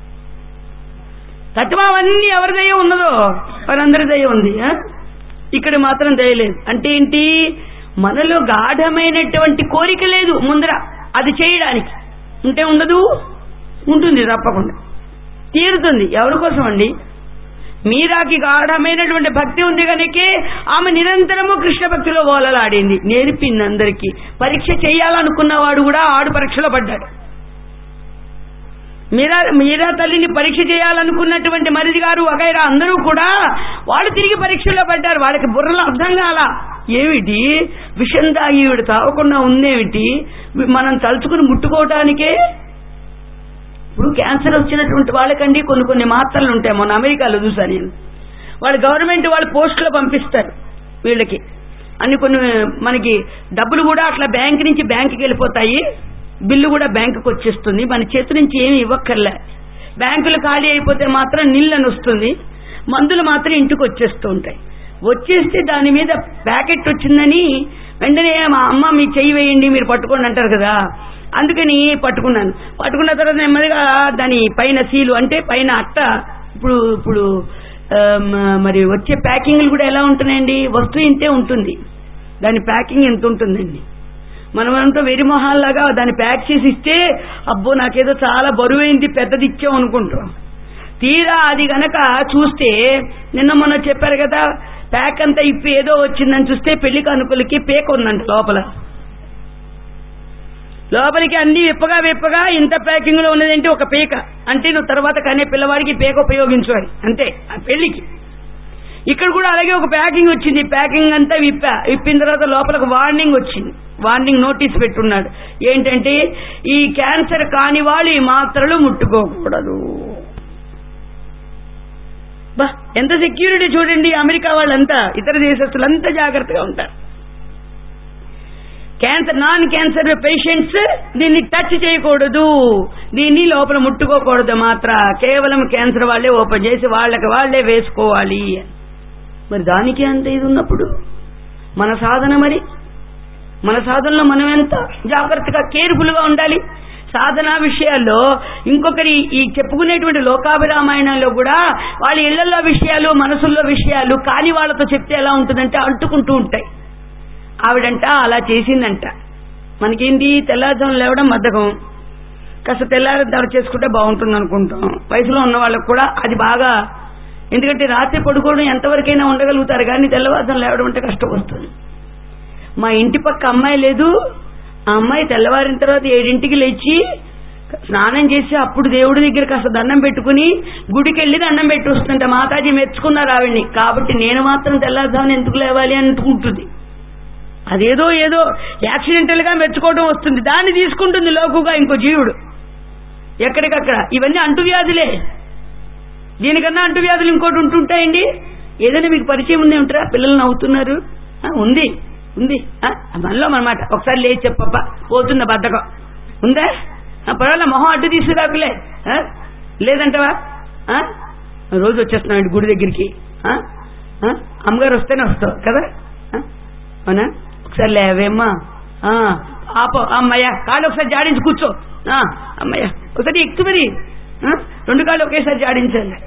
తత్వమన్నీ ఎవరి దయ ఉన్నదో వారందరి దయ ఉంది ఆ? ఇక్కడ మాత్రం దయ లేదు అంటే ఏంటి మనలో గాఢమైనటువంటి కోరిక లేదు ముందర అది చేయడానికి ఉంటే ఉండదు ఉంటుంది తప్పకుండా తీరుతుంది ఎవరి కోసం అండి మీరాకి గాఢమైనటువంటి భక్తి ఉంది కనుకే ఆమె నిరంతరము కృష్ణ భక్తిలో ఓలలాడింది నేర్పింది అందరికీ పరీక్ష చేయాలనుకున్నవాడు కూడా ఆడు పరీక్షలో పడ్డాడు మీరా మీరా తల్లిని పరీక్ష చేయాలనుకున్నటువంటి మరిది గారు వగైరా అందరూ కూడా వాళ్ళు తిరిగి పరీక్షలో పడ్డారు వాళ్ళకి బుర్రలో అర్థం కాల ఏమిటి విషం తాగి ఈవిడ తాగకుండా ఉందేమిటి మనం తలుచుకుని ముట్టుకోవటానికే ఇప్పుడు క్యాన్సర్ వచ్చినటువంటి వాళ్ళకండి కొన్ని కొన్ని మాత్రలు ఉంటాయి మొన్న అమెరికాలో చూసా నేను వాళ్ళు గవర్నమెంట్ వాళ్ళు పోస్టులో పంపిస్తారు వీళ్ళకి అన్ని కొన్ని మనకి డబ్బులు కూడా అట్లా బ్యాంక్ నుంచి బ్యాంకుకి వెళ్ళిపోతాయి బిల్లు కూడా బ్యాంకుకి వచ్చేస్తుంది మన చేతి నుంచి ఏమి ఇవ్వక్కర్లే బ్యాంకులు ఖాళీ అయిపోతే మాత్రం నీళ్ళని వస్తుంది మందులు మాత్రం ఇంటికి వచ్చేస్తూ ఉంటాయి వచ్చేస్తే దాని మీద ప్యాకెట్ వచ్చిందని వెంటనే మా అమ్మ మీ చెయ్యి వేయండి మీరు పట్టుకోండి అంటారు కదా అందుకని పట్టుకున్నాను పట్టుకున్న తర్వాత నెమ్మదిగా దాని పైన సీలు అంటే పైన అట్ట ఇప్పుడు ఇప్పుడు ఆ, మ- మరి వచ్చే ప్యాకింగ్లు కూడా ఎలా ఉంటున్నాయండి వస్తువు ఇంతే ఉంటుంది దాని ప్యాకింగ్ ఎంత ఉంటుందండి మనమంతా వెరి మొహాల్లాగా దాన్ని ప్యాక్ చేసి ఇస్తే అబ్బో నాకేదో చాలా బరువైంది పెద్దది ఇచ్చాం అనుకుంటాం తీరా అది గనక చూస్తే నిన్న మొన్న చెప్పారు కదా ప్యాక్ అంతా ఇప్పి ఏదో వచ్చిందని చూస్తే పెళ్లి కానుకలకి పేక ఉందంట లోపల లోపలికి అన్ని విప్పగా విప్పగా ఇంత ప్యాకింగ్ లో ఉన్నదంటే ఒక పేక అంటే నువ్వు తర్వాత కానీ పిల్లవాడికి పేక ఉపయోగించాలి అంతే ఆ పెళ్లికి ఇక్కడ కూడా అలాగే ఒక ప్యాకింగ్ వచ్చింది ప్యాకింగ్ అంతా విప్పా విప్పిన తర్వాత లోపలకు వార్నింగ్ వచ్చింది వార్నింగ్ నోటీస్ పెట్టున్నాడు ఏంటంటే ఈ క్యాన్సర్ కాని వాళ్ళు ఈ మాత్రలు ముట్టుకోకూడదు బా ఎంత సెక్యూరిటీ చూడండి అమెరికా వాళ్ళంతా ఇతర దేశస్తులంతా జాగ్రత్తగా ఉంటారు క్యాన్సర్ నాన్ క్యాన్సర్ పేషెంట్స్ దీన్ని టచ్ చేయకూడదు దీన్ని లోపల ముట్టుకోకూడదు మాత్ర కేవలం క్యాన్సర్ వాళ్ళే ఓపెన్ చేసి వాళ్ళకి వాళ్ళే వేసుకోవాలి మరి దానికి అంత ఇది ఉన్నప్పుడు మన సాధన మరి మన సాధనలో మనం ఎంత జాగ్రత్తగా కేర్ఫుల్ గా ఉండాలి సాధనా విషయాల్లో ఇంకొకరి ఈ చెప్పుకునేటువంటి లోకాభిరామాయణంలో కూడా వాళ్ళ ఇళ్లలో విషయాలు మనసుల్లో విషయాలు కాని వాళ్ళతో చెప్తే ఎలా ఉంటుందంటే అంటుకుంటూ ఉంటాయి ఆవిడంట అలా చేసిందంట మనకేంటి తెల్లారుజాము లేవడం బద్ధకం కాస్త తెల్లారి దారి చేసుకుంటే బాగుంటుంది అనుకుంటాం వయసులో ఉన్న వాళ్ళకు కూడా అది బాగా ఎందుకంటే రాత్రి పడుకోవడం ఎంతవరకైనా ఉండగలుగుతారు కానీ తెల్లవారుజాము లేవడం అంటే కష్టం వస్తుంది మా ఇంటి పక్క అమ్మాయి లేదు ఆ అమ్మాయి తెల్లవారిన తర్వాత ఏడింటికి లేచి స్నానం చేసి అప్పుడు దేవుడి దగ్గర కాస్త దండం పెట్టుకుని గుడికి వెళ్ళి దండం పెట్టి వస్తుంట మాతాజీ మెచ్చుకున్నారు ఆవిడ్ని కాబట్టి నేను మాత్రం తెల్లారుజామున ఎందుకు లేవాలి అనుకుంటుంది అదేదో ఏదో యాక్సిడెంటల్ గా మెచ్చుకోవడం వస్తుంది దాన్ని తీసుకుంటుంది లోకుగా ఇంకో జీవుడు ఎక్కడికక్కడ ఇవన్నీ అంటువ్యాధులే దీనికన్నా అంటువ్యాధులు ఇంకోటి ఉంటుంటాయండి ఏదైనా మీకు పరిచయం ఉండే ఉంటారా పిల్లలు నవ్వుతున్నారు ఆ, ఉంది ఉంది ఆ, మనలో అనమాట ఒకసారి లేచి చెప్పప్ప పోతున్న బద్ధకం ఉందా ఆ, పర్వాలే మొహం అడ్డు తీసుకురాకులే ఆ? లేదంటవా ఆ? రోజు వచ్చేస్తున్నాడు గుడి దగ్గరికి ఆ? ఆ? అమ్మగారు వస్తేనే వస్తావు కదా ఆ? అవునా ఒకసారి లేవేమ్మా ఆ, ఆపో అమ్మయ్య కాళ్ళు ఒకసారి జాడించి కూర్చో ఆ, అమ్మయ్య ఒకసారి ఎక్కు మరి ఆ? రెండు కాళ్ళు ఒకేసారి జాడించాలి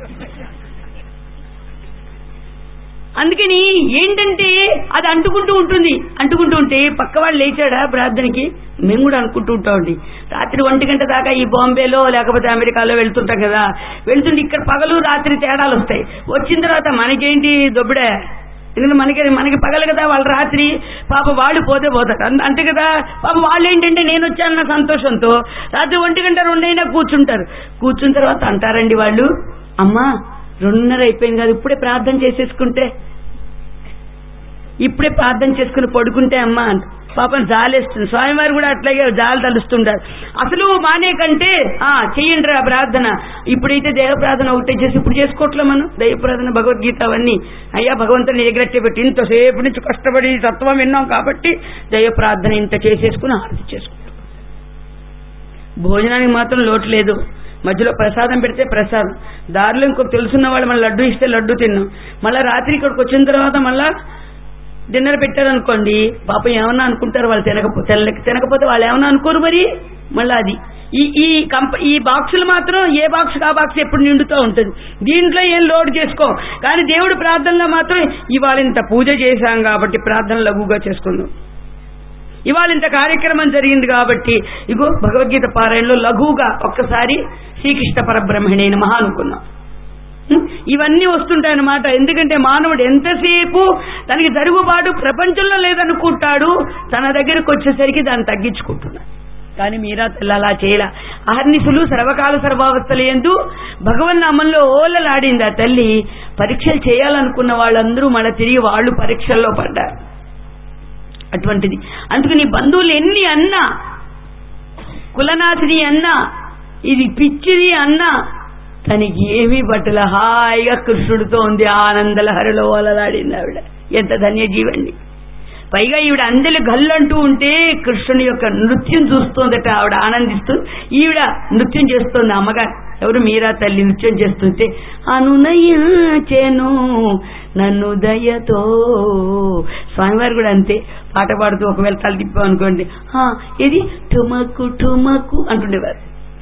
అందుకని ఏంటంటే అది అంటుకుంటూ ఉంటుంది అంటుకుంటూ ఉంటే పక్క వాళ్ళు లేచాడా ప్రార్థనకి మేము కూడా అనుకుంటూ ఉంటామండి రాత్రి ఒంటి గంట దాకా ఈ బాంబేలో లేకపోతే అమెరికాలో వెళ్తుంటాం కదా వెళ్తుంటే ఇక్కడ పగలు రాత్రి తేడాలు వస్తాయి వచ్చిన తర్వాత మనకేంటి దొబ్బడే ఎందుకంటే మనకి మనకి పగలు కదా వాళ్ళు రాత్రి పాప వాళ్ళు పోతే పోతారు అంత- అంతే కదా పాప వాళ్ళు ఏంటంటే నేను వచ్చానన్న సంతోషంతో రాత్రి ఒంటి గంట రెండైనా కూర్చుంటారు కూర్చున్న తర్వాత అంటారండి వాళ్ళు అమ్మా రెండున్నర అయిపోయింది కదా ఇప్పుడే ప్రార్థన చేసేసుకుంటే ఇప్పుడే ప్రార్థన చేసుకుని పడుకుంటే అమ్మా అంట పాపం జాలేస్తుంది స్వామివారు కూడా అట్లాగే జాలు తలుస్తుంటారు అసలు మానే కంటే ఆ చెయ్యండి రా ప్రార్థన ఇప్పుడైతే దైవ ప్రార్థన ఒకటే చేసి ఇప్పుడు చేసుకోవట్లే మనం దైవ ప్రార్థన భగవద్గీత అవన్నీ అయ్యా భగవంతుని ఎగరట్టే పెట్టి ఇంతసేపు నుంచి కష్టపడి తత్వం విన్నాం కాబట్టి దైవ ప్రార్థన ఇంత చేసేసుకుని హారతి చేసుకుంటాం భోజనానికి మాత్రం లోటు లేదు మధ్యలో ప్రసాదం పెడితే ప్రసాదం దారిలో ఇంకొక తెలుసున్న వాళ్ళు మన లడ్డు ఇస్తే లడ్డు తిన్నాం మళ్ళీ రాత్రి ఇక్కడికి వచ్చిన తర్వాత మళ్ళా డిన్నర్ పెట్టారనుకోండి పాపం ఏమన్నా అనుకుంటారు వాళ్ళు తినకపోతే తినకపోతే వాళ్ళు ఏమన్నా అనుకోరు మరి మళ్ళీ అది ఈ ఈ కంప ఈ బాక్సులు మాత్రం ఏ బాక్స్ ఆ బాక్స్ ఎప్పుడు నిండుతూ ఉంటుంది దీంట్లో ఏం లోడ్ చేసుకో కానీ దేవుడి ప్రార్థనలో మాత్రం ఇవాళ ఇంత పూజ చేశాం కాబట్టి ప్రార్థన లఘుగా చేసుకుందాం ఇవాళ ఇంత కార్యక్రమం జరిగింది కాబట్టి ఇగో భగవద్గీత పారాయణలో లఘువుగా ఒక్కసారి శ్రీకృష్ణ పరబ్రహ్మణి అయిన మహా అనుకున్నాం హ్మ్? ఇవన్నీ వస్తుంటాయన్నమాట ఎందుకంటే మానవుడు ఎంతసేపు తనకి జరుగుబాటు ప్రపంచంలో లేదనుకుంటాడు తన దగ్గరకు వచ్చేసరికి దాన్ని తగ్గించుకుంటున్నాడు కానీ మీరా తల్లి అలా చేయలా అహర్నిశులు సర్వకాల సర్వావస్థలు ఎందు భగవన్ నామంలో ఓలలాడింది ఆ తల్లి పరీక్షలు చేయాలనుకున్న వాళ్ళందరూ మళ్ళీ తిరిగి వాళ్ళు పరీక్షల్లో పడ్డారు అటువంటిది అందుకని బంధువులు ఎన్ని అన్నా కులనాథిని అన్నా ఇది పిచ్చిది అన్నా తనకి ఏమీ పట్టల హాయిగా కృష్ణుడితో ఉంది ఆనందలహరిలో ఓలలాడింది ఆవిడ ఎంత ధన్యజీవండి పైగా ఈవిడ అందరి గల్లంటూ ఉంటే కృష్ణుని యొక్క నృత్యం చూస్తోందట ఆవిడ ఆనందిస్తూ ఈవిడ నృత్యం చేస్తోంది అమ్మగారు ఎవరు మీరా తల్లి నృత్యం చేస్తుంటే అనునయించెను నన్ను దయతో స్వామివారు కూడా అంతే పాట పాడుతూ ఒకవేళ తల తిప్పాం అనుకోండి "ఆ, ఇది ఠుమకు ఠుమకు అంటుండేవారు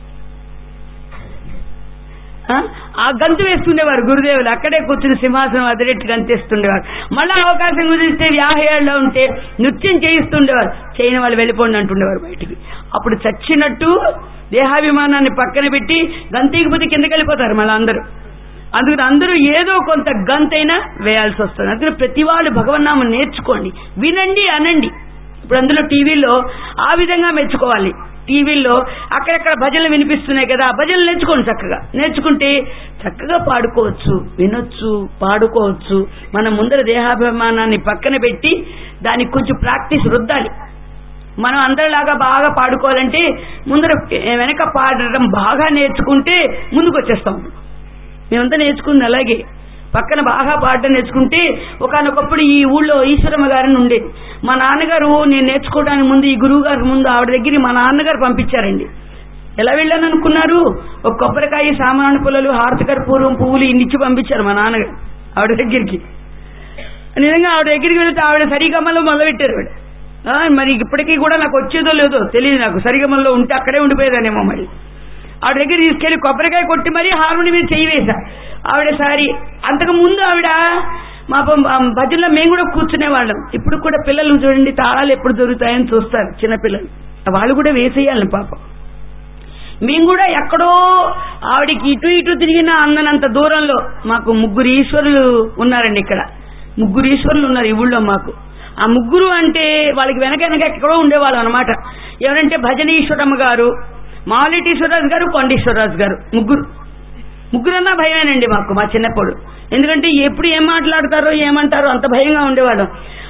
ఆ? ఆ గంతు వేస్తుండేవారు గురుదేవులు అక్కడే కూర్చుని సింహాసనం అదిరెట్టు గంతేస్తుండేవారు మళ్ళా అవకాశం కుదిరిస్తే వ్యాహేళ్ళలో ఉంటే నృత్యం చేయిస్తుండేవారు చేయని వాళ్ళు వెళ్ళిపోండి అంటుండేవారు బయటికి అప్పుడు చచ్చినట్టు దేహాభిమానాన్ని పక్కన పెట్టి గంతీకపోతే కిందకి వెళ్ళిపోతారు మళ్ళీ అందరూ అందుకని అందరూ ఏదో కొంత గంతైనా వేయాల్సి వస్తుంది అందుకని ప్రతి వాళ్ళు భగవన్నామం నేర్చుకోండి వినండి అనండి ఇప్పుడు అందులో టీవీలో ఆ విధంగా మెచ్చుకోవాలి టీవీల్లో అక్కడక్కడ భజనలు వినిపిస్తున్నాయి కదా ఆ భజనలు నేర్చుకోండి చక్కగా నేర్చుకుంటే చక్కగా పాడుకోవచ్చు వినొచ్చు పాడుకోవచ్చు మన ముందర దేహాభిమానాన్ని పక్కన పెట్టి దానికి కొంచెం ప్రాక్టీస్ రుద్దాలి మనం అందరిలాగా బాగా పాడుకోవాలంటే ముందర వెనక పాడటం బాగా నేర్చుకుంటే ముందుకు వచ్చేస్తాం మేమంతా నేర్చుకుంది అలాగే పక్కన బాగా పాడటం నేర్చుకుంటే ఒకనొకప్పుడు ఈ ఊళ్ళో ఈశ్వరమ్మ గారిని ఉండేది మా నాన్నగారు నేను నేర్చుకోవడానికి ముందు ఈ గురువు గారికి ముందు ఆవిడ దగ్గర మా నాన్నగారు పంపించారండి ఎలా వెళ్ళాను అనుకున్నారు ఒక కొబ్బరికాయ సామాను పుల్లలు హారతికర పూర్వం పువ్వులు ఇన్నిచ్చి పంపించారు మా నాన్నగారు ఆవిడ దగ్గరికి నిజంగా ఆవిడ దగ్గరికి వెళ్తే ఆవిడ సరిగమలో మొదలెట్టారు ఆవిడ ఆ, మరి ఇప్పటికీ కూడా నాకు వచ్చేదో లేదో తెలియదు నాకు సరిగమల్లో ఉంటే అక్కడే ఉండిపోయేదానేమో మరి ఆవిడ దగ్గర తీసుకెళ్లి కొబ్బరికాయ కొట్టి మరీ హార్మోని మీద చేయి వేశా ఆవిడ సారి అంతకు ముందు ఆవిడ మా పం- ఆ భజనలో మేము కూడా కూర్చునే వాళ్ళం ఇప్పుడు కూడా పిల్లలు చూడండి తాళాలు ఎప్పుడు దొరుకుతాయని చూస్తారు చిన్నపిల్లలు వాళ్ళు కూడా వేసేయాలి పాపం మేము కూడా ఎక్కడో ఆవిడికి ఇటు ఇటు తిరిగిన అందనంత దూరంలో మాకు ముగ్గురు ఈశ్వరులు ఉన్నారండి ఇక్కడ ముగ్గురు ఈశ్వరులు ఉన్నారు ఈ ఊళ్ళో మాకు ఆ ముగ్గురు అంటే వాళ్ళకి వెనక వెనక ఎక్కడో ఉండేవాళ్ళం అనమాట ఎవరంటే భజన ఈశ్వరమ్మ గారు మాలిటి ఈశ్వరరాజు గారు కొండీశ్వరరాజు గారు ముగ్గురు ముగ్గురన్నా భయమేనండి మాకు మా చిన్నప్పుడు ఎందుకంటే ఎప్పుడు ఏం మాట్లాడతారో ఏమంటారో అంత భయంగా ఉండేవాళ్ళం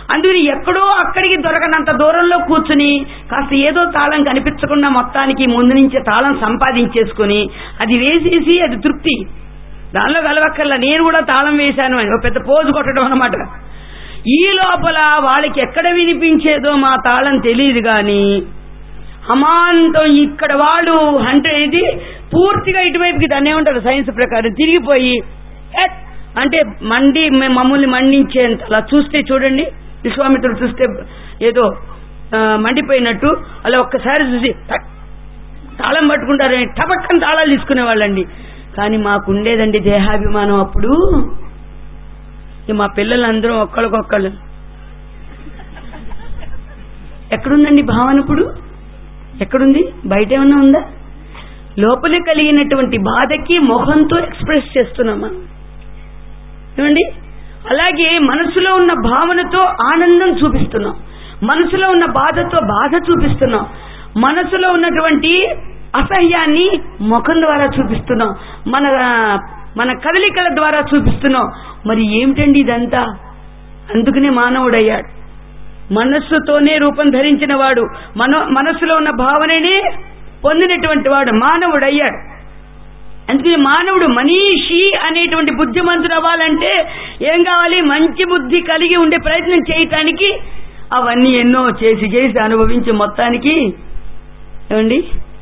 అందుకని ఎక్కడో అక్కడికి దొరకనంత దూరంలో కూర్చుని కాస్త ఏదో తాళం కనిపించకుండా మొత్తానికి ముందు నుంచే తాళం సంపాదించేసుకుని అది వేసేసి అది తృప్తి దానిలో కలవక్కర్లా నేను కూడా తాళం వేశాను అని ఒక పెద్ద పోజు కొట్టడం అనమాట ఈ లోపల వాళ్ళకి ఎక్కడ వినిపించేదో మా తాళం తెలియదు గాని అమాంతం ఇక్కడ వాడు అంటే ఇది పూర్తిగా ఇటువైపుకి దాన్ని ఏమంటారు సైన్స్ ప్రకారం తిరిగిపోయి ఎట్ అంటే మండి మే- మమ్మల్ని మండించేంత అలా చూస్తే చూడండి విశ్వామిత్రుడు చూస్తే ఏదో ఆ, మండిపోయినట్టు అలా ఒక్కసారి చూసి టక్ తాళం పట్టుకుంటారని టపక్కన తాళాలు తీసుకునేవాళ్ళండి కానీ మాకుండేదండి దేహాభిమానం అప్పుడు ఇక మా పిల్లలందరూ ఒక్కళ్ళకొక్కళ్ళు ఎక్కడుందండి భావన ఇప్పుడు ఎక్కడుంది బయట ఏమన్నా ఉందా లోపలే కలిగినటువంటి బాధకి మొహంతో ఎక్స్ప్రెస్ చేస్తున్నాం మనం ఏమండి అలాగే మనసులో ఉన్న భావనతో ఆనందం చూపిస్తున్నాం మనసులో ఉన్న బాధతో బాధ చూపిస్తున్నాం మనసులో ఉన్నటువంటి అసహ్యాన్ని ముఖం ద్వారా చూపిస్తున్నాం మన మన కదలికల ద్వారా చూపిస్తున్నాం మరి ఏమిటండి ఇదంతా అందుకనే మానవుడయ్యాడు మనస్సుతోనే రూపం ధరించిన వాడు మన మనస్సులో ఉన్న భావననే పొందినటువంటి వాడు మానవుడయ్యాడు అందుకని మానవుడు మనీషి అనేటువంటి బుద్ధిమంతుడు అవ్వాలంటే ఏం కావాలి మంచి బుద్ధి కలిగి ఉండే ప్రయత్నం చేయటానికి అవన్నీ ఎన్నో చేసి చేసి అనుభవించి మొత్తానికి ఏమండి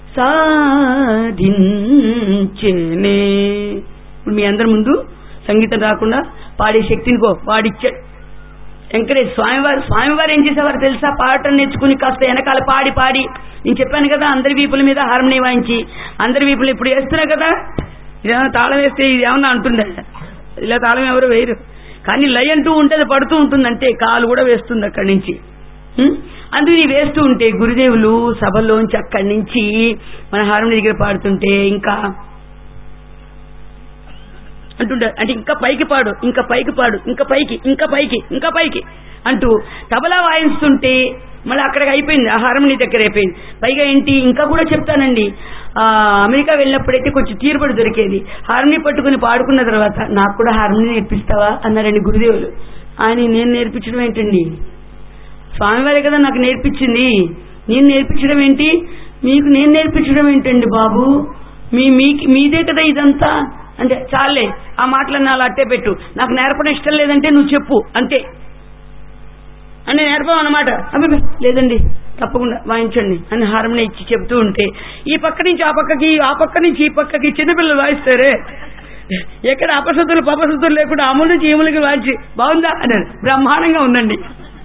సాధించేనే ఇప్పుడు మీ అందరి ముందు సంగీతం రాకుండా పాడే శక్తిని కో వాడిచ్చాడు ఎంకరేజ్ స్వామివారు స్వామివారు ఏం చేసేవారు తెలుసా పాడటం నేర్చుకుని కాస్త వెనకాల పాడి పాడి నేను చెప్పాను కదా అందరి వీపుల మీద హార్మోని వాయించి అందరి వీపులు ఇప్పుడు వేస్తున్నా కదా ఇదేమన్నా తాళం వేస్తే ఇది ఏమన్నా అంటుందా ఇలా తాళం ఎవరు వేయరు కానీ లయ అంటూ ఉంటది పడుతూ ఉంటుంది అంతే కాలు కూడా వేస్తుంది అక్కడి నుంచి ఉం? అందుకని వేస్తూ ఉంటే గురుదేవులు సభలోంచి అక్కడి నుంచి మన హార్మోని దగ్గర పాడుతుంటే ఇంకా అంటుంటారు అంటే ఇంకా పైకి పాడు ఇంకా పైకి పాడు ఇంకా పైకి ఇంకా పైకి ఇంకా పైకి అంటూ తబలా వాయిస్తుంటే మళ్ళీ అక్కడికి అయిపోయింది ఆ హార్మోని దగ్గర అయిపోయింది పైగా ఏంటి ఇంకా కూడా చెప్తానండి ఆ అమెరికా వెళ్ళినప్పుడైతే కొంచెం తీరుబడి దొరికేది హార్మోని పట్టుకుని పాడుకున్న తర్వాత నాకు కూడా హార్మోని నేర్పిస్తావా అన్నారండి గురుదేవులు ఆయన నేను నేర్పించడం ఏంటండి స్వామివారే కదా నాకు నేర్పించింది నేను నేర్పించడం ఏంటి మీకు నేను నేర్పించడం ఏంటండి బాబు మీ మీకి మీదే కదా ఇదంతా అంటే చాలే ఆ మాటలన్నీ అలా అట్టే పెట్టు నాకు నేర్పడం ఇష్టం లేదంటే నువ్వు చెప్పు అంతే అని నేర్పం అనమాట అబ్బాయి లేదండి తప్పకుండా వాయించండి అని హార్మోని ఇచ్చి చెప్తూ ఉంటే ఈ పక్క నుంచి ఆ పక్కకి ఆ పక్క నుంచి ఈ పక్కకి చిన్నపిల్లలు వాయిస్తారే ఎక్కడ అపశుద్ధులు పపశుద్ధులు లేకుండా అమలు నుంచి ఈములకి వాయించి బాగుందా అన్నాడు బ్రహ్మాండంగా ఉందండి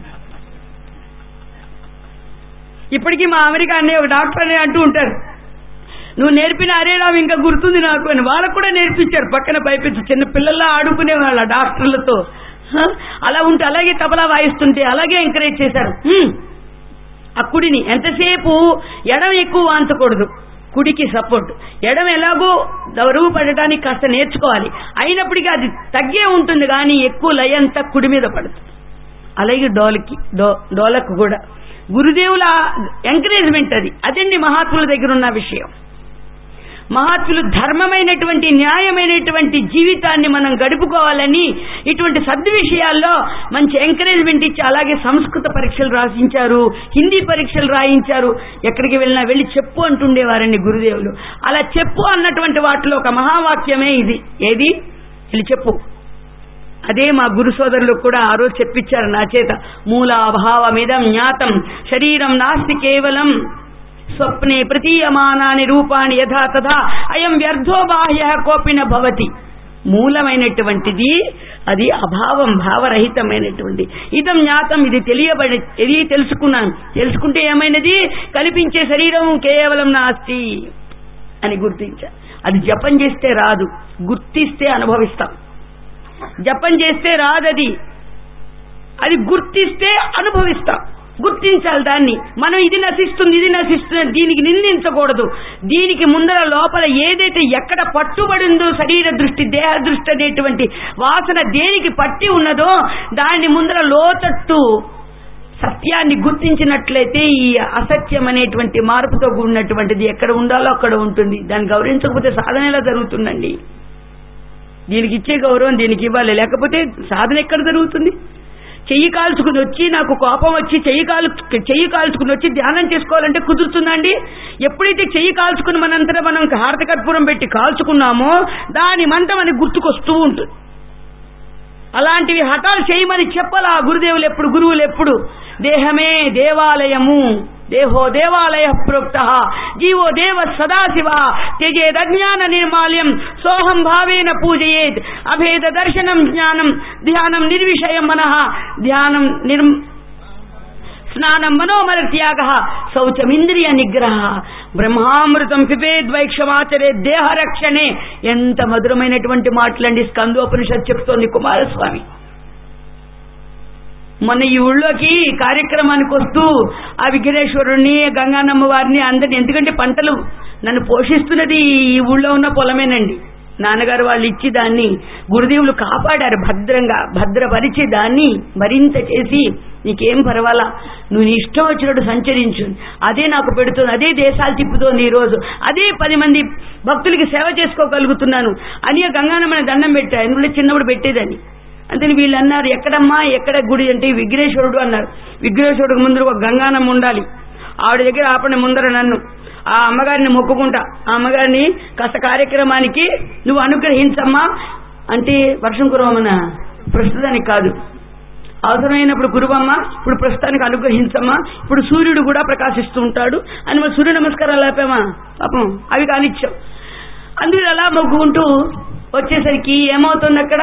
ఇప్పటికీ మా అమెరికా అనే ఒక డాక్టర్ అని అంటూ ఉంటారు నువ్వు నేర్పిన అరేరావు ఇంకా గుర్తుంది నాకు అని వాళ్ళకు కూడా నేర్పించారు పక్కన పైపించి చిన్న పిల్లల్లా ఆడుకునే వాళ్ళ డాక్టర్లతో హ? అలా ఉంటే అలాగే తబలా వాయిస్తుంటే అలాగే ఎంకరేజ్ చేశారు హ్మ్. ఆ కుడిని ఎంతసేపు ఎడం ఎక్కువ వాంచకూడదు కుడికి సపోర్ట్ ఎడం ఎలాగో దరువు పడటానికి కాస్త నేర్చుకోవాలి అయినప్పటికీ అది తగ్గే ఉంటుంది కానీ ఎక్కువ లయ అంతా కుడి మీద పడుతుంది అలాగే డోలకి డో డోలకు కూడా గురుదేవుల ఎంకరేజ్మెంట్ అది అదండి మహాత్ముల దగ్గర ఉన్న విషయం మహాత్ములు ధర్మమైనటువంటి న్యాయమైనటువంటి జీవితాన్ని మనం గడుపుకోవాలని ఇటువంటి సద్విషయాల్లో మంచి ఎంకరేజ్మెంట్ ఇచ్చి అలాగే సంస్కృత పరీక్షలు రాసించారు హిందీ పరీక్షలు రాయించారు ఎక్కడికి వెళ్ళినా వెళ్ళి చెప్పు అంటుండేవారండి గురుదేవులు అలా చెప్పు అన్నటువంటి వాటిలో ఒక మహావాక్యమే ఇది ఏది వెళ్ళి చెప్పు అదే మా గురు సోదరులకు కూడా ఆ రోజు చెప్పించారు నా చేత మూలాభావమిదం జ్ఞాతం శరీరం నాస్తి కేవలం స్వప్నే ప్రతీయమానాని రూపాన్ని యథా తథా అయం వ్యర్థో బాహ్య కోపిన భవతి మూలమైనటువంటిది అది అభావం భావరహితమైనటువంటి ఇదం జ్ఞాతం ఇది తెలియబడి ఇది తెలుసుకున్నాను తెలుసుకుంటే ఏమైనది కనిపించే శరీరం కేవలం నాస్తి అని గుర్తించా అది జపం చేస్తే రాదు గుర్తిస్తే అనుభవిస్తాం జపం చేస్తే రాదది అది గుర్తిస్తే అనుభవిస్తాం గుర్తించాలి దాన్ని మనం ఇది నశిస్తుంది ఇది నశిస్తుంది దీనికి నిందించకూడదు దీనికి ముందర లోపల ఏదైతే ఎక్కడ పట్టుబడిందో శరీర దృష్టి దేహ దృష్టి అనేటువంటి వాసన దేనికి పట్టి ఉన్నదో దాన్ని ముందర లోతట్టు సత్యాన్ని గుర్తించినట్లయితే ఈ అసత్యం అనేటువంటి మార్పుతో కూడినటువంటిది ఎక్కడ ఉండాలో అక్కడ ఉంటుంది దాన్ని గౌరవించకపోతే సాధన ఎలా జరుగుతుందండి దీనికి ఇచ్చే గౌరవం దీనికి ఇవ్వాలి లేకపోతే సాధన ఎక్కడ జరుగుతుంది చెయ్యి కాల్చుకుని వచ్చి నాకు కోపం వచ్చి చెయ్యి కాలు చెయ్యి కాల్చుకుని వచ్చి ధ్యానం చేసుకోవాలంటే కుదురుతుందండి ఎప్పుడైతే చెయ్యి కాల్చుకుని మనంతటా మనం హారత కర్పూరం పెట్టి కాల్చుకున్నామో దాని మంట మనకి గుర్తుకొస్తూ ఉంటుంది అలాంటివి హఠాలు చేయమని చెప్పాలా గురుదేవులు ఎప్పుడు గురువులు ఎప్పుడు దేహమే దేవాలయము దేహో దేవాలయ ప్రోక్త జీవో దేవ సదాశివ త్యజేదజ్ఞాన నిర్మాల్యం సోహం భావేన పూజయేత్ అభేద దర్శనం జ్ఞానం ధ్యానం నిర్విషయం మనః ధ్యానం నిర్ స్నానం మనోమల త్యాగ శౌచమింద్రియ నిగ్రహ బ్రహ్మామృతం పిపేద్వైక్షమాచరే దేహ రక్షణే ఎంత మధురమైనటువంటి మాటలండి స్కందోపనిషత్ చెప్తోంది కుమారస్వామి మొన్న ఈ ఊళ్ళోకి కార్యక్రమానికి వస్తూ ఆ విఘ్నేశ్వరుణ్ణి గంగానమ్మ వారిని అందరిని ఎందుకంటే పంటలు నన్ను పోషిస్తున్నది ఈ ఊళ్ళో ఉన్న పొలమేనండి నాన్నగారు వాళ్ళు ఇచ్చి దాన్ని గురుదేవులు కాపాడారు భద్రంగా భద్రపరిచి దాన్ని మరింత చేసి నీకేం పర్వాలా నువ్వు నీ ఇష్టం వచ్చినట్టు సంచరించు అదే నాకు పెడుతుంది అదే దేశాలు తిప్పుతోంది ఈ రోజు అదే పది మంది భక్తులకి సేవ చేసుకోగలుగుతున్నాను అని ఆ గంగానమ్మని దండం పెట్టా ఎందుకంటే చిన్నప్పుడు పెట్టేదని అందుకని వీళ్ళు అన్నారు ఎక్కడమ్మా ఎక్కడ గుడి అంటే విఘ్నేశ్వరుడు అన్నారు విఘ్నేశ్వరుడికి ముందు ఒక గంగానమ్మ ఉండాలి ఆవిడ దగ్గర ఆపండి ముందర నన్ను ఆ అమ్మగారిని మొక్కుకుంటా ఆ అమ్మగారిని కాస్త కార్యక్రమానికి నువ్వు అనుగ్రహించమ్మా అంటే వర్షం కురవమన ప్రస్తుతానికి కాదు అవసరమైనప్పుడు కురువమ్మ ఇప్పుడు ప్రస్తుతానికి అనుగ్రహించమ్మా ఇప్పుడు సూర్యుడు కూడా ప్రకాశిస్తూ ఉంటాడు అని మరి సూర్య నమస్కారాలు లేపామా పాపం అవి కానిచ్చాం అందుకు అలా మొక్కుకుంటూ వచ్చేసరికి ఏమవుతుంది అక్కడ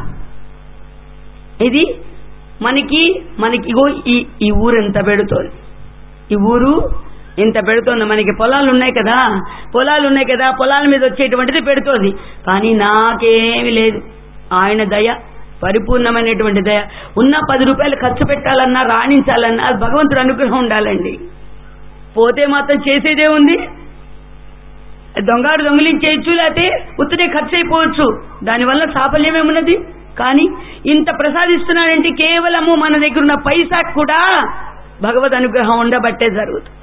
ఇది మనకి మనకి ఇగో ఈ ఈ ఊరు ఎంత పెడుతోంది ఈ ఊరు ఇంత పెడుతోంది మనకి పొలాలు ఉన్నాయి కదా పొలాలు ఉన్నాయి కదా పొలాల మీద వచ్చేటువంటిది పెడుతోంది కానీ నాకేమి లేదు ఆయన దయ పరిపూర్ణమైనటువంటి దయ ఉన్న పది రూపాయలు ఖర్చు పెట్టాలన్నా రాణించాలన్నా అది భగవంతుడు అనుగ్రహం ఉండాలండి పోతే మాత్రం చేసేదే ఉంది దొంగాడు దొంగిలించేయచ్చు లేకపోతే ఉత్తరే ఖర్చు అయిపోవచ్చు దానివల్ల సాఫల్యమేమున్నది కానీ ఇంత ప్రసాదిస్తున్నాడంటే కేవలము మన దగ్గర ఉన్న పైసా కూడా భగవద్ అనుగ్రహం ఉండబట్టే జరుగుతుంది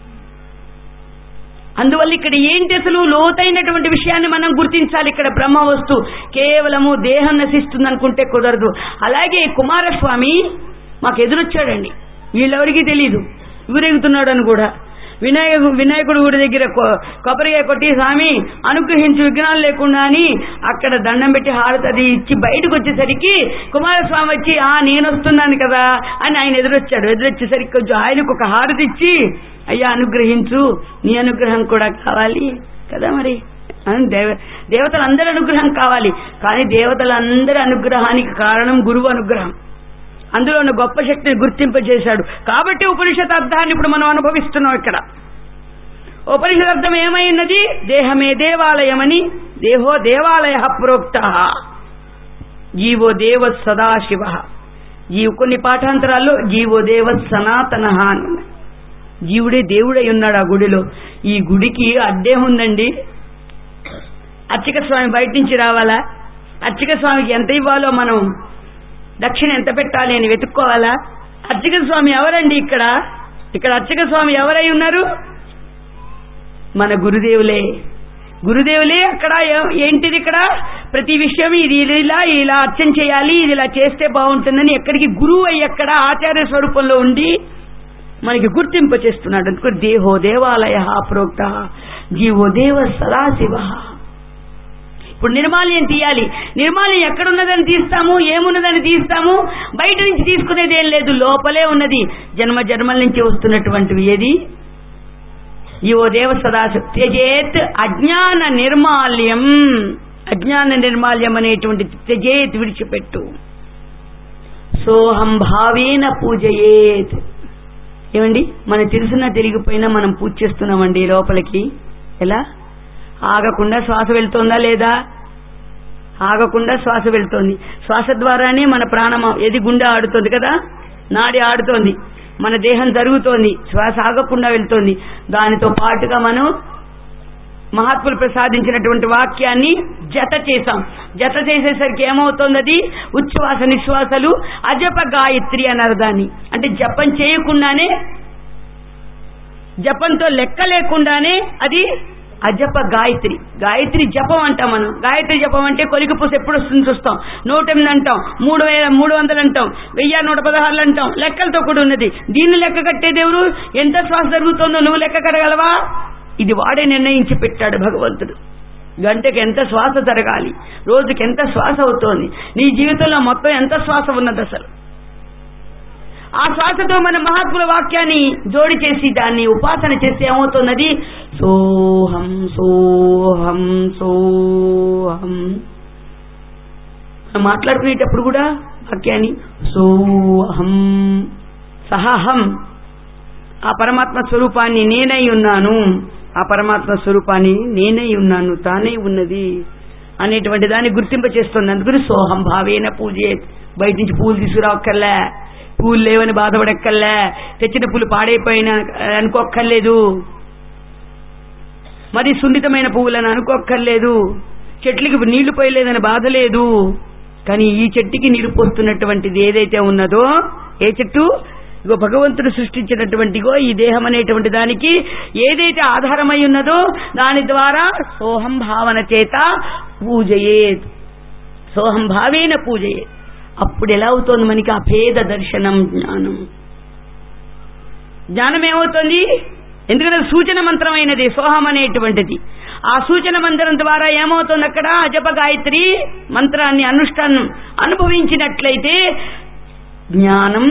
అందువల్ల ఇక్కడ ఏంటి అసలు లోతైనటువంటి విషయాన్ని మనం గుర్తించాలి ఇక్కడ బ్రహ్మ వస్తు కేవలము దేహం నశిస్తుంది అనుకుంటే కుదరదు అలాగే కుమారస్వామి మాకు ఎదురొచ్చాడండి వీళ్ళెవరికీ తెలియదు ఊరేగుతున్నాడు అని కూడా వినాయకు వినాయకుడు గుడి దగ్గర కొ- కొబ్బరికాయ కొట్టి స్వామి అనుగ్రహించి విఘ్నాలు లేకుండా అని అక్కడ దండం పెట్టి హారతి అది ఇచ్చి బయటకు వచ్చేసరికి కుమారస్వామి వచ్చి ఆ నేను వస్తున్నాను కదా అని ఆయన ఎదురొచ్చాడు ఎదురొచ్చేసరికి కొంచెం ఆయనకు ఒక హారతి ఇచ్చి అయ్యా అనుగ్రహించు నీ అనుగ్రహం కూడా కావాలి కదా మరి అని దేవ దేవతలందరి అనుగ్రహం కావాలి కానీ దేవతలందరి అనుగ్రహానికి కారణం గురువు అనుగ్రహం అందులో ఉన్న గొప్ప శక్తిని గుర్తింపజేశాడు కాబట్టి ఉపనిషత్ అర్థాన్ని ఇప్పుడు మనం అనుభవిస్తున్నాం ఇక్కడ ఉపనిషత్ అర్థం ఏమైనది దేహమే దేవాలయమని దేహో దేవాలయ ప్రోక్త జీవో దేవ సదాశివ జీవ కొన్ని పాఠాంతరాల్లో జీవో దేవ సనాతన అని ఉన్నాయి. జీవుడే దేవుడై ఉన్నాడు ఆ గుడిలో ఈ గుడికి అడ్డే ఉందండి అర్చక స్వామి బయట నుంచి రావాలా అర్చక స్వామికి ఎంత ఇవ్వాలో మనం దక్షిణ ఎంత పెట్టాలి అని వెతుక్కోవాలా అర్చక స్వామి ఎవరండి ఇక్కడ ఇక్కడ అర్చక స్వామి ఎవరై ఉన్నారు మన గురుదేవులే గురుదేవులే అక్కడ ఏ- ఏంటిది ఇక్కడ ప్రతి విషయం ఇది ఇది ఇలా ఇలా అర్చన చేయాలి ఇది ఇలా చేస్తే బాగుంటుందని ఎక్కడికి గురువు అయ్యి ఎక్కడ ఆచార్య స్వరూపంలో ఉండి మనకి గుర్తింప చేస్తున్నాడు అందుకు దేహో దేవాలయ ప్రోక్త జీవో దేవ సదాశివ ఇప్పుడు నిర్మాల్యం తీయాలి నిర్మాల్యం ఎక్కడున్నదని తీస్తాము ఏమున్నదని తీస్తాము బయట నుంచి తీసుకునేది ఏం లేదు లోపలే ఉన్నది జన్మ జన్మల నుంచి వస్తున్నటువంటివి ఏది యువో దేవ సదాశి త్యజేత్ అజ్ఞాన నిర్మాల్యం అజ్ఞాన నిర్మాల్యం అనేటువంటి త్యజేత్ విడిచిపెట్టు సోహం భావేన పూజయేత్ ఏమండి మనకు తెలిసినా తెలియకపోయినా మనం పూజ చేస్తున్నామండి లోపలికి ఎలా ఆగకుండా శ్వాస వెళ్తోందా లేదా ఆగకుండా శ్వాస వెళ్తోంది శ్వాస ద్వారానే మన ప్రాణం ఎది గుండె ఆడుతోంది కదా నాడి ఆడుతోంది మన దేహం జరుగుతోంది శ్వాస ఆగకుండా వెళ్తోంది దానితో పాటుగా మనం మహాత్ములు ప్రసాదించినటువంటి వాక్యాన్ని జత చేశాం జత చేసేసరికి ఏమవుతోంది అది ఉచ్ఛ్వాస నిశ్వాసలు అజప గాయత్రి అన్నారు దాన్ని అంటే జపం చేయకుండానే జపంతో లెక్క లేకుండానే అది అజప గాయత్రి గాయత్రి జపం అంటాం మనం గాయత్రి జపం అంటే కొలికి పూస ఎప్పుడు వస్తుంది చూస్తాం నూట ఎనిమిది అంటాం మూడు వేల మూడు వందలు అంటాం వెయ్యి నూట పదహారులు అంటాం లెక్కలతో కూడా ఉన్నది దీన్ని లెక్క కట్టేది ఎవరు ఎంత శ్వాస జరుగుతుందో నువ్వు లెక్క కట్టగలవా ఇది వాడే నిర్ణయించి పెట్టాడు భగవంతుడు గంటకి ఎంత శ్వాస జరగాలి రోజుకి ఎంత శ్వాస అవుతోంది నీ జీవితంలో మొత్తం ఎంత శ్వాస ఉన్నది అసలు ఆ శ్వాసతో మన మహాత్ముల వాక్యాన్ని జోడి చేసి దాన్ని ఉపాసన చేస్తే ఏమవుతున్నది సోహం సోహం సోహం మనం మాట్లాడుకునేటప్పుడు కూడా వాక్యాన్ని సోహం సహహం ఆ పరమాత్మ స్వరూపాన్ని నేనై ఉన్నాను ఆ పరమాత్మ స్వరూపాన్ని నేనై ఉన్నాను తానే ఉన్నది అనేటువంటి దాన్ని గుర్తింప చేస్తుంది అందుకని సోహం భావేన పూజే బయట నుంచి పూలు తీసుకురావక్కర్లే పూలు లేవని బాధపడక్కర్లే తెచ్చిన పూలు పాడైపోయిన అనుకోక్కర్లేదు మరి సున్నితమైన పువ్వులని అనుకోక్కర్లేదు చెట్లకి నీళ్లు పోయలేదని బాధ లేదు కానీ ఈ చెట్టుకి నీరు పోస్తున్నటువంటిది ఏదైతే ఉన్నదో ఏ చెట్టు ఇగో భగవంతుడు సృష్టించినటువంటిగో ఈ దేహం అనేటువంటి దానికి ఏదైతే ఆధారమై ఉన్నదో దాని ద్వారా సోహం భావన చేత పూజయే సోహం భావేన పూజయే అప్పుడు ఎలా అవుతోంది మనకి అభేద దర్శనం జ్ఞానం జ్ఞానం ఏమవుతుంది ఎందుకంటే అది సూచన మంత్రమైనది సోహం అనేటువంటిది ఆ సూచన మంత్రం ద్వారా ఏమవుతుంది అక్కడ అజప గాయత్రి మంత్రాన్ని అనుష్ఠానం అనుభవించినట్లయితే జ్ఞానం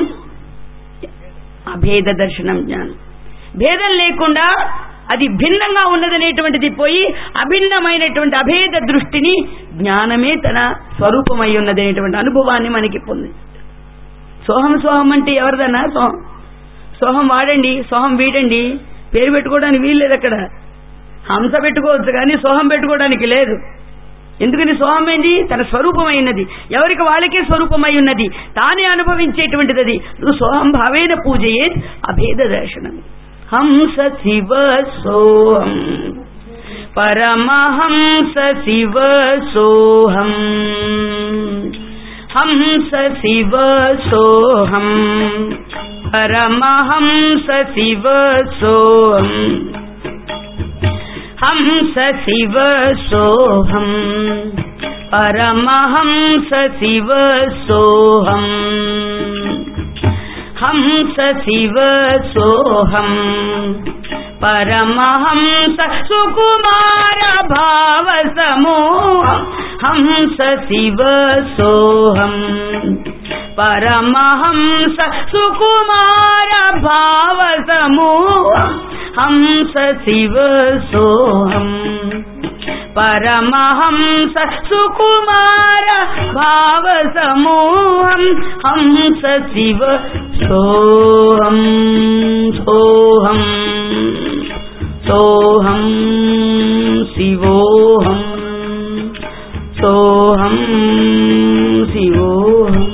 అభేద దర్శనం జ్ఞానం భేదం లేకుండా అది భిన్నంగా ఉన్నదనేటువంటిది పోయి అభిన్నమైనటువంటి అభేద దృష్టిని జ్ఞానమే తన స్వరూపమై ఉన్నదనేటువంటి అనుభవాన్ని మనకి పొంది సోహం సోహం అంటే ఎవరిదన్నా సోహం సోహం వాడండి సోహం వీడండి పేరు పెట్టుకోవడానికి వీలు లేదు అక్కడ హంస పెట్టుకోవచ్చు కానీ సోహం పెట్టుకోవడానికి లేదు ఎందుకని సోహం ఏంటి తన స్వరూపమైనది ఎవరికి వాళ్ళకే స్వరూపమై ఉన్నది తానే అనుభవించేటువంటిది అది నువ్వు సోహం భావేన పూజయే అభేద దర్శనం హంస శివ సోహం పరమహంస శివ సోహం హంస శివ సోహం పరమహంస శివ సోహం హంస శివ సోహం పరమహంస శివ సోహం హంస శివ సోహం పరమహంస సుకుమార భావ సమూహం హంస శివ సోహం పరమహంస సుకుమార భావ సమూహం హంస శివ సోహం పరమహంస సుకుమార భావ సమూహం హంస శివ సోహం సోహం సోహం శివోహం సోహం శివోహం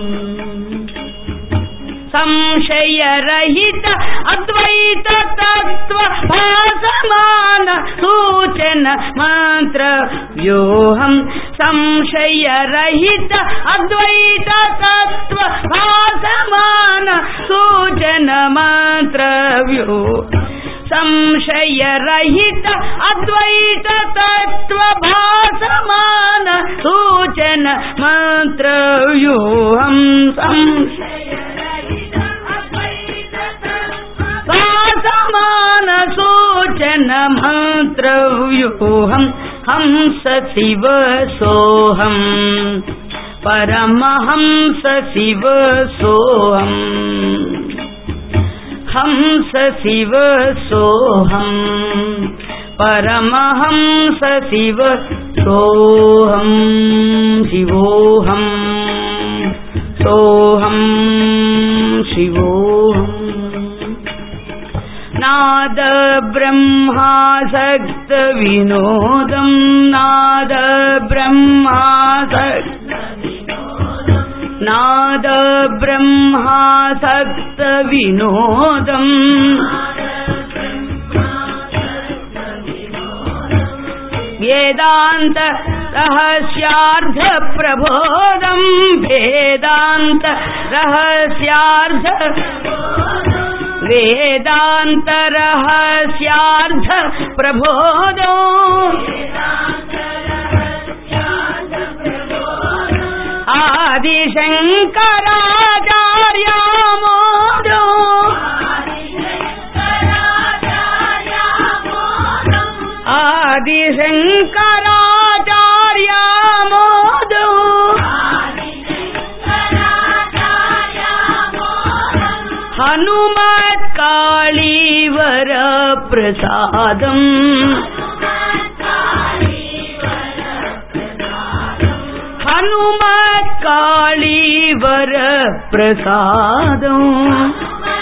సంశయరహిత అద్వైత తత్వ భాసమాన సూచన మంత్ర వ్యూహం సంశయరహిత అద్వైత తత్వ భాసమాన సూచన మంత్ర వ్యూహం సంశయరహిత అద్వైత తత్వ భాసమాన సూచన మంత్రవ్యూహం భాసమాన సూచన మంత్రవ్యూహం హంస శివ సోహం పరమహంస శివ సోహం హంస శివ సోహం పరమహంస శివ సోహం శివోహం సోహం శివోహం నాద బ్రహ్మాసక్త వినోదం నాద బ్రహ్మాసక్త నాద బ్రహ్మాసక్త వినోదం వేదాంత రహస్యార్థ ప్రబోధం వేదాంత రహస్యార్థ वेदान्तरहस्यार्थ प्रबोधो आदिशङ्कराचार्यामोदो आदिशङ्कराचार्यामोदो हनुमत्काळीवर प्रसादम् हनुमत्काळीवर प्रसादम्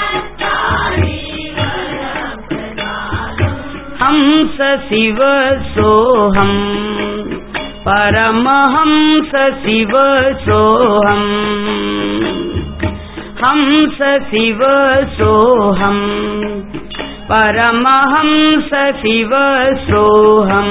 हंस शिव सोऽहम् परमहंस शिव सोऽहम् हंस शिव सोऽहम् परमहंस शिव सोऽहम्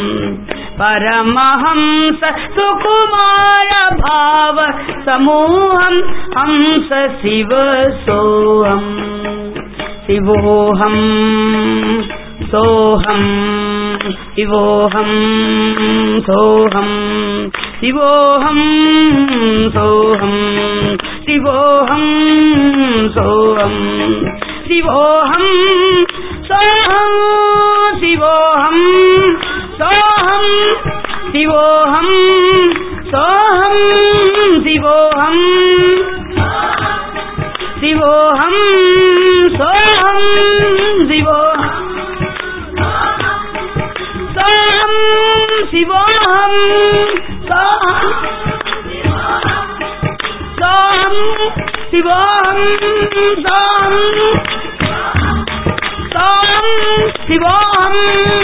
परमहंस सुकुमार भाव समूहम् हंस शिव सोऽहम् शिवोऽहम् सोऽहम् शिवोऽहम् सोऽहम् शिवोऽहम् सोऽहम् शिवोऽहम् सोऽहम् शिवोऽहम् सोऽहम् शिवोऽहम् सोऽहम् शिवोऽहम् सोऽहम् शिवोऽहम् शिवोऽहम् सोऽहम् शिवोऽहम् सोऽहम् शिवोऽहम् सोऽहम् सोऽहम् शिवोऽहम् सोऽहम् सोऽहम् शिवोऽहम्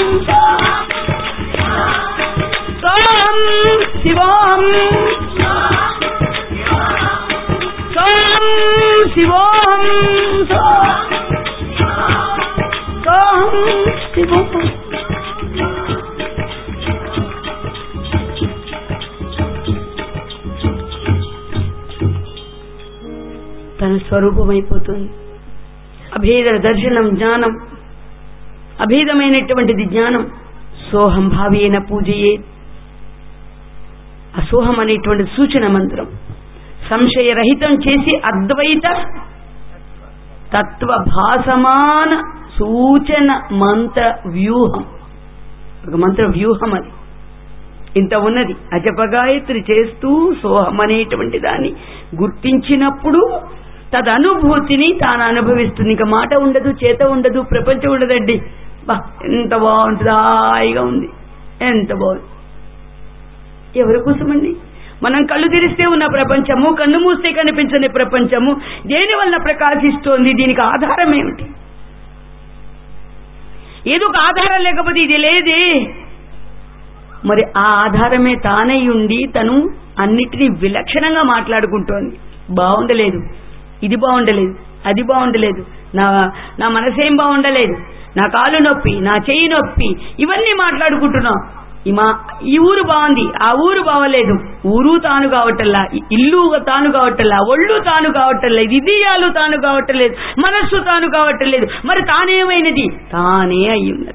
सोऽहम् शिवोऽहम् सोऽहम् शिवोऽहम् सोऽहम् शिवोऽहम् తన స్వరూపమైపోతుంది అభేద దర్శనం జ్ఞానం అభేదమైనటువంటిది జ్ఞానం సోహం భావేన పూజయే అసోహం అనేటువంటి సూచన మంత్రం సంశయరహితం చేసి అద్వైత తత్వ భాసమాన సూచన మంత్ర వ్యూహం ఒక మంత్ర వ్యూహం అది ఇంత ఉన్నది అజపగాయత్రి చేస్తూ సోహం అనేటువంటి దాన్ని గుర్తించినప్పుడు తదనుభూతిని తాను అనుభవిస్తుంది ఇంకా మాట ఉండదు చేత ఉండదు ప్రపంచం ఉండదండి బా ఎంత బాగుంటుంది హాయిగా ఉంది ఎంత బాగుంది ఎవరి కోసమండి మనం కళ్ళు తెరిస్తే ఉన్న ప్రపంచము కన్ను మూస్తే కనిపించని ప్రపంచము దేని వల్ల ప్రకాశిస్తోంది దీనికి ఆధారం ఏమిటి ఏదో ఒక ఆధారం లేకపోతే ఇది లేదే మరి ఆ ఆధారమే తానై ఉండి తను అన్నిటినీ విలక్షణంగా మాట్లాడుకుంటోంది బాగుండలేదు ఇది బాగుండలేదు అది బాగుండలేదు నా నా మనసేం బాగుండలేదు నా కాలు నొప్పి నా చెయ్యి నొప్పి ఇవన్నీ మాట్లాడుకుంటున్నాం ఈ మా ఈ ఊరు బాగుంది ఆ ఊరు బాగలేదు ఊరు తాను కావటల్లా ఈ ఇల్లు తాను కావటల్లా ఒళ్ళు తాను కావటలేదు ఇదియాలు తాను కావటలేదు మనస్సు తాను కావటలేదు మరి తానేమైనది తానే అయి ఉన్నది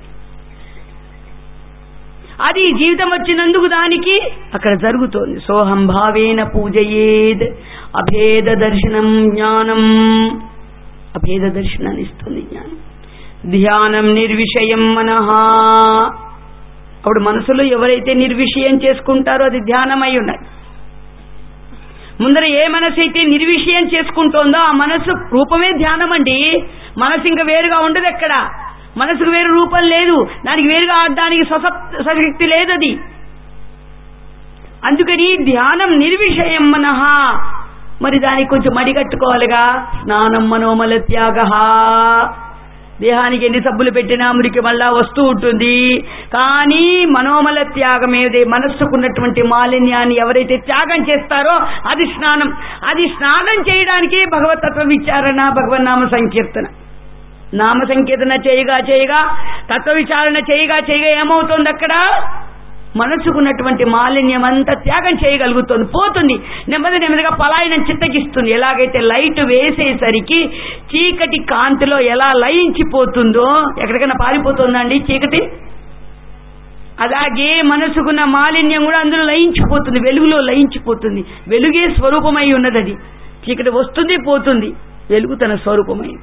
అది జీవితం వచ్చినందుకు దానికి అక్కడ జరుగుతోంది సోహం భావేన పూజయేద్ అభేద దర్శనం జ్ఞానం అభేద దర్శనాన్ని ఇస్తుంది జ్ఞానం ధ్యానం నిర్విషయం మనహ అప్పుడు మనసులో ఎవరైతే నిర్విషయం చేసుకుంటారో అది ధ్యానం అయి ఉన్నది ముందర ఏ మనసు అయితే నిర్విషయం చేసుకుంటోందో ఆ మనసు రూపమే ధ్యానం అండి మనసు ఇంకా వేరుగా ఉండదు ఎక్కడ మనసుకు వేరు రూపం లేదు దానికి వేరుగా ఆడడానికి సశక్తి లేదు అది అందుకని ధ్యానం నిర్విషయం మనహ మరి దానికి కొంచెం మడిగట్టుకోవాలిగా స్నానం మనోమల త్యాగ దేహానికి ఎన్ని సబ్బులు పెట్టినా మురికి మళ్ళా వస్తూ ఉంటుంది కానీ మనోమల త్యాగం ఏది మనస్సుకున్నటువంటి మాలిన్యాన్ని ఎవరైతే త్యాగం చేస్తారో అది స్నానం అది స్నానం చేయడానికి భగవతత్వ విచారణ భగవన్నామ సంకీర్తన నామ సంకీర్తన చేయగా చేయగా తత్వ విచారణ చేయగా చేయగా ఏమవుతోంది అక్కడ మనసుకున్నటువంటి మాలిన్యం అంతా త్యాగం చేయగలుగుతుంది పోతుంది నెమ్మది నెమ్మదిగా పలాయనం చిత్తగిస్తుంది ఎలాగైతే లైట్ వేసేసరికి చీకటి కాంతిలో ఎలా లయించిపోతుందో ఎక్కడికైనా పారిపోతుందండి చీకటి అలాగే మనసుకున్న మాలిన్యం కూడా అందులో లయించిపోతుంది వెలుగులో లయించిపోతుంది వెలుగే స్వరూపమై ఉన్నది అది చీకటి వస్తుంది పోతుంది వెలుగు తన స్వరూపమైంది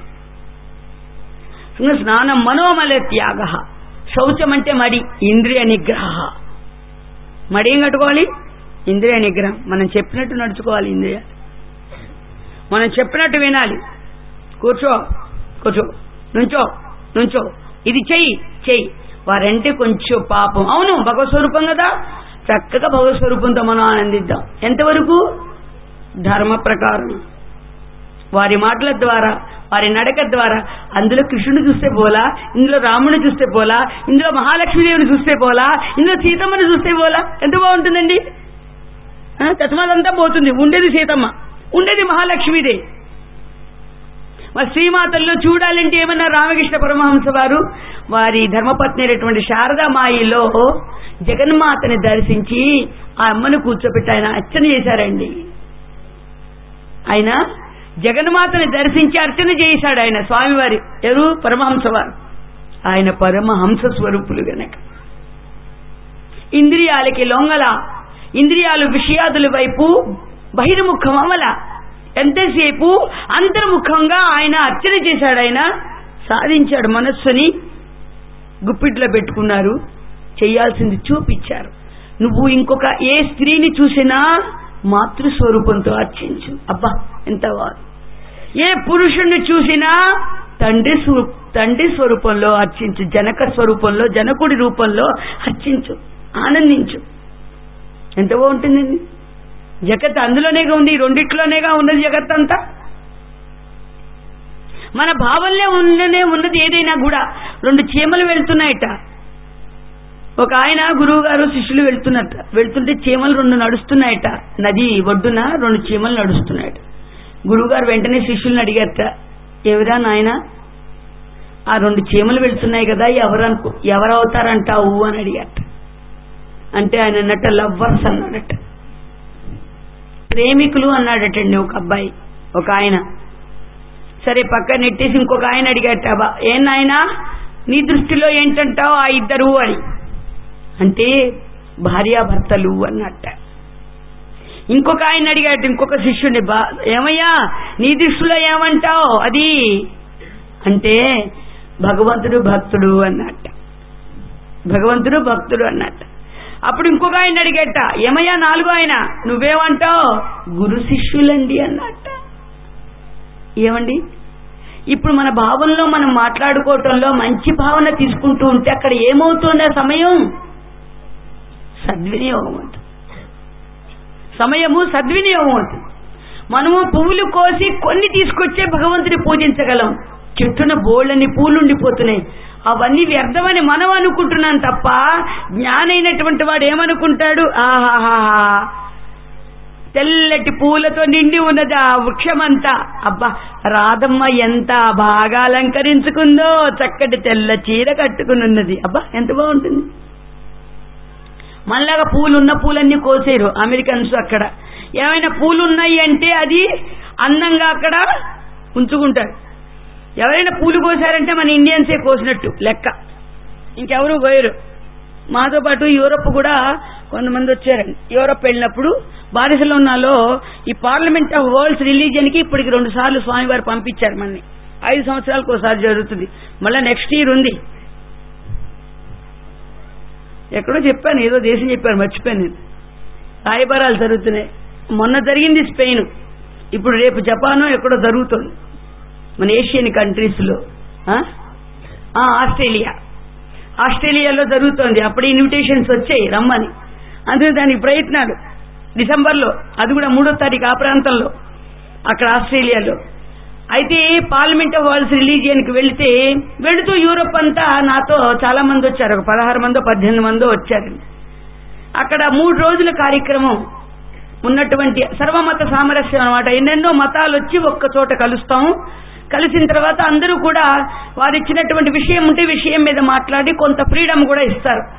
స్నానం మనోమల త్యాగ శౌచం అంటే మడి ఇంద్రియ నిగ్రహ మడి ఏం కట్టుకోవాలి ఇంద్రియ నిగ్రహం మనం చెప్పినట్టు నడుచుకోవాలి ఇంద్రియ మనం చెప్పినట్టు వినాలి కూర్చో కూర్చో నుంచో నుంచో ఇది చెయ్యి చెయ్యి వారంటే కొంచెం పాపం అవును భగవత్ స్వరూపం కదా చక్కగా భగవత్ స్వరూపంతో మనం ఆనందిద్దాం ఎంతవరకు ధర్మ ప్రకారం వారి మాటల ద్వారా వారి నడక ద్వారా అందులో కృష్ణుని చూస్తే పోలా ఇందులో రాముని చూస్తే పోలా ఇందులో మహాలక్ష్మీదేవిని చూస్తే పోలా ఇందులో సీతమ్మని చూస్తే పోలా ఎంత బాగుంటుందండి ఆ, తత్వాలంతా పోతుంది ఉండేది సీతమ్మ ఉండేది మహాలక్ష్మీదేవి మరి శ్రీమాతల్లో చూడాలంటే ఏమన్నా రామకృష్ణ పరమహంస వారు వారి ధర్మపత్ని అయినటువంటి శారదామాయిలో జగన్మాతని దర్శించి ఆ అమ్మను కూర్చోబెట్టి ఆయన అర్చన చేశారండి ఆయన జగన్మాతని దర్శించి అర్చన చేశాడు ఆయన స్వామివారి ఎవరు పరమహంస వారు ఆయన పరమహంస స్వరూపులు గనక ఇంద్రియాలకి లొంగల ఇంద్రియాలు విషయాదుల వైపు బహిర్ముఖం అమల ఎంతసేపు అంతర్ముఖంగా ఆయన అర్చన చేశాడు ఆయన సాధించాడు మనస్సుని గుప్పిట్లో పెట్టుకున్నారు చేయాల్సింది చూపించారు నువ్వు ఇంకొక ఏ స్త్రీని చూసినా మాతృస్వరూపంతో అర్చించు అబ్బా ఎంత బాగుంది ఏ పురుషుణ్ణి చూసినా తండ్రి స్వరూ- తండ్రి స్వరూపంలో అర్చించు జనక స్వరూపంలో జనకుడి రూపంలో అర్చించు ఆనందించు ఎంత బాగుంటుందండి జగత్ అందులోనేగా ఉంది ఈ రెండిట్లోనేగా ఉన్నది జగత్ అంతా మన భావంలో ఉన్ననే ఉన్నది ఏదైనా కూడా రెండు చీమలు వెళ్తున్నాయట ఒక ఆయన గురువు గారు శిష్యులు వెళ్తున్నట్ట వెళ్తుంటే చీమలు రెండు నడుస్తున్నాయట నది ఒడ్డున రెండు చీమలు నడుస్తున్నాయట గురువుగారు వెంటనే శిష్యుల్ని అడిగారట ఎవరా నాయన ఆ రెండు చీమలు వెళ్తున్నాయి కదా ఎవరు అనుకో ఎవరు అవుతారంటావు అని అడిగారట అంటే ఆయన అన్నట్ట లవ్వర్స్ అన్నాడట ప్రేమికులు అన్నాడటండి ఒక అబ్బాయి ఒక ఆయన సరే పక్క నెట్టేసి ఇంకొక ఆయన అడిగాట "అబ్బా, ఏం నాయనా నీ దృష్టిలో ఏంటంటావు ఆ ఇద్దరు అని అంటే భార్యాభర్తలు అన్నట్ట ఇంకొక ఆయన అడిగాడు ఇంకొక శిష్యుని బా ఏమయ్యా నీ దృష్టిలో ఏమంటావు అది అంటే భగవంతుడు భక్తుడు అన్నట్ట భగవంతుడు భక్తుడు అన్నట్ట అప్పుడు ఇంకొక ఆయన అడిగేట ఏమయ్యా నాలుగో ఆయన నువ్వేమంటావు గురు శిష్యులండి అన్నట్ట ఏమండి ఇప్పుడు మన భావంలో మనం మాట్లాడుకోవటంలో మంచి భావన తీసుకుంటూ ఉంటే అక్కడ ఏమవుతుంది ఆ సమయం సద్వినియోగం అవుతుంది సమయము సద్వినియోగం అవుతుంది మనము పువ్వులు కోసి కొన్ని తీసుకొచ్చే భగవంతుని పూజించగలం చెట్టున బోళ్ళని పూలు ఉండిపోతున్నాయి అవన్నీ వ్యర్థమని మనం అనుకుంటున్నాం తప్ప జ్ఞానైనటువంటి వాడు ఏమనుకుంటాడు ఆహాహా తెల్లటి పూలతో నిండి ఉన్నది ఆ వృక్షమంతా అబ్బా రాధమ్మ ఎంత బాగా అలంకరించుకుందో చక్కటి తెల్ల చీర కట్టుకునున్నది అబ్బా ఎంత బాగుంటుంది మనలాగా పూలు ఉన్న పూలన్నీ కోసేరు అమెరికన్స్ అక్కడ ఏమైనా పూలు ఉన్నాయి అంటే అది అందంగా అక్కడ ఉంచుకుంటారు ఎవరైనా పూలు కోసారంటే మన ఇండియన్సే కోసినట్టు లెక్క ఇంకెవరు కోయరు మాతో పాటు యూరప్ కూడా కొంతమంది వచ్చారండి యూరప్ వెళ్ళినప్పుడు బారిసలోనాలో ఈ పార్లమెంట్ ఆఫ్ వరల్డ్స్ రిలీజియన్ కి ఇప్పటికి రెండు సార్లు స్వామివారు పంపించారు మనని ఐదు సంవత్సరాలకు ఒకసారి జరుగుతుంది మళ్ళీ నెక్స్ట్ ఇయర్ ఉంది ఎక్కడో చెప్పాను ఏదో దేశం చెప్పారు మర్చిపోయాను నేను రాయబారాలు జరుగుతున్నాయి మొన్న జరిగింది స్పెయిన్ ఇప్పుడు రేపు జపాను ఎక్కడో జరుగుతుంది మన ఏషియన్ కంట్రీస్ లో ఆ? ఆ, ఆస్ట్రేలియా ఆస్ట్రేలియాలో జరుగుతోంది అప్పుడు ఇన్విటేషన్స్ వచ్చాయి రమ్మని అందుకే దానికి ప్రయత్నాలు డిసెంబర్లో అది కూడా మూడో తారీఖు ఆ ప్రాంతంలో అక్కడ ఆస్ట్రేలియాలో అయితే పార్లమెంట్ ఆఫ్ వరల్డ్స్ రిలీజియన్ కి వెళితే వెళుతూ యూరోప్ అంతా నాతో చాలా మంది వచ్చారు ఒక పదహారు మందో పద్దెనిమిది మందో వచ్చారు అక్కడ మూడు రోజుల కార్యక్రమం ఉన్నటువంటి సర్వమత సామరస్యం అనమాట ఎన్నెన్నో మతాలు వచ్చి ఒక్క చోట కలుస్తాము కలిసిన తర్వాత అందరూ కూడా వారు ఇచ్చినటువంటి విషయం ఉంటే విషయం మీద మాట్లాడి కొంత ఫ్రీడమ్ కూడా ఇస్తారు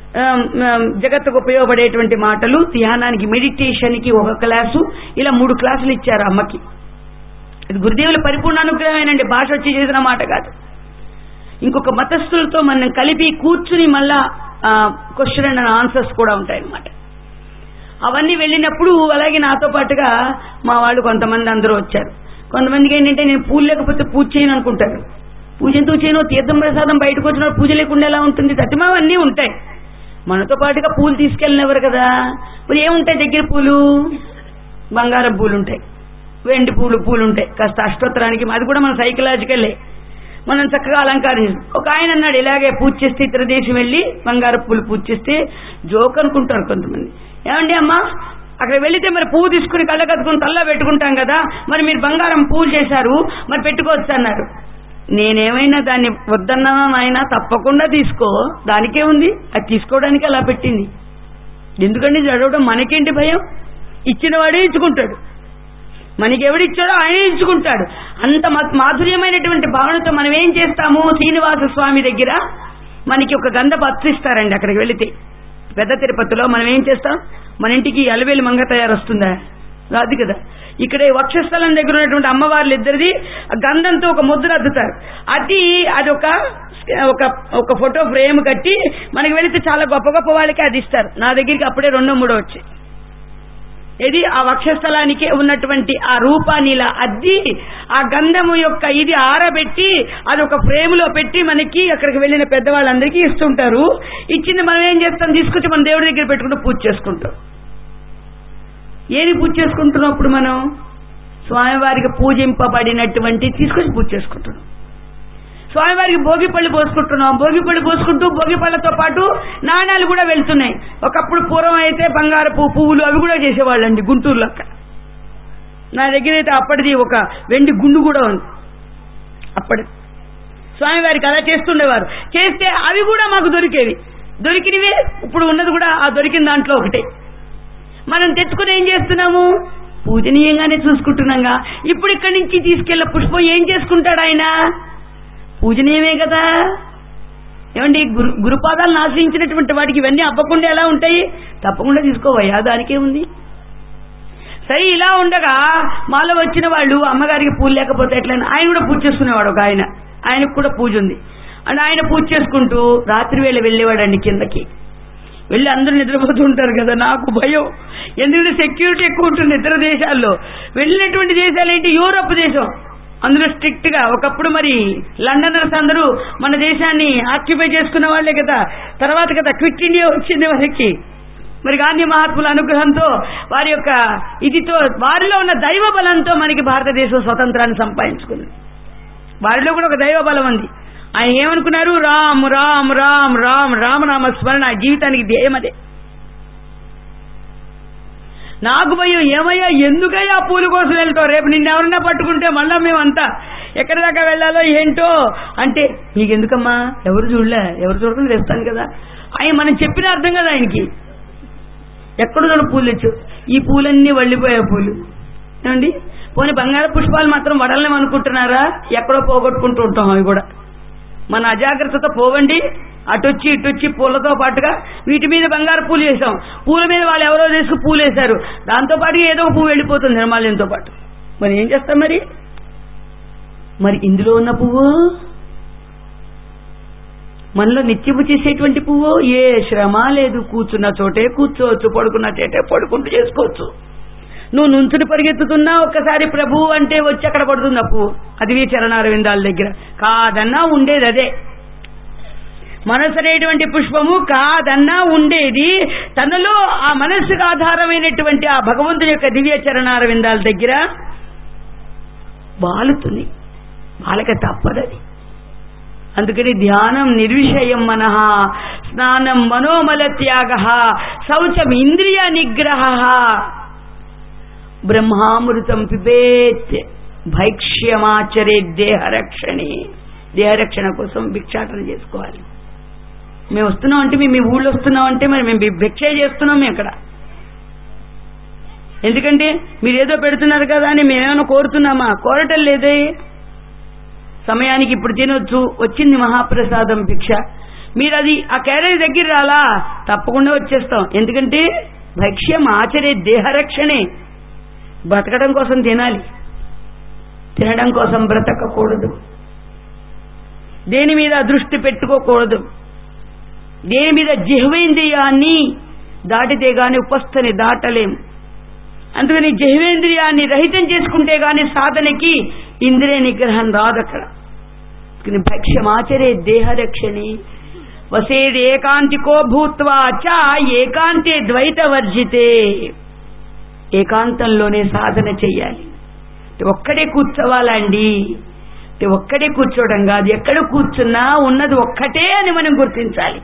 ఆమ్, ఆమ్, జగత్తుకు ఉపయోగపడేటువంటి మాటలు ధ్యానానికి మెడిటేషన్కి ఒక క్లాసు ఇలా మూడు క్లాసులు ఇచ్చారు అమ్మకి ఇది గురుదేవుల పరిపూర్ణ అనుగ్రహమేనండి భాష వచ్చి చేసిన మాట కాదు ఇంకొక మతస్థులతో మనం కలిపి కూర్చుని మళ్ళా క్వశ్చన్ అండ్ ఆన్సర్స్ కూడా ఉంటాయి అన్నమాట అవన్నీ వెళ్ళినప్పుడు అలాగే నాతో పాటుగా మా వాళ్ళు కొంతమంది అందరూ వచ్చారు కొంతమందికి ఏంటంటే నేను పూజ లేకపోతే పూజ చేయను అనుకుంటారు పూజ ఎందుకు చేయను తీర్థం ప్రసాదం బయటకు వచ్చిన పూజ లేకుండా ఎలా ఉంటుంది సత్యమా అన్నీ ఉంటాయి మనతో పాటుగా పూలు తీసుకెళ్ళినవారు కదా మరి ఏముంటాయి దగ్గర పూలు బంగారం పూలు ఉంటాయి వెండి పూలు పూలు ఉంటాయి కాస్త అష్టోత్తరానికి అది కూడా మన సైకలాజికల్లే మనం చక్కగా అలంకరించాం ఒక ఆయన అన్నాడు ఇలాగే పూజ చేస్తే ఇతర దేశం వెళ్ళి బంగారు పూలు పూజ చేస్తే జోక్ అనుకుంటారు కొంతమంది ఏమండి అమ్మా అక్కడ వెళితే మరి పువ్వు తీసుకుని కళ్ళ కట్టుకుని తల్ల పెట్టుకుంటాం కదా మరి మీరు బంగారం పూలు చేశారు మరి పెట్టుకోవచ్చు అన్నారు నేనేమైనా దాన్ని వద్దన్నా నాయన తప్పకుండా తీసుకో దానికే ఉంది అది తీసుకోవడానికి అలా పెట్టింది ఎందుకంటే చదవడం మనకేంటి భయం ఇచ్చిన వాడే ఇచ్చుకుంటాడు మనకి ఎవడిచ్చాడో ఆయనే ఇచ్చుకుంటాడు అంత మా- మాధుర్యమైనటువంటి భావనతో మనం ఏం చేస్తాము శ్రీనివాస స్వామి దగ్గర మనకి ఒక గంధ పత్రిస్తారండి అక్కడికి వెళితే పెద్ద తిరుపతిలో మనం ఏం చేస్తాం మన ఇంటికి అలవేలు మంగ తయారు వస్తుందా రాదు కదా ఇక్కడ ఈ వక్షస్థలం దగ్గర ఉన్నటువంటి అమ్మవార్లు ఇద్దరిది ఆ గంధంతో ఒక ముద్ర అద్దుతారు అది అది ఒక ఒక ఒక ఫోటో ఫ్రేమ్ కట్టి మనకి వెళితే చాలా గొప్ప గొప్ప వాళ్ళకి అది ఇస్తారు నా దగ్గరికి అప్పుడే రెండో మూడో వచ్చాయి ఇది ఆ వక్షస్థలానికే ఉన్నటువంటి ఆ రూపాన్ని ఇలా అద్ది ఆ గంధము యొక్క ఇది ఆరబెట్టి అది ఒక ఫ్రేమ్ లో పెట్టి మనకి అక్కడికి వెళ్ళిన పెద్దవాళ్ళందరికీ ఇస్తుంటారు ఇచ్చింది మనం ఏం చేస్తాం తీసుకొచ్చి మన దేవుడి దగ్గర పెట్టుకుంటూ పూజ చేసుకుంటాం ఏది పూజ చేసుకుంటున్నాం అప్పుడు మనం స్వామివారికి పూజింపబడినటువంటి తీసుకొచ్చి పూజ చేసుకుంటున్నాం స్వామివారికి భోగి పళ్ళు పోసుకుంటున్నాం భోగి పళ్ళు పోసుకుంటూ భోగి పళ్ళతో పాటు నాణాలు కూడా వెళ్తున్నాయి ఒకప్పుడు పూర్వం అయితే బంగారు పువ్వు పువ్వులు అవి కూడా చేసేవాళ్ళండి గుంటూరులో అక్కడ నా దగ్గర అయితే అప్పటిది ఒక వెండి గుండు కూడా ఉంది అప్పటి స్వామివారికి అలా చేస్తుండేవారు చేస్తే అవి కూడా మాకు దొరికేవి దొరికినవే ఇప్పుడు ఉన్నది కూడా ఆ దొరికిన దాంట్లో ఒకటే మనం తెచ్చుకుని ఏం చేస్తున్నాము పూజనీయంగానే చూసుకుంటున్నాగా ఇప్పుడు ఇక్కడి నుంచి తీసుకెళ్ల పుష్పం ఏం చేసుకుంటాడు ఆయన పూజనీయమే కదా ఏమండి గురు గురుపాదాలను ఆశ్రయించినటువంటి వాటికి ఇవన్నీ అవ్వకుండా ఎలా ఉంటాయి తప్పకుండా తీసుకోవయ్యా దానికే ఉంది సరే ఇలా ఉండగా మాలో వచ్చిన వాళ్ళు అమ్మగారికి పూజ లేకపోతే ఎట్లా ఆయన కూడా పూజ చేసుకునేవాడు ఒక ఆయన ఆయనకు కూడా పూజ ఉంది అండ్ ఆయన పూజ చేసుకుంటూ రాత్రి వేళ వెళ్ళేవాడండి కిందకి వెళ్ళి అందరూ నిద్రపోతూ ఉంటారు కదా నాకు భయం ఎందుకంటే సెక్యూరిటీ ఎక్కువ ఉంటుంది ఇతర దేశాల్లో వెళ్ళినటువంటి దేశాలు ఏంటి యూరోప్ దేశం అందులో స్ట్రిక్ట్ గా ఒకప్పుడు మరి లండనర్స్ అందరూ మన దేశాన్ని ఆక్యుపై చేసుకున్న వాళ్లే కదా తర్వాత కదా క్విట్ ఇండియా వచ్చింది వారికి మరి గాంధీ మహాత్ముల అనుగ్రహంతో వారి యొక్క ఇదితో వారిలో ఉన్న దైవ బలంతో మనకి భారతదేశం స్వతంత్రాన్ని సంపాదించుకుంది వారిలో కూడా ఒక దైవ బలం ఉంది ఆయన ఏమనుకున్నారు రామ్ రామ్ రామ్ రామ్ రామనామ స్మరణ ఆ జీవితానికి ధ్యేయం అదే నాకు భయం ఏమయ్యా ఎందుకయ్యా పూల కోసం వెళ్తావు రేపు నిన్ను ఎవరన్నా పట్టుకుంటే మళ్ళా మేమంతా ఎక్కడి దాకా వెళ్ళాలో ఏంటో అంటే మీకెందుకమ్మా ఎవరు చూడలే ఎవరు చూడకుండా తెస్తాను కదా ఆయన మనం చెప్పిన అర్థం కదా ఆయనకి ఎక్కడ చూడ పూలు తెచ్చు ఈ పూలన్నీ వళ్ళిపోయే పూలు ఏమండి పోనీ బంగాళ పుష్పాలు మాత్రం వడలేం అనుకుంటున్నారా ఎక్కడో పోగొట్టుకుంటూ ఉంటాం అవి కూడా మన అజాగ్రత్తతో పోవండి అటొచ్చి ఇటొచ్చి పూలతో పాటుగా వీటి మీద బంగారు పూలు వేసాం పూల మీద వాళ్ళు ఎవరో తీసుకు పూలు వేశారు దాంతో పాటు ఏదో ఒక పువ్వు వెళ్ళిపోతుంది నిర్మాల్యంతో పాటు మరి ఏం చేస్తాం మరి మరి ఇందులో ఉన్న పువ్వు మనలో నిత్యము చేసేటువంటి పువ్వు ఏ శ్రమ లేదు కూర్చున్న చోటే కూర్చోవచ్చు పడుకున్న చోటే పడుకుంటూ చేసుకోవచ్చు నువ్వు నుంచుని పరిగెత్తుతున్నా ఒక్కసారి ప్రభు అంటే వచ్చి అక్కడ పడుతుంది ఆ పువ్వు అది చరణారవిందాల దగ్గర కాదన్నా ఉండేది అదే మనసు అనేటువంటి పుష్పము కాదన్నా ఉండేది తనలో ఆ మనస్సుకు ఆధారమైనటువంటి ఆ భగవంతుని యొక్క దివ్య చరణారవిందాల దగ్గర బాలుతుంది బాలక తప్పదది అందుకని ధ్యానం నిర్విషయం మనః స్నానం మనోమల త్యాగ శౌచం ఇంద్రియ నిగ్రహ బ్రహ్మామృతం పిబేత్ భైక్ష్యమాచరే దేహరక్షణే దేహరక్షణ కోసం భిక్షాటన చేసుకోవాలి మేము వస్తున్నాం అంటే మేము మీ ఊళ్ళో వస్తున్నాం అంటే మరి మేము భి- భిక్ష చేస్తున్నాం మేము ఇక్కడ ఎందుకంటే మీరు ఏదో పెడుతున్నారు కదా అని మేమేమైనా కోరుతున్నామా కోరటం లేదే సమయానికి ఇప్పుడు తినొచ్చు వచ్చింది మహాప్రసాదం భిక్ష మీరు అది ఆ క్యారేజ్ దగ్గర రాలా తప్పకుండా వచ్చేస్తాం ఎందుకంటే భక్ష్యం ఆచరే దేహరక్షణే బ్రతకడం కోసం తినాలి తినడం కోసం బ్రతకకూడదు దేని మీద దృష్టి పెట్టుకోకూడదు దేని మీద జిహ్వేంద్రియాన్ని దాటితే గాని ఉపస్థని దాటలేం అందుకని జిహ్వేంద్రియాన్ని రహితం చేసుకుంటే గాని సాధనకి ఇంద్రియ నిగ్రహం రాదు అక్కడ అందుకని భక్ష్యమాచరే దేహరక్షణి వసేది ఏకాంతికో భూత్వా చ ఏకాంతే ద్వైత వర్జితే ఏకాంతంలోనే సాధన చెయ్యాలి ఒక్కడే కూర్చోవాలండి ఒక్కడే కూర్చోవడం కాదు ఎక్కడ కూర్చున్నా ఉన్నది ఒక్కటే అని మనం గుర్తించాలి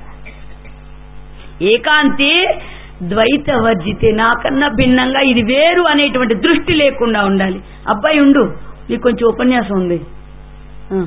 ఏకాంతే ద్వైత వర్జితే నాకన్నా భిన్నంగా ఇది వేరు అనేటువంటి దృష్టి లేకుండా ఉండాలి అబ్బాయి ఉండు నీకు కొంచెం ఉపన్యాసం ఉంది ఆ.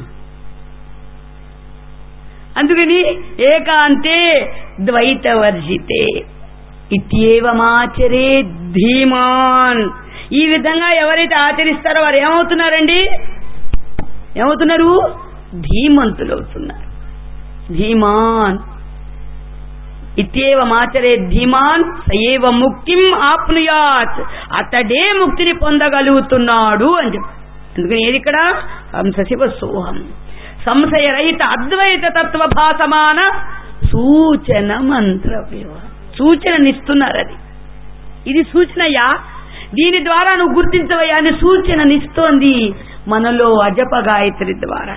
అందుకని ఏకాంతే ద్వైత వర్జితే ఇత్యేవమాచరే ధీమాన్ ఈ విధంగా ఎవరైతే ఆచరిస్తారో వారు ఏమవుతున్నారండి ఏమవుతున్నారు ధీమంతులు అవుతున్నారు ధీమాన్ ఇత్యేవమాచరే ధీమాన్ సయేవ ముక్తిం ఆప్నుయాత్ అతడే ముక్తిని పొందగలుగుతున్నాడు అని చెప్పి అందుకని ఏది ఇక్కడ హంసశివ సోహం సంశయరహిత అద్వైత తత్వ భాసమాన సూచన మంత్ర సూచననిస్తున్నారు అది ఇది సూచనయా దీని ద్వారా నువ్వు గుర్తించవయ్యా అని సూచననిస్తోంది మనలో అజప గాయత్రి ద్వారా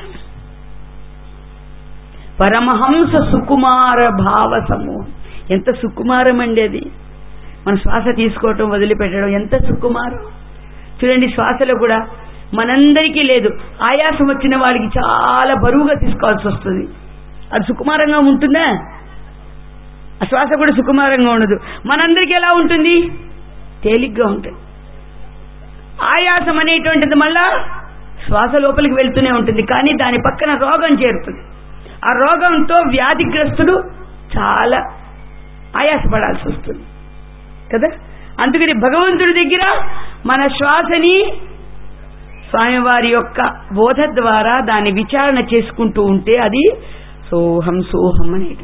పరమహంస సుకుమార భావ సమూహం ఎంత సుకుమారం అండి అది మన శ్వాస తీసుకోవటం వదిలిపెట్టడం ఎంత సుకుమారం చూడండి శ్వాసలో కూడా మనందరికీ లేదు ఆయాసం వచ్చిన వాడికి చాలా బరువుగా తీసుకోవాల్సి వస్తుంది అది సుకుమారంగా ఉంటుందా ఆ శ్వాస కూడా సుకుమారంగా ఉండదు మనందరికీ ఎలా ఉంటుంది తేలిగ్గా ఉంటుంది ఆయాసం అనేటువంటిది మళ్ళా శ్వాస లోపలికి వెళ్తూనే ఉంటుంది కానీ దాని పక్కన రోగం చేరుతుంది ఆ రోగంతో వ్యాధిగ్రస్తుడు చాలా ఆయాసపడాల్సి వస్తుంది కదా అందుకని భగవంతుడి దగ్గర మన శ్వాసని స్వామివారి యొక్క బోధ ద్వారా దాన్ని విచారణ చేసుకుంటూ ఉంటే అది సోహం సోహం అనేది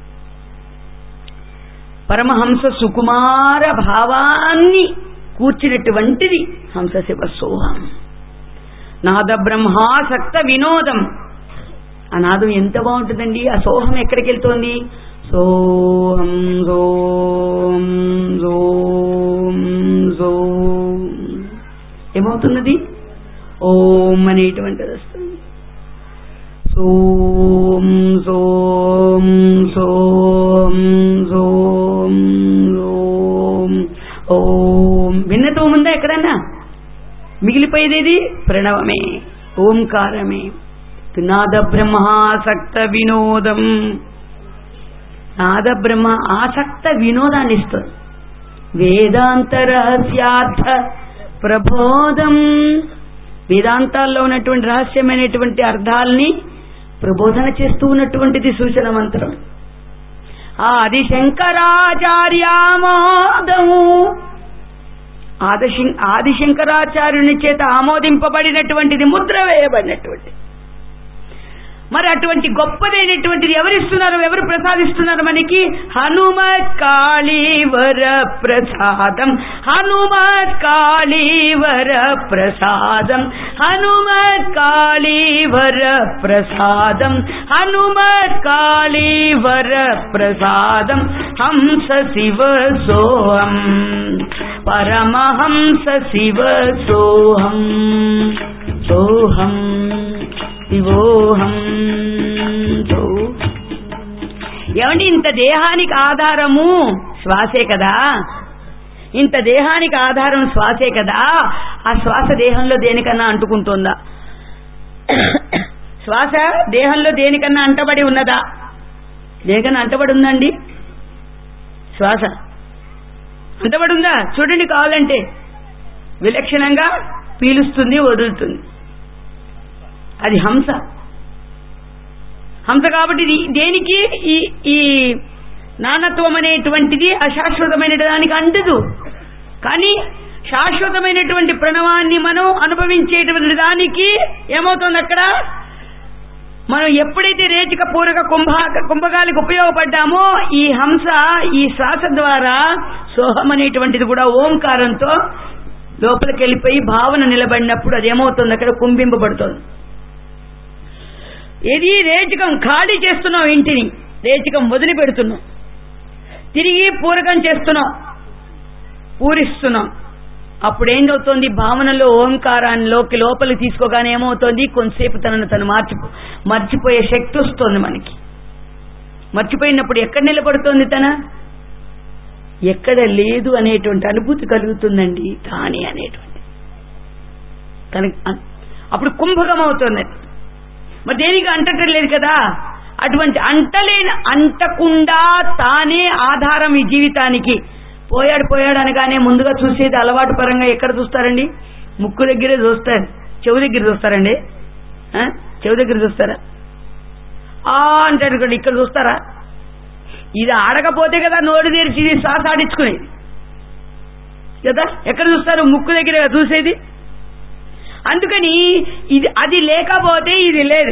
పరమహంస సుకుమార భావాన్ని కూర్చినటువంటిది హంస శివ సోహం నాద బ్రహ్మాసక్త వినోదం ఆ నాదం ఎంత బాగుంటుందండి ఆ సోహం ఎక్కడికి వెళ్తోంది సోహం సోం సోం సోం ఏమవుతున్నది ఓం అనేటువంటిది వస్తుంది సోం సోం సోం సోం సోం ఓం భిన్నత్వం ఉందా ఎక్కడన్నా మిగిలిపోయేది ప్రణవమే ఓంకారమే నాద బ్రహ్మాసక్త వినోదం నాద బ్రహ్మ ఆసక్త వినోదాన్ని ఇస్తుంది వేదాంత రహస్యార్థ ప్రబోధం వేదాంతాల్లో ఉన్నటువంటి రహస్యమైనటువంటి అర్థాల్ని ప్రబోధన చేస్తూ ఉన్నటువంటిది సూచన మంత్రం ఆది శంకరాచార్యామోదము ఆది ఆది శంకరాచార్యుని చేత ఆమోదింపబడినటువంటిది ముద్ర వేయబడినటువంటి మరి అటువంటి గొప్పదైనటువంటిది ఎవరిస్తున్నారు ఎవరు ప్రసాదిస్తున్నారు మనకి హనుమత్ కాళీవర ప్రసాదం హనుమత్ కాళీవర ప్రసాదం హనుమత్ కాళీవర ప్రసాదం హనుమత్ కాళీవర ప్రసాదం హంస శివ సోహం పరమహంస శివ సోహం సోహం శివోహం తో. ఏమండి ఇంత దేహానికి ఆధారము శ్వాసే కదా ఇంత దేహానికి ఆధారం శ్వాసే కదా ఆ శ్వాస దేహంలో దేనికన్నా అంటుకుంటుందా శ్వాస దేహంలో దేనికన్నా అంటబడి ఉన్నదా దేనికన్నా అంటబడి ఉందండి శ్వాస అంటబడి ఉందా చూడండి కావాలంటే విలక్షణంగా పీలుస్తుంది వదులుతుంది అది హంస హంస కాబట్టి ఇది దేనికి ఈ ఈ నానత్వం అనేటువంటిది అశాశ్వతమైన దానికి అంటదు కానీ శాశ్వతమైనటువంటి ప్రణవాన్ని మనం అనుభవించేటువంటి దానికి ఏమవుతుంది అక్కడ మనం ఎప్పుడైతే రేచిక పూరక కుంభ కుంభకాలకు ఉపయోగపడ్డామో ఈ హంస ఈ శ్వాస ద్వారా సోహం అనేటువంటిది కూడా ఓంకారంతో లోపలికి వెళ్ళిపోయి భావన నిలబడినప్పుడు అదేమవుతుంది అక్కడ కుంభింపబడుతుంది ఏది రేచకం ఖాళీ చేస్తున్నాం ఇంటిని రేచకం వదిలిపెడుతున్నాం తిరిగి పూరకం చేస్తున్నాం పూరిస్తున్నాం అప్పుడు ఏందవుతోంది భావనలో ఓంకారాన్నిలోకి లోపలికి తీసుకోగానే ఏమవుతోంది కొంతసేపు తనను తను మార్చిపో మర్చిపోయే శక్తి వస్తుంది మనకి మర్చిపోయినప్పుడు ఎక్కడ నిలబడుతోంది తన ఎక్కడ లేదు అనేటువంటి అనుభూతి కలుగుతుందండి తానే అనేటువంటి కనుక అప్పుడు కుంభకం అవుతుంది మరి దేనికి అంటటం లేదు కదా అటువంటి అంటలేని అంటకుండా తానే ఆధారం ఈ జీవితానికి పోయాడు పోయాడు అనగానే ముందుగా చూసేది అలవాటు పరంగా ఎక్కడ చూస్తారండి ముక్కు దగ్గరే చూస్తారు చెవు దగ్గర చూస్తారండి ఆ? చెవు దగ్గర చూస్తారా ఆ అంటాడు ఇక్కడ ఇక్కడ చూస్తారా ఇది ఆడకపోతే కదా నోరు తెరిచి ఇది శ్వాస ఆడించుకునేది కదా ఎక్కడ చూస్తారు ముక్కు దగ్గర కదా చూసేది అందుకని ఇది అది లేకపోతే ఇది లేదు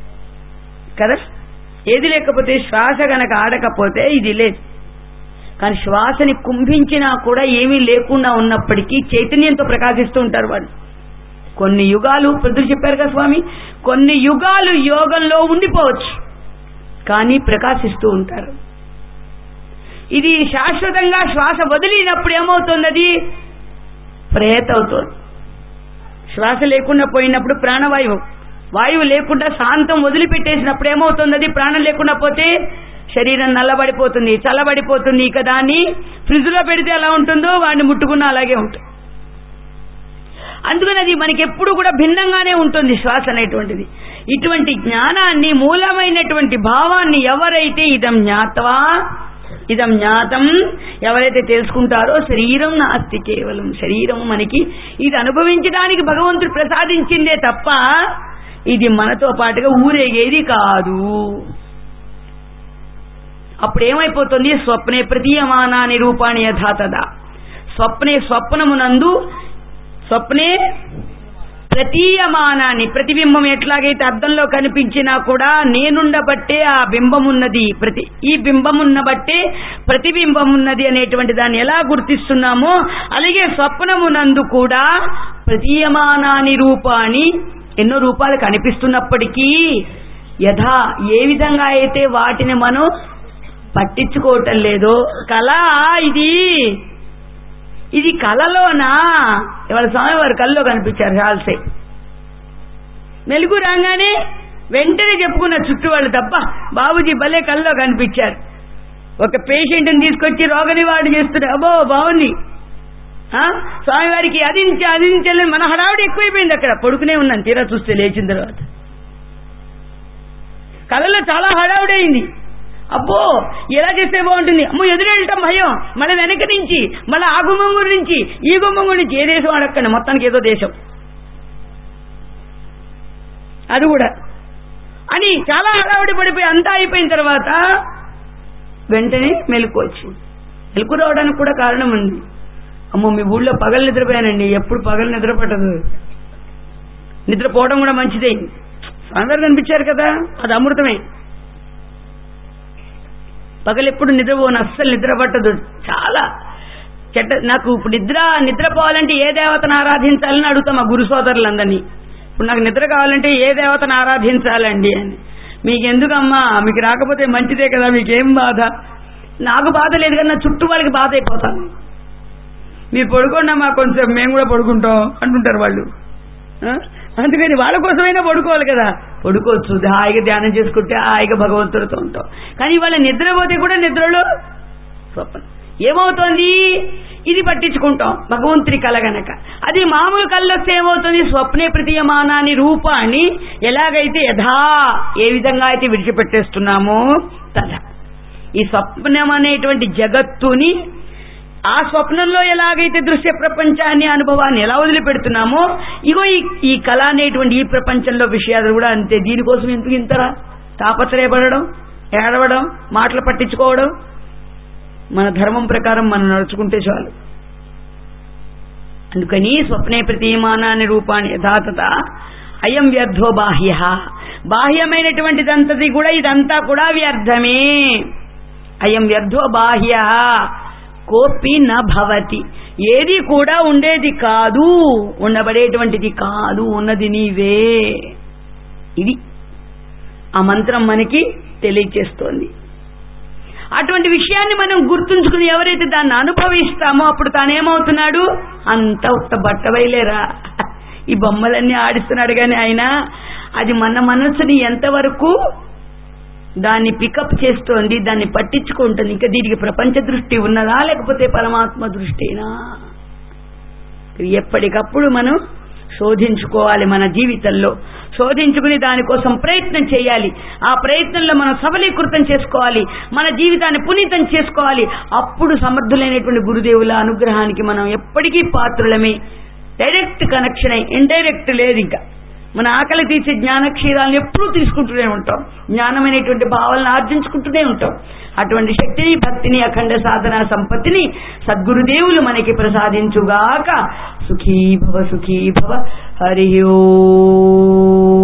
కదా ఏది లేకపోతే శ్వాస గనక ఆడకపోతే ఇది లేదు కానీ శ్వాసని కుంభించినా కూడా ఏమీ లేకుండా ఉన్నప్పటికీ చైతన్యంతో ప్రకాశిస్తూ ఉంటారు వాళ్ళు కొన్ని యుగాలు పెద్దలు చెప్పారు కదా స్వామి కొన్ని యుగాలు యోగంలో ఉండిపోవచ్చు కానీ ప్రకాశిస్తూ ఉంటారు ఇది శాశ్వతంగా శ్వాస వదిలినప్పుడు ఏమవుతుంది అది ప్రేత అవుతుంది శ్వాస లేకుండా పోయినప్పుడు ప్రాణవాయువు వాయువు లేకుండా శాంతం వదిలిపెట్టేసినప్పుడు ఏమవుతుంది అది ప్రాణం లేకుండా పోతే శరీరం నల్లబడిపోతుంది చల్లబడిపోతుంది ఇక దాన్ని ఫ్రిడ్జ్ లో పెడితే ఎలా ఉంటుందో వాడిని ముట్టుకున్నా అలాగే ఉంటుంది అందుకని అది మనకి ఎప్పుడు కూడా భిన్నంగానే ఉంటుంది శ్వాస అనేటువంటిది ఇటువంటి జ్ఞానాన్ని మూలమైనటువంటి భావాన్ని ఎవరైతే ఇదం జ్ఞాతవా ఇదం జ్ఞాతం ఎవరైతే తెలుసుకుంటారో శరీరం నాస్తి కేవలం శరీరం మనకి ఇది అనుభవించడానికి భగవంతుడు ప్రసాదించిందే తప్ప ఇది మనతో పాటుగా ఊరేగేది కాదు అప్పుడు ఏమైపోతుంది స్వప్నే ప్రతీయమానాని రూపాణి యథాతథ స్వప్నే స్వప్నమునందు స్వప్నే ప్రతీయమానాన్ని ప్రతిబింబం ఎట్లాగైతే అద్దంలో కనిపించినా కూడా నేనుండబట్టే ఆ బింబమున్నది ప్రతి ఈ బింబమున్నబట్టే ప్రతిబింబమున్నది అనేటువంటి దాన్ని ఎలా గుర్తిస్తున్నామో అలాగే స్వప్నమునందు కూడా ప్రతీయమానాని రూపాన్ని ఎన్నో రూపాలు కనిపిస్తున్నప్పటికీ యథా ఏ విధంగా అయితే వాటిని మనం పట్టించుకోవటం లేదో కళ ఇది ఇది కళలోనా ఇవాళ స్వామివారు కళ్ళలో కనిపించారు చాలాసే మెలుగు రాగానే వెంటనే చెప్పుకున్న చుట్టూ వాళ్ళు తప్ప బాబుజీ భలే కళ్ళలో కనిపించారు ఒక పేషెంట్ని తీసుకొచ్చి రోగ నివారణ చేస్తున్నారు అబ్బో బాగుంది ఆ? స్వామివారికి అది నుంచి అది నుంచి వెళ్ళని మన హడావుడి ఎక్కువైపోయింది అక్కడ పడుకునే ఉన్నాను తీరా చూస్తే లేచిన తర్వాత కళలో చాలా హడావుడైంది అబ్బో ఎలా చేస్తే బాగుంటుంది అమ్మో ఎదురెళ్ళటం భయం మళ్ళీ వెనక నుంచి మళ్ళీ ఆ గుమ్మంగుడి నుంచి ఈ గుమ్మంగుడి నుంచి ఏ దేశం అడగండి మొత్తానికి ఏదో దేశం అది కూడా అని చాలా హడావుడి పడిపోయి అంతా అయిపోయిన తర్వాత వెంటనే మెలకు వచ్చింది మెలకు రావడానికి కూడా కారణం ఉంది అమ్మో మీ ఊళ్ళో పగలు నిద్రపోయానండి ఎప్పుడు పగలు నిద్ర పట్టదు నిద్రపోవడం కూడా మంచిదే స్వామివారు కనిపించారు కదా అది అమృతమే పగలెప్పుడు నిద్రపోను అస్సలు నిద్ర పట్టదు చాలా చెడ్డ నాకు ఇప్పుడు నిద్ర నిద్రపోవాలంటే ఏ దేవతను ఆరాధించాలని అడుగుతాం మా గురు సోదరులందరినీ ఇప్పుడు నాకు నిద్ర కావాలంటే ఏ దేవతను ఆరాధించాలండి అని మీకు ఎందుకమ్మా మీకు రాకపోతే మంచిదే కదా మీకేం బాధ నాకు బాధ లేదు కానీ నా చుట్టూ వాళ్ళకి బాధ అయిపోతాను మీరు పడుకోండమ్మా కొంచెం మేము కూడా పడుకుంటాం అంటుంటారు వాళ్ళు ఆ? అందుకని వాళ్ళ కోసమైనా పడుకోవాలి కదా పడుకోవచ్చు హాయిగా ధ్యానం చేసుకుంటే హాయిగా భగవంతుడితో ఉంటాం కానీ వాళ్ళ నిద్రపోతే కూడా నిద్రలో స్వప్నం ఏమవుతోంది ఇది పట్టించుకుంటాం భగవంతుడి కల గనక అది మామూలు కళ్ళొస్తే ఏమవుతుంది స్వప్నే ప్రతీయమానాన్ని రూపాన్ని ఎలాగైతే యథా ఏ విధంగా అయితే విడిచిపెట్టేస్తున్నామో తదా ఈ స్వప్నం అనేటువంటి జగత్తుని ఆ స్వప్నంలో ఎలాగైతే దృశ్య ప్రపంచాన్ని అనుభవాన్ని ఎలా వదిలిపెడుతున్నామో ఇగో ఈ ఈ కళ అనేటువంటి ఈ ప్రపంచంలో విషయాలు కూడా అంతే దీనికోసం ఎందుకు ఇంతరా తాపత్రయపడడం ఏడవడం మాటలు పట్టించుకోవడం మన ధర్మం ప్రకారం మనం నడుచుకుంటే చాలు అందుకని స్వప్నే ప్రతీమానాన్ని రూపాన్ని యథాతథ అయం వ్యర్థో బాహ్య బాహ్యమైనటువంటిదంతది కూడా ఇదంతా కూడా వ్యర్థమే అయం వ్యర్థో బాహ్య కోపి న భవతి ఏది కూడా ఉండేది కాదు ఉండబడేటువంటిది కాదు ఉన్నది నీవే ఇది ఆ మంత్రం మనకి తెలియచేస్తోంది అటువంటి విషయాన్ని మనం గుర్తుంచుకుని ఎవరైతే దాన్ని అనుభవిస్తామో అప్పుడు తానేమవుతున్నాడు అంత ఉత్త బట్టబయలేరా ఈ బొమ్మలన్నీ ఆడిస్తున్నాడు కానీ ఆయన అది మన మనసుని ఎంతవరకు దాన్ని పికప్ చేస్తోంది దాన్ని పట్టించుకుంటుంది ఇంకా దీనికి ప్రపంచ దృష్టి ఉన్నదా లేకపోతే పరమాత్మ దృష్టినా ఎప్పటికప్పుడు మనం శోధించుకోవాలి మన జీవితంలో శోధించుకుని దానికోసం ప్రయత్నం చేయాలి ఆ ప్రయత్నంలో మనం సబలీకృతం చేసుకోవాలి మన జీవితాన్ని పునీతం చేసుకోవాలి అప్పుడు సమర్థులైనటువంటి గురుదేవుల అనుగ్రహానికి మనం ఎప్పటికీ పాత్రులమే డైరెక్ట్ కనెక్షన్ అయి ఇండైరెక్ట్ లేదు ఇంకా మన ఆకలి తీసే జ్ఞానక్షీరాలను ఎప్పుడూ తీసుకుంటూనే ఉంటాం జ్ఞానమైనటువంటి భావాలను ఆర్జించుకుంటూనే ఉంటాం అటువంటి శక్తిని భక్తిని అఖండ సాధన సంపత్తిని సద్గురుదేవులు మనకి ప్రసాదించుగాక సుఖీ భవ సుఖీ భవ హరి ఓ